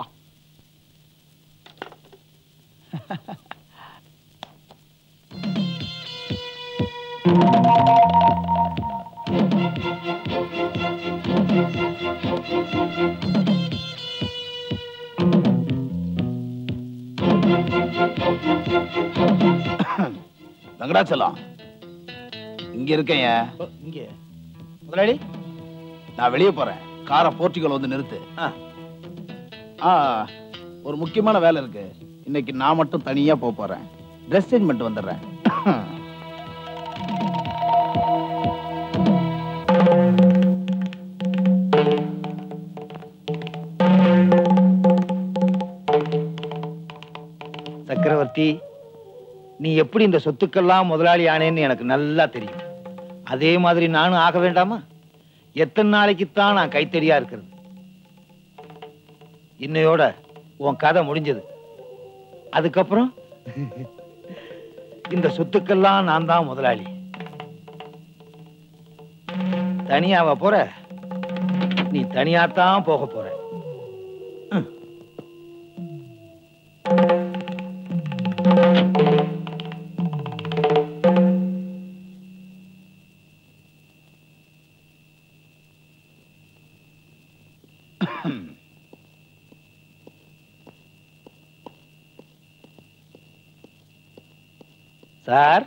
வெங்கடாச்சலம் இங்க இருக்கேன் இங்க முதலாளி நான் வெளியே போறேன் காரை போர்ட்டிகல் வந்து நிறுத்து ஆ ஒரு முக்கியமான வேலை இருக்கு இன்னைக்கு நான் மட்டும் தனியா போக போறேன் ட்ரெஸ் சேஞ்ச் பண்ணிட்டு வந்துடுறேன் சக்கரவர்த்தி நீ எப்படி இந்த சொத்துக்கெல்லாம் முதலாளி ஆனேன்னு எனக்கு நல்லா தெரியும் அதே மாதிரி நானும் ஆக வேண்டாமா எத்தனை நாளைக்குத்தான் நான் கைத்தடியா இருக்கிறது இன்னையோட உன் கதை முடிஞ்சது அதுக்கப்புறம் இந்த சொத்துக்கெல்லாம் நான் தான் முதலாளி தனியாவா போற நீ தனியாத்தான் போக போற சார்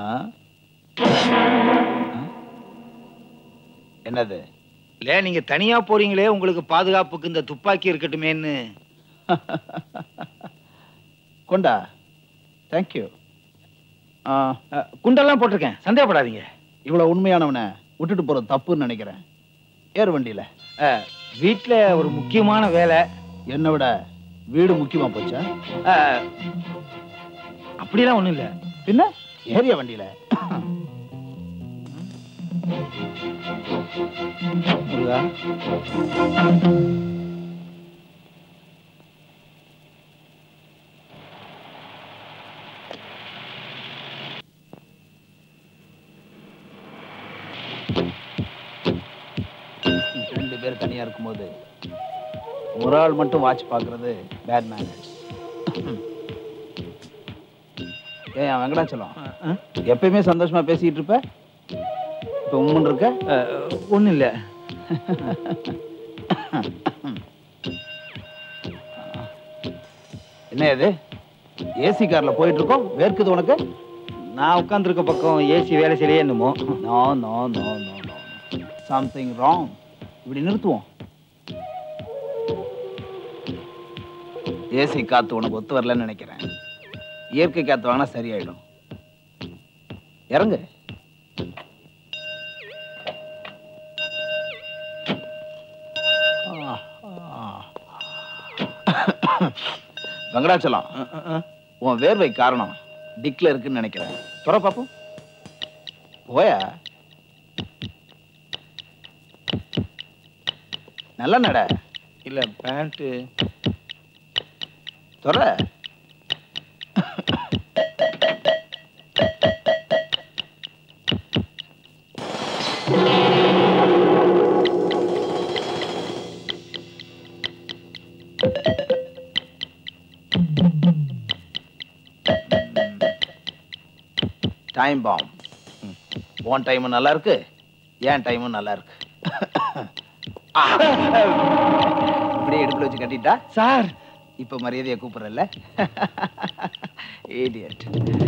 என்னது இல்ல நீங்க தனியா போறீங்களே உங்களுக்கு பாதுகாப்புக்கு இந்த துப்பாக்கி இருக்கட்டுமேன்னு கொண்டா தேங்க்யூ குண்டெல்லாம் போட்டிருக்கேன் சந்தேகப்படாதீங்க இவ்வளவு உண்மையானவனை விட்டுட்டு போறது தப்புன்னு நினைக்கிறேன் ஏர் வண்டியில வீட்டுல ஒரு முக்கியமான வேலை என்னை விட வீடு முக்கியமா போச்சா அப்படிலாம் ஒண்ணும் இல்ல பின்ன ஏரியா வண்டியில முருகா ரெண்டு பேர் தனியா இருக்கும்போது ஒரு ஆள் மட்டும் வாட்ச் பார்க்கிறது பேட் மேனர்ஸ் ஏன் வெங்கடாச்சலம் எப்பயுமே சந்தோஷமா பேசிட்டு இருப்ப இப்ப உம்முன்னு இருக்க ஒண்ணும் இல்ல என்ன இது ஏசி கார்ல போயிட்டு இருக்கோம் வேர்க்குது உனக்கு நான் உட்கார்ந்துருக்க பக்கம் ஏசி வேலை செய்யலையே என்னமோ no no no no no something wrong இப்படி நிறுத்துவோம் ஏசி காத்து உனக்கு ஒத்து வரலன்னு நினைக்கிறேன் இயற்கை காத்து வாங்கினா சரியாயிடும் இறங்கு வெங்கடாச்சலம் உன் வேர்வை காரணம் டிக்ல இருக்குன்னு நினைக்கிறேன் துற பாப்போம் போயா நல்ல நட இல்ல பேண்ட் துற டைம் பாம் உன் டைமும் நல்லா இருக்கு என் டைமும் நல்லா இருக்கு ஆ. இப்படியே இடுப்புல வச்சு கட்டிட்டா சார் இப்ப மரியாதையை கூப்பிடுறல்ல இடியட்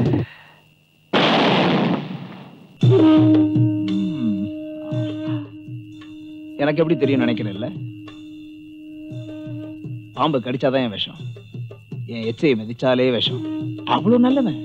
எனக்கு எப்படி தெரியும் நினைக்கிறேன்ல பாம்பு கடிச்சாதான் என் விஷம் என் எச்சையை மிதிச்சாலே விஷம் அவ்வளவு நல்லவன்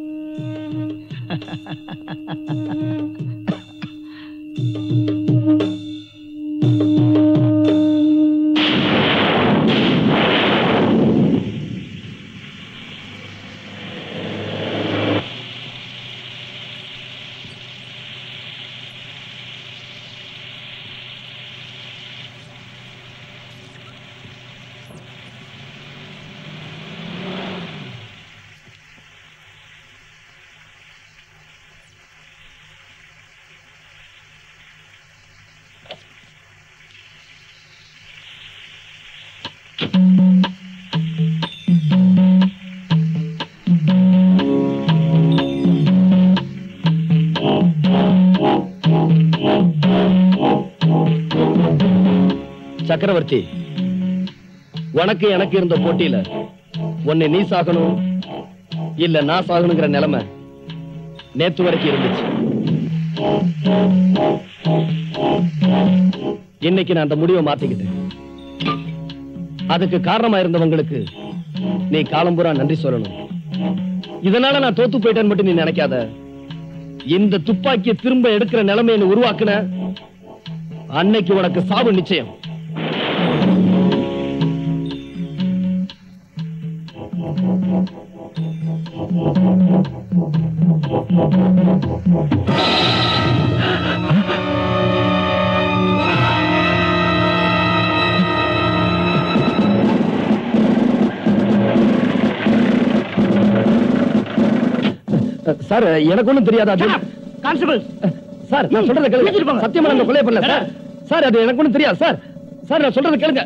சக்கரவர்த்தி உனக்கு எனக்கு இருந்த போட்டியில உன்னை நீ சாகணும் இல்ல நான் சாகணுங்கிற நிலைமை நேத்து வரைக்கும் இருந்துச்சு இன்னைக்கு நான் அந்த முடிவை மாத்திக்கிட்டேன் அதுக்கு காரணமா இருந்தவங்களுக்கு நீ காலம்புறா நன்றி சொல்லணும் இதனால நான் தோத்து போயிட்டேன்னு மட்டும் நீ நினைக்காத இந்த துப்பாக்கியை திரும்ப எடுக்கிற நிலைமையை நீ உருவாக்குன அன்னைக்கு உனக்கு சாவு நிச்சயம் சார் எனக்கு ஒண்ணும் தெரியாது அது கான்ஸ்டபிள் சார் நான் சொல்றத கேளுங்க சத்தியமா நான் கொலை பண்ணல சார் சார் அது எனக்கு ஒண்ணும் தெரியாது சார் சார் நான் சொல்றத கேளுங்க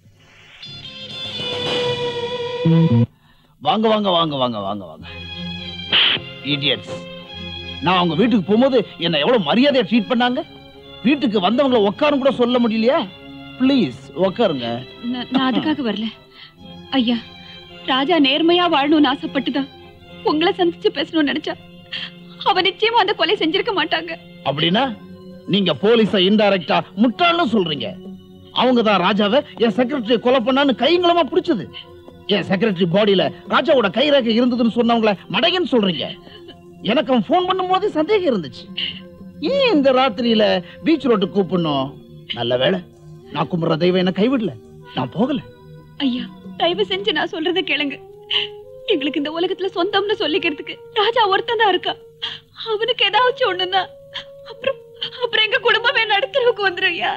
வாங்க வாங்க வாங்க வாங்க வாங்க வாங்க இடியட்ஸ் நான் அவங்க வீட்டுக்கு போகும்போது என்ன எவ்வளவு மரியாதையா ட்ரீட் பண்ணாங்க வீட்டுக்கு வந்தவங்கள உட்காரும் கூட சொல்ல முடியலையா ப்ளீஸ் உட்காருங்க நான் நான் அதுக்காக வரல ஐயா ராஜா நேர்மையா வாழணும்னு ஆசைப்பட்டுதான் உங்களை சந்திச்சு பேசணும்னு நினைச்சா அவ நிச்சயமா அந்த கொலை செஞ்சிருக்க மாட்டாங்க அப்படின்னா நீங்க போலீஸ இன்டைரக்டா முட்டாள்னு சொல்றீங்க அவங்க தான் ராஜாவை என் செக்ரட்டரி கொலை பண்ணான்னு கைங்களமா பிடிச்சது என் செக்ரட்டரி பாடியில ராஜாவோட கைரேகை இருந்ததுன்னு சொன்னவங்கள மடையன்னு சொல்றீங்க எனக்கு அவன் ஃபோன் பண்ணும்போது சந்தேகம் இருந்துச்சு ஏன் இந்த ராத்திரியில பீச் ரோட்டு கூப்பிடணும் நல்ல வேளை நான் கும்பிடுற தெய்வம் என்ன கைவிடல நான் போகல ஐயா தயவு செஞ்சு நான் சொல்றத கேளுங்க எங்களுக்கு இந்த உலகத்துல சொந்தம்னு சொல்லிக்கிறதுக்கு ராஜா ஒருத்தன் தான் இருக்கா அவனுக்கு ஏதாச்சும் ஒண்ணுன்னா அப்புறம் அப்புறம் எங்க குடும்பமே நடுத்தரவுக்கு வந்துரும் ஐயா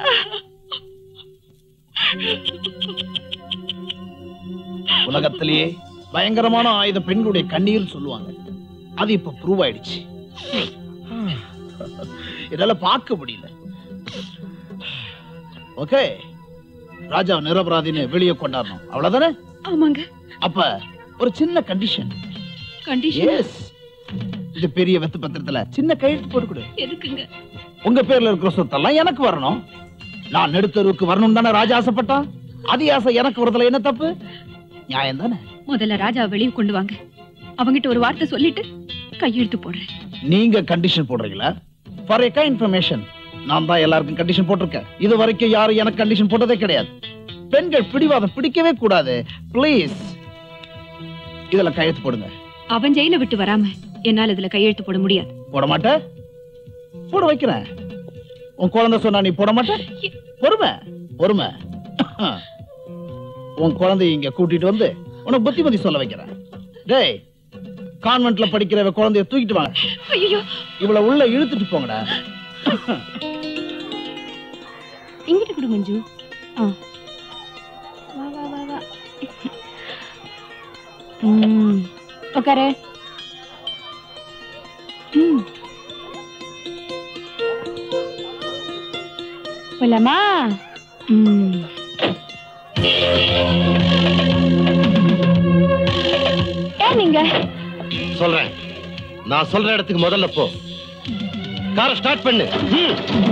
உலகத்திலேயே பயங்கரமான ஆயுதம் பெண்களுடைய கண்ணீர் சொல்லுவாங்க அது இப்ப ப்ரூவ் ஆயிடுச்சு என்னால பார்க்க முடியல ஓகே ராஜா நிரபராதின்னு வெளியே கொண்டாடணும் அவ்வளவுதானே ஆமாங்க அப்ப ஒரு சின்ன கண்டிஷன் கண்டிஷன் எஸ் இது பெரிய வெத்து பத்திரத்துல சின்ன கையெழுத்து போட்டு கொடு எதுக்குங்க உங்க பேர்ல இருக்கிற சொத்தெல்லாம் எனக்கு வரணும் நான் நடுத்தருவுக்கு வரணும் தானே ராஜா ஆசைப்பட்டான் அதே ஆசை எனக்கு வரதுல என்ன தப்பு நியாயம் தானே முதல்ல ராஜா வெளியே கொண்டு வாங்க அவங்கிட்ட ஒரு வார்த்தை சொல்லிட்டு கையெழுத்து போடுறேன் நீங்க கண்டிஷன் போடுறீங்களா ஃபார் எக்கா இன்ஃபர்மேஷன் நான் தான் எல்லாருக்கும் கண்டிஷன் போட்டிருக்கேன் இது வரைக்கும் யாரும் எனக்கு கண்டிஷன் போட்டதே கிடையாது பெண்கள் பிடிவாதம் பிடிக்கவே கூடாது ப்ளீஸ் இதுல கையெழுத்து போடுங்க அவன் ஜெயில விட்டு வராம என்னால இதுல கையெழுத்து போட முடியாது போட மாட்ட போட வைக்கிறேன் உன் குழந்தை சொன்னா நீ போட மாட்ட பொறுமை பொறுமை உன் குழந்தைய இங்க கூட்டிட்டு வந்து உனக்கு புத்திமதி சொல்ல வைக்கிறேன் டேய் கான்வென்ட்ல படிக்கிற இவ குழந்தைய தூக்கிட்டு வாங்க ஐயோ இவள உள்ள இழுத்துட்டு போங்கடா இங்கிட்டு கொடு மஞ்சு ஆ. வா வா வா வா ம் உட்காரு ம் போலாமா ம் ஏன் நீங்க சொல்றேன் நான் சொல்ற இடத்துக்கு முதல்ல போ காரை ஸ்டார்ட் பண்ணு ம்.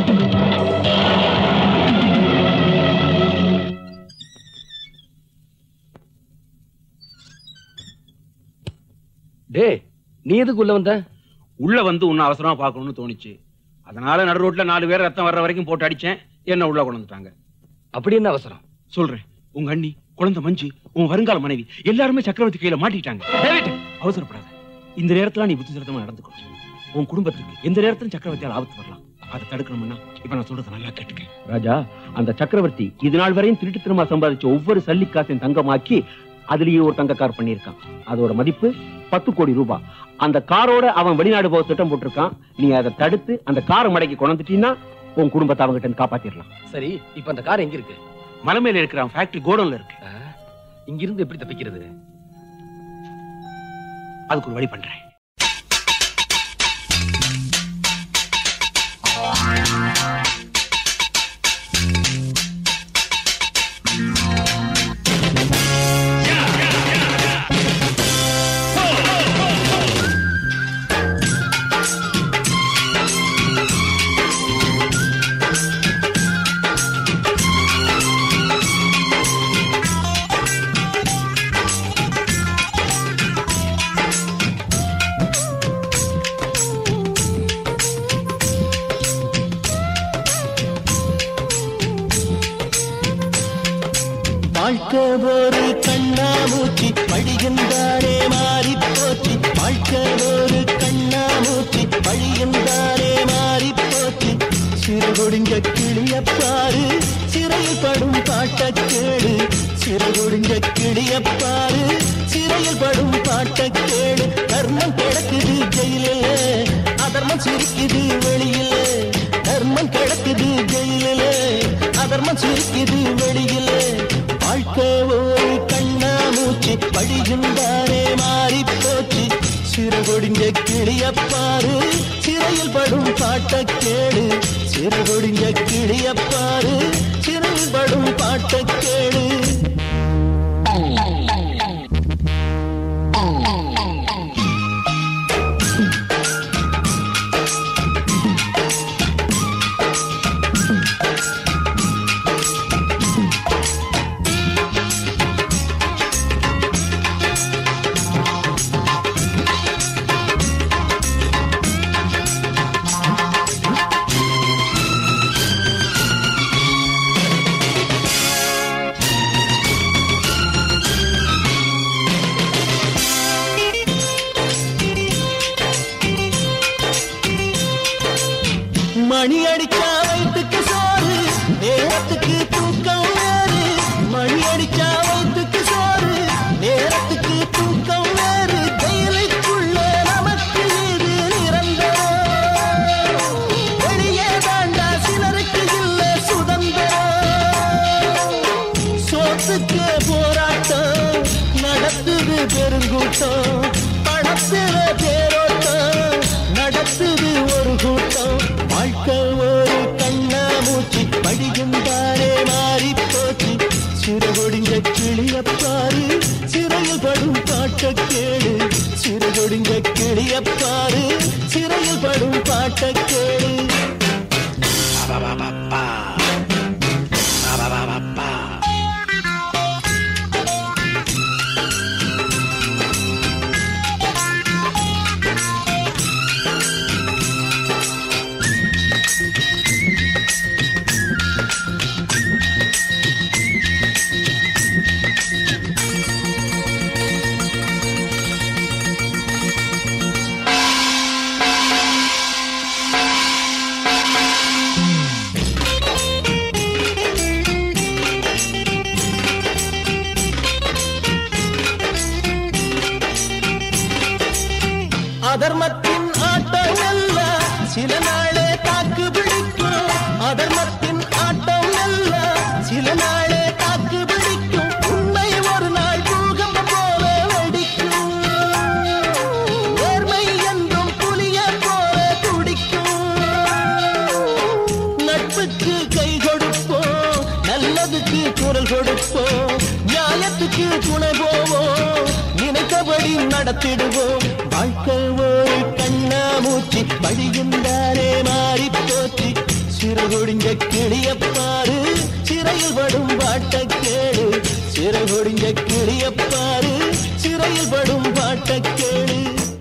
டேய் நீ எதுக்கு உள்ள வந்த உள்ள வந்து உன்னை அவசரமா பார்க்கணும்னு தோணுச்சு அதனால நடு ரோட்ல நாலு பேர் ரத்தம் வர்ற வரைக்கும் போட்டு அடிச்சேன் என்ன உள்ள கொண்டு வந்துட்டாங்க அப்படி என்ன அவசரம் சொல்றேன் உங்க அண்ணி குழந்தை மஞ்சு உன் வருங்கால மனைவி எல்லாருமே சக்கரவர்த்தி கையில மாட்டிட்டாங்க டேவிட், அவசரப்படாத இந்த நேரத்துல நீ புத்திசாலித்தமா நடந்துக்கோ உன் குடும்பத்துக்கு எந்த நேரத்திலும் சக்கரவர்த்தியால் ஆபத்து வரலாம் அதை தடுக்கணும்னா இப்ப நான் சொல்றதை நல்லா கேட்டுக்க ராஜா அந்த சக்கரவர்த்தி இது நாள் வரையும் திருட்டுத்தனமா சம்பாதிச்ச ஒவ்வொரு சல்லி காசையும் தங்கமாக்கி அதுலயே ஒரு தங்க கார் பண்ணியிருக்கான் அதோட மதிப்பு பத்து கோடி ரூபாய் அந்த காரோட அவன் வெளிநாடு போக திட்டம் போட்டிருக்கான் நீ அதை தடுத்து அந்த காரை மடக்கி கொண்டுட்டீங்கன்னா உன் குடும்பத்தை அவங்ககிட்ட இருந்து காப்பாத்திடலாம் சரி இப்ப அந்த கார் எங்க இருக்கு மலை மேல இருக்கிற ஃபேக்டரி கோடவுன்ல இருக்கு இங்க இருந்து எப்படி தப்பிக்கிறது அதுக்கு ஒரு வழி பண்றேன் வாழ்க்கை ஒரு கண்ணாமூச்சி வழியுந்தானே மாறி போச்சு வாழ்க்கை ஒரு கண்ணாமூச்சி வழியுந்தானே மாறி போச்சு சிறுகொடிஞ்ச கிளியப்பாரு சிறையில் படும் பாட்டக் கேடு சிறுகொடிஞ்ச கிளியப்பாரு சிறையில் படும் பாட்டக் கேடு தர்மம் கிடக்குது ஜெயிலில் அதர்மம் சிரிக்குது வெளியில் தர்மம் கிடக்குது ஜெயிலில் அதர்மம் சிரிக்குது வெளியில் வாழ்க்கை ஒரு கண்ணாமூச்சி வழியுந்தானே மாறி போச்சு சிறுகொடிஞ்ச கிளியப்பாரு சிறையில் படும் பாட்டக் கேடு சிறுகொடிஞ்ச கிளியப்பாரு சிறையில் படும் பாட்டக் கேடு மணி அடிச்சா வயிற்றுக்கு சோறு நேரத்துக்கு தூக்கம் வேறு மணி அடிச்சா வயிற்றுக்கு சோறு நேரத்துக்கு தூக்கம் வேறு ஜெயிலுக்குள்ள நமக்கு இது நிரந்தரம் வெளியே தாண்டா சிலருக்கு இல்ல சுதந்திரம் சோத்துக்கு போராட்டம் நடத்துது பெருங்கூட்டம் பணத்துல தேரோட்டம் நடத்துது ஒரு கூட்டம் வாழ்க்கை ஒரு கண்ணாமூச்சி வழியுந்தானே மாறி போச்சு சிறுகொடிஞ்ச கிளியப்பாரு சிறையில் படும் பாட்டக் கேடு சிறுகொடிஞ்ச கிளியப்பாரு சிறையில் படும் பாட்டக் கேடு அதர்மத்தின் ஆட்டம் அல்ல சில நாளே தாக்கு பிடிக்கும் அதர்மத்தின் ஆட்டம் அல்ல சில நாளே தாக்கு பிடிக்கும் உண்மை ஒரு நாள் பூகம்பம் போல வெடிக்கும் நேர்மை என்றும் புலிய போல துடிக்கும் நட்புக்கு கை கொடுப்போம் நல்லதுக்கு குரல் கொடுப்போம் நியாயத்துக்கு துணை போவோம் நினைத்தபடி நடத்திடுவோம் வாழ்க்கை ஒரு கண்ணாமூச்சி வழியுந்தாரே மாறி போச்சு சிறகொடிஞ்ச கிளியப்பாரு சிறையில் படும் பாட்ட கேளு சிறகொடிஞ்ச கிளியப்பாரு சிறையில் படும் பாட்ட கேளு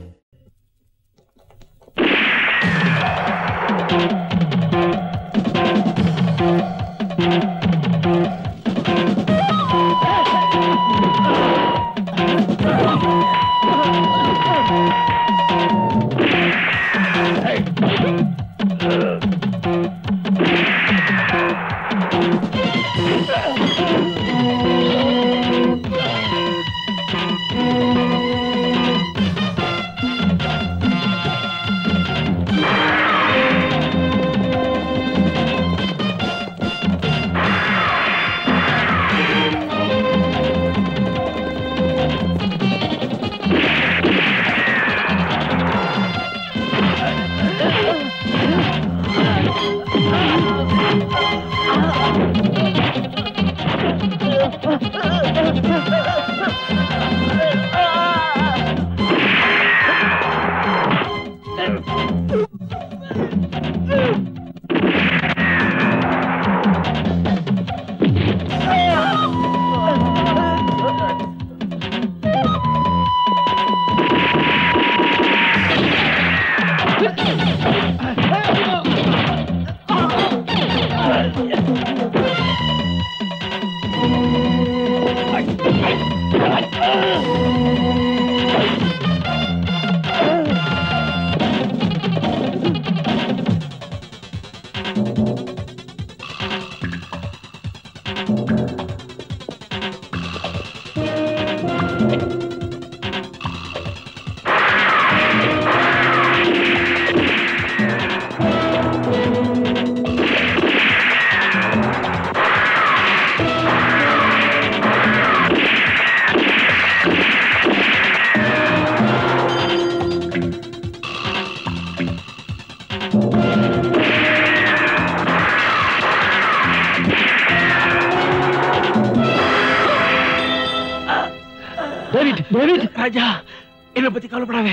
டேவிட் டேவிட் ராஜா என்ன பத்தி கவலைப்படாத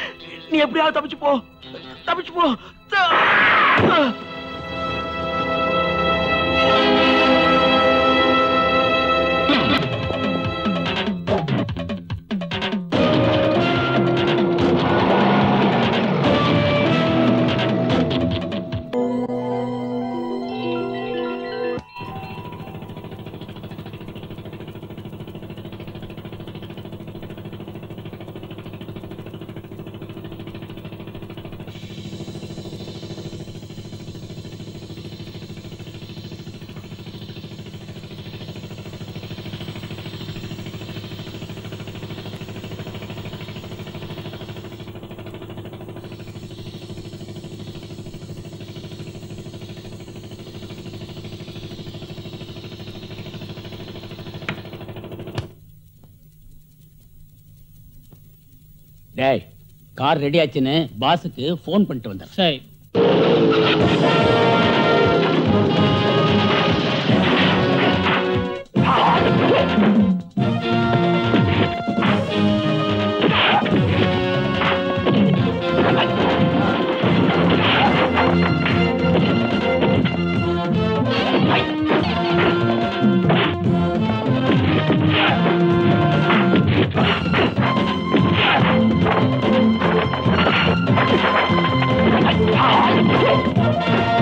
நீ எப்படியாவது தப்பிச்சு போ தப்பிச்சு போ த- டேய் கார் ரெடி ஆச்சுன்னு பாஸுக்கு ஃபோன் பண்ணிட்டு வந்தேன் சரி Ah!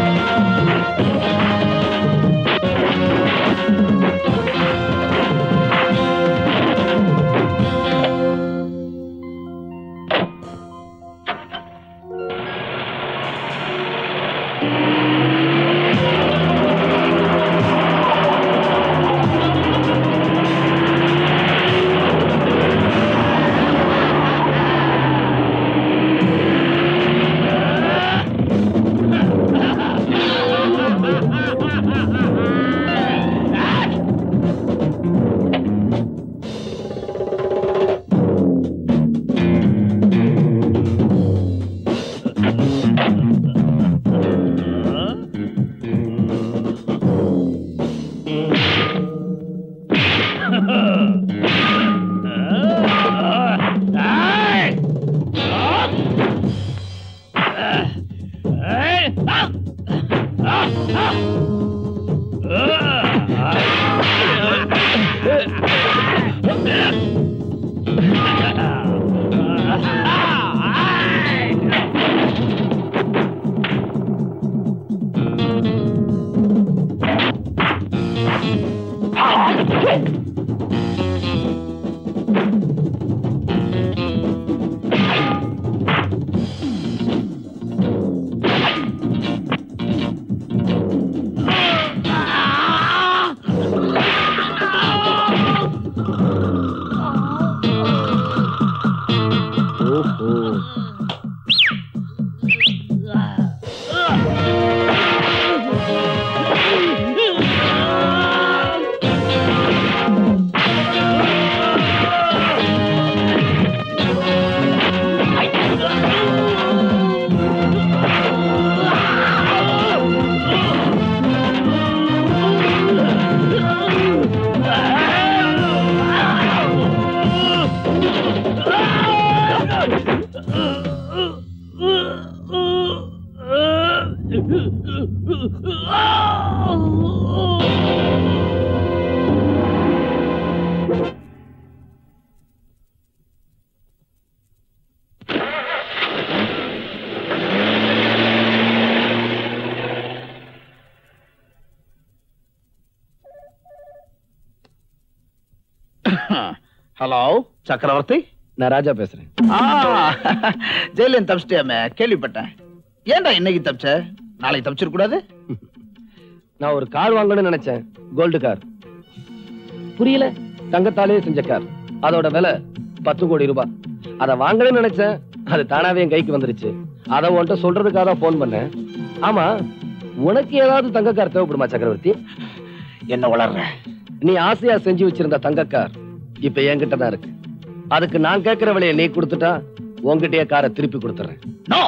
ஹலோ சக்கரவர்த்தி நான் ராஜா பேசுறேன் ஆ ஜெயிலேருந்து தப்பிச்சிட்டியாமே கேள்விப்பட்டேன் ஏன்டா இன்னைக்கு தப்பிச்ச நாளைக்கு தப்பிச்சிட கூடாது நான் ஒரு கார் வாங்கணும்னு நினைச்சேன் கோல்டு கார் புரியல தங்கத்தாலே செஞ்ச கார் அதோட விலை பத்து கோடி ரூபாய் அதை வாங்கணும்னு நினைச்சேன் அது தானாவே என் கைக்கு வந்துருச்சு அதை உன்கிட்ட சொல்றதுக்காக தான் போன் பண்ணேன் ஆமா உனக்கு ஏதாவது தங்க கார் தேவைப்படுமா சக்கரவர்த்தி என்ன வளர்ற நீ ஆசையா செஞ்சு வச்சிருந்த தங்க கார் இப்ப என்கிட்ட தான் இருக்கு அதுக்கு நான் கேட்கிற விலையை நீ கொடுத்துட்டா உன்கிட்டயே காரை திருப்பி கொடுத்துறேன் நோ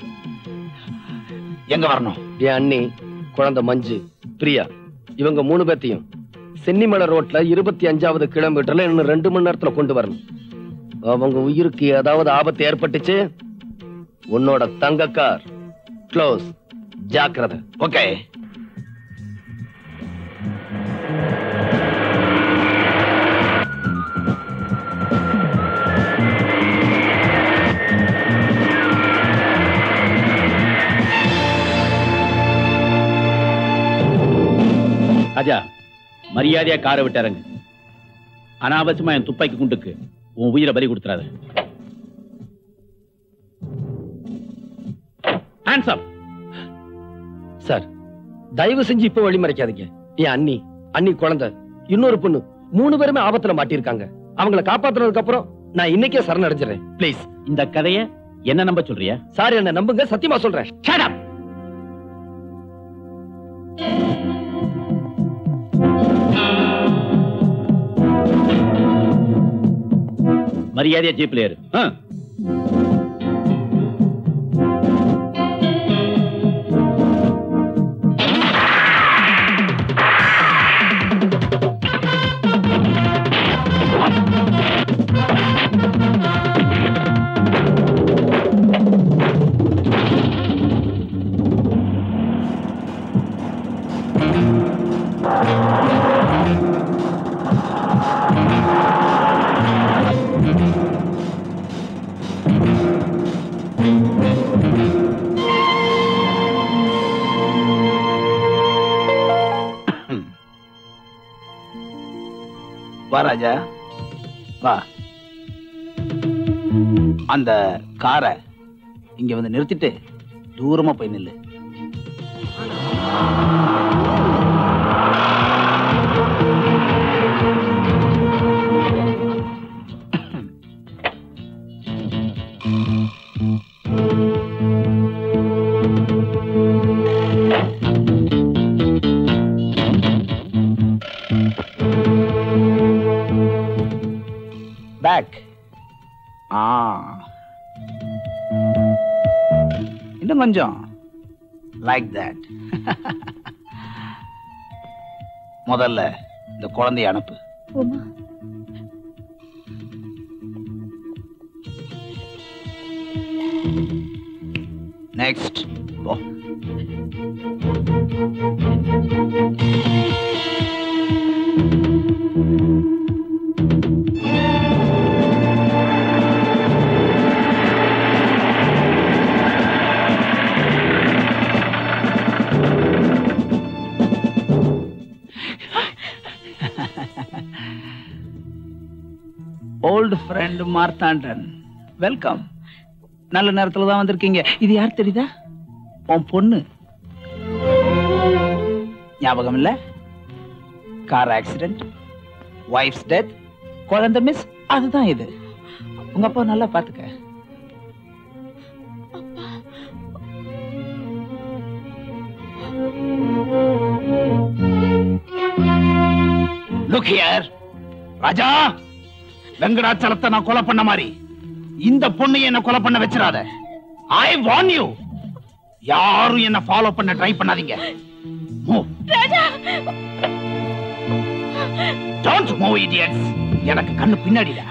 எங்க வரணும் என் அண்ணி குழந்தை மஞ்சு பிரியா இவங்க மூணு பேத்தையும் சென்னிமலை ரோட்ல இருபத்தி அஞ்சாவது கிலோமீட்டர்ல இன்னும் ரெண்டு மணி நேரத்துல கொண்டு வரணும் அவங்க உயிருக்கு ஏதாவது ஆபத்து ஏற்பட்டுச்சு உன்னோட தங்க கார் க்ளோஸ் ஜாக்கிரதை ஓகே ராஜா மரியாதையா காரை விட்டு இறங்கு அனாவசியமா என் துப்பாக்கி குண்டுக்கு உன் உயிரை பலி கொடுத்துறாத ஹேண்ட்ஸ் அப் சார் தயவு செஞ்சு இப்ப வழி மறைக்காதீங்க என் அண்ணி அண்ணி குழந்தை இன்னொரு பொண்ணு மூணு பேருமே ஆபத்துல மாட்டியிருக்காங்க அவங்கள காப்பாத்துனதுக்கு அப்புறம் நான் இன்னைக்கே சரணடைஞ்சிடறேன் ப்ளீஸ் இந்த கதைய என்ன நம்ப சொல்றியா சார் என்ன நம்புங்க சத்தியமா சொல்றேன் Shut up! மரியாதையா ஜீப்ல ஏறு ஆ. வா ராஜா வா அந்த காரை இங்க வந்து நிறுத்திட்டு தூரமா போய் நில்லு பேக் ஆ இன்னும் கொஞ்சம் லைக் தட் முதல்ல இந்த குழந்தைய அனுப்பு உமா நெக்ஸ்ட் போ ஓல்டு ஃப்ரெண்ட் மார்த்தாண்டன் வெல்கம் நல்ல நேரத்துல தான் வந்திருக்கீங்க இது யார் தெரியுதா உன் பொண்ணு ஞாபகம் இல்ல கார் ஆக்சிடென்ட் ஒய்ஃப்ஸ் டெத் குழந்தை மிஸ் அதுதான் இது உங்க அப்பா நல்லா பாத்துக்க லுக் ஹியர் ராஜா வெங்கடாச்சலத்தை நான் கொலை பண்ண மாதிரி இந்த பொண்ணு என்ன கொலை பண்ண வச்சிடாத ஐ வான் யூ யாரும் என்ன ஃபாலோ பண்ண ட்ரை பண்ணாதீங்க Move. Don't move, idiots. எனக்கு கண்ணு பின்னாடிடா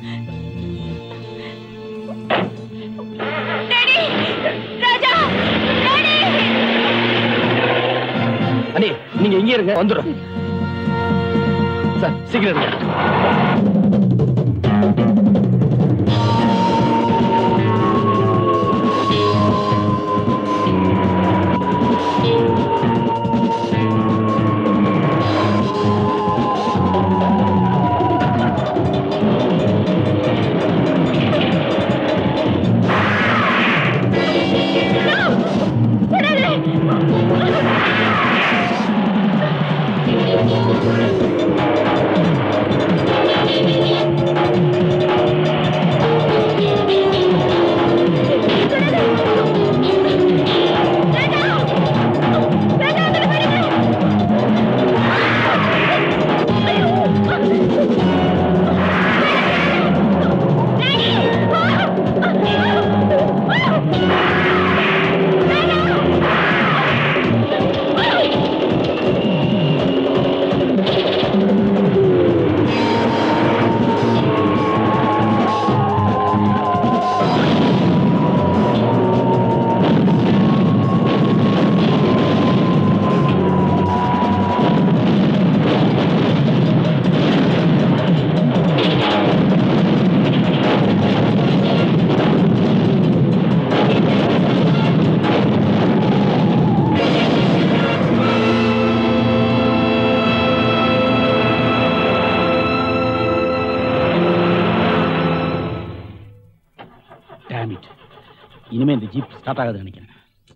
அண்ணி நீங்க இங்கே இருங்க வந்துடும் சார் சீக்கிரம் இருங்க டேமிட் இனிமே இந்த ஜீப் ஸ்டார்ட் ஆகாது நினைக்கிறேன்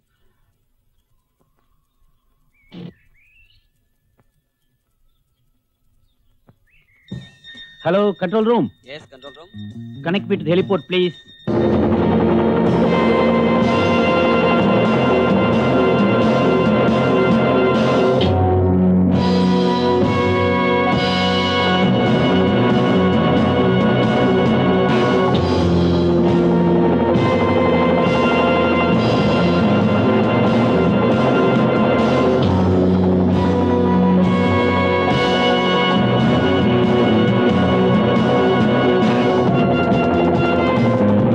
hello control room yes control room connect with heliport please ஆ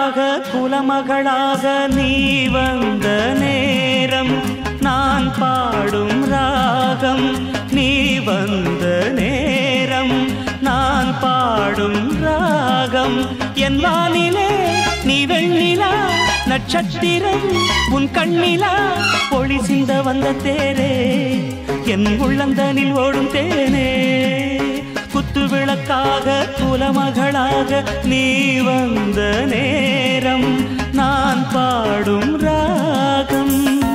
விளக்காக குலமகளாக நீ வந்த நேரம் நான் பாடும் ராகம் நீ வந்த நேரம் நான் பாடும் ராகம் என் வானிலே நீ வெண்ணிலா நட்சத்திரம் உன் கண்ணிலா ஒளி சிந்த வந்த தேரே என் உள்ளந்தனில் ஓடும் தேனே குத்து விளக்காக குலமகளாக நீ வந்த நேரம் நான் பாடும் ராகம்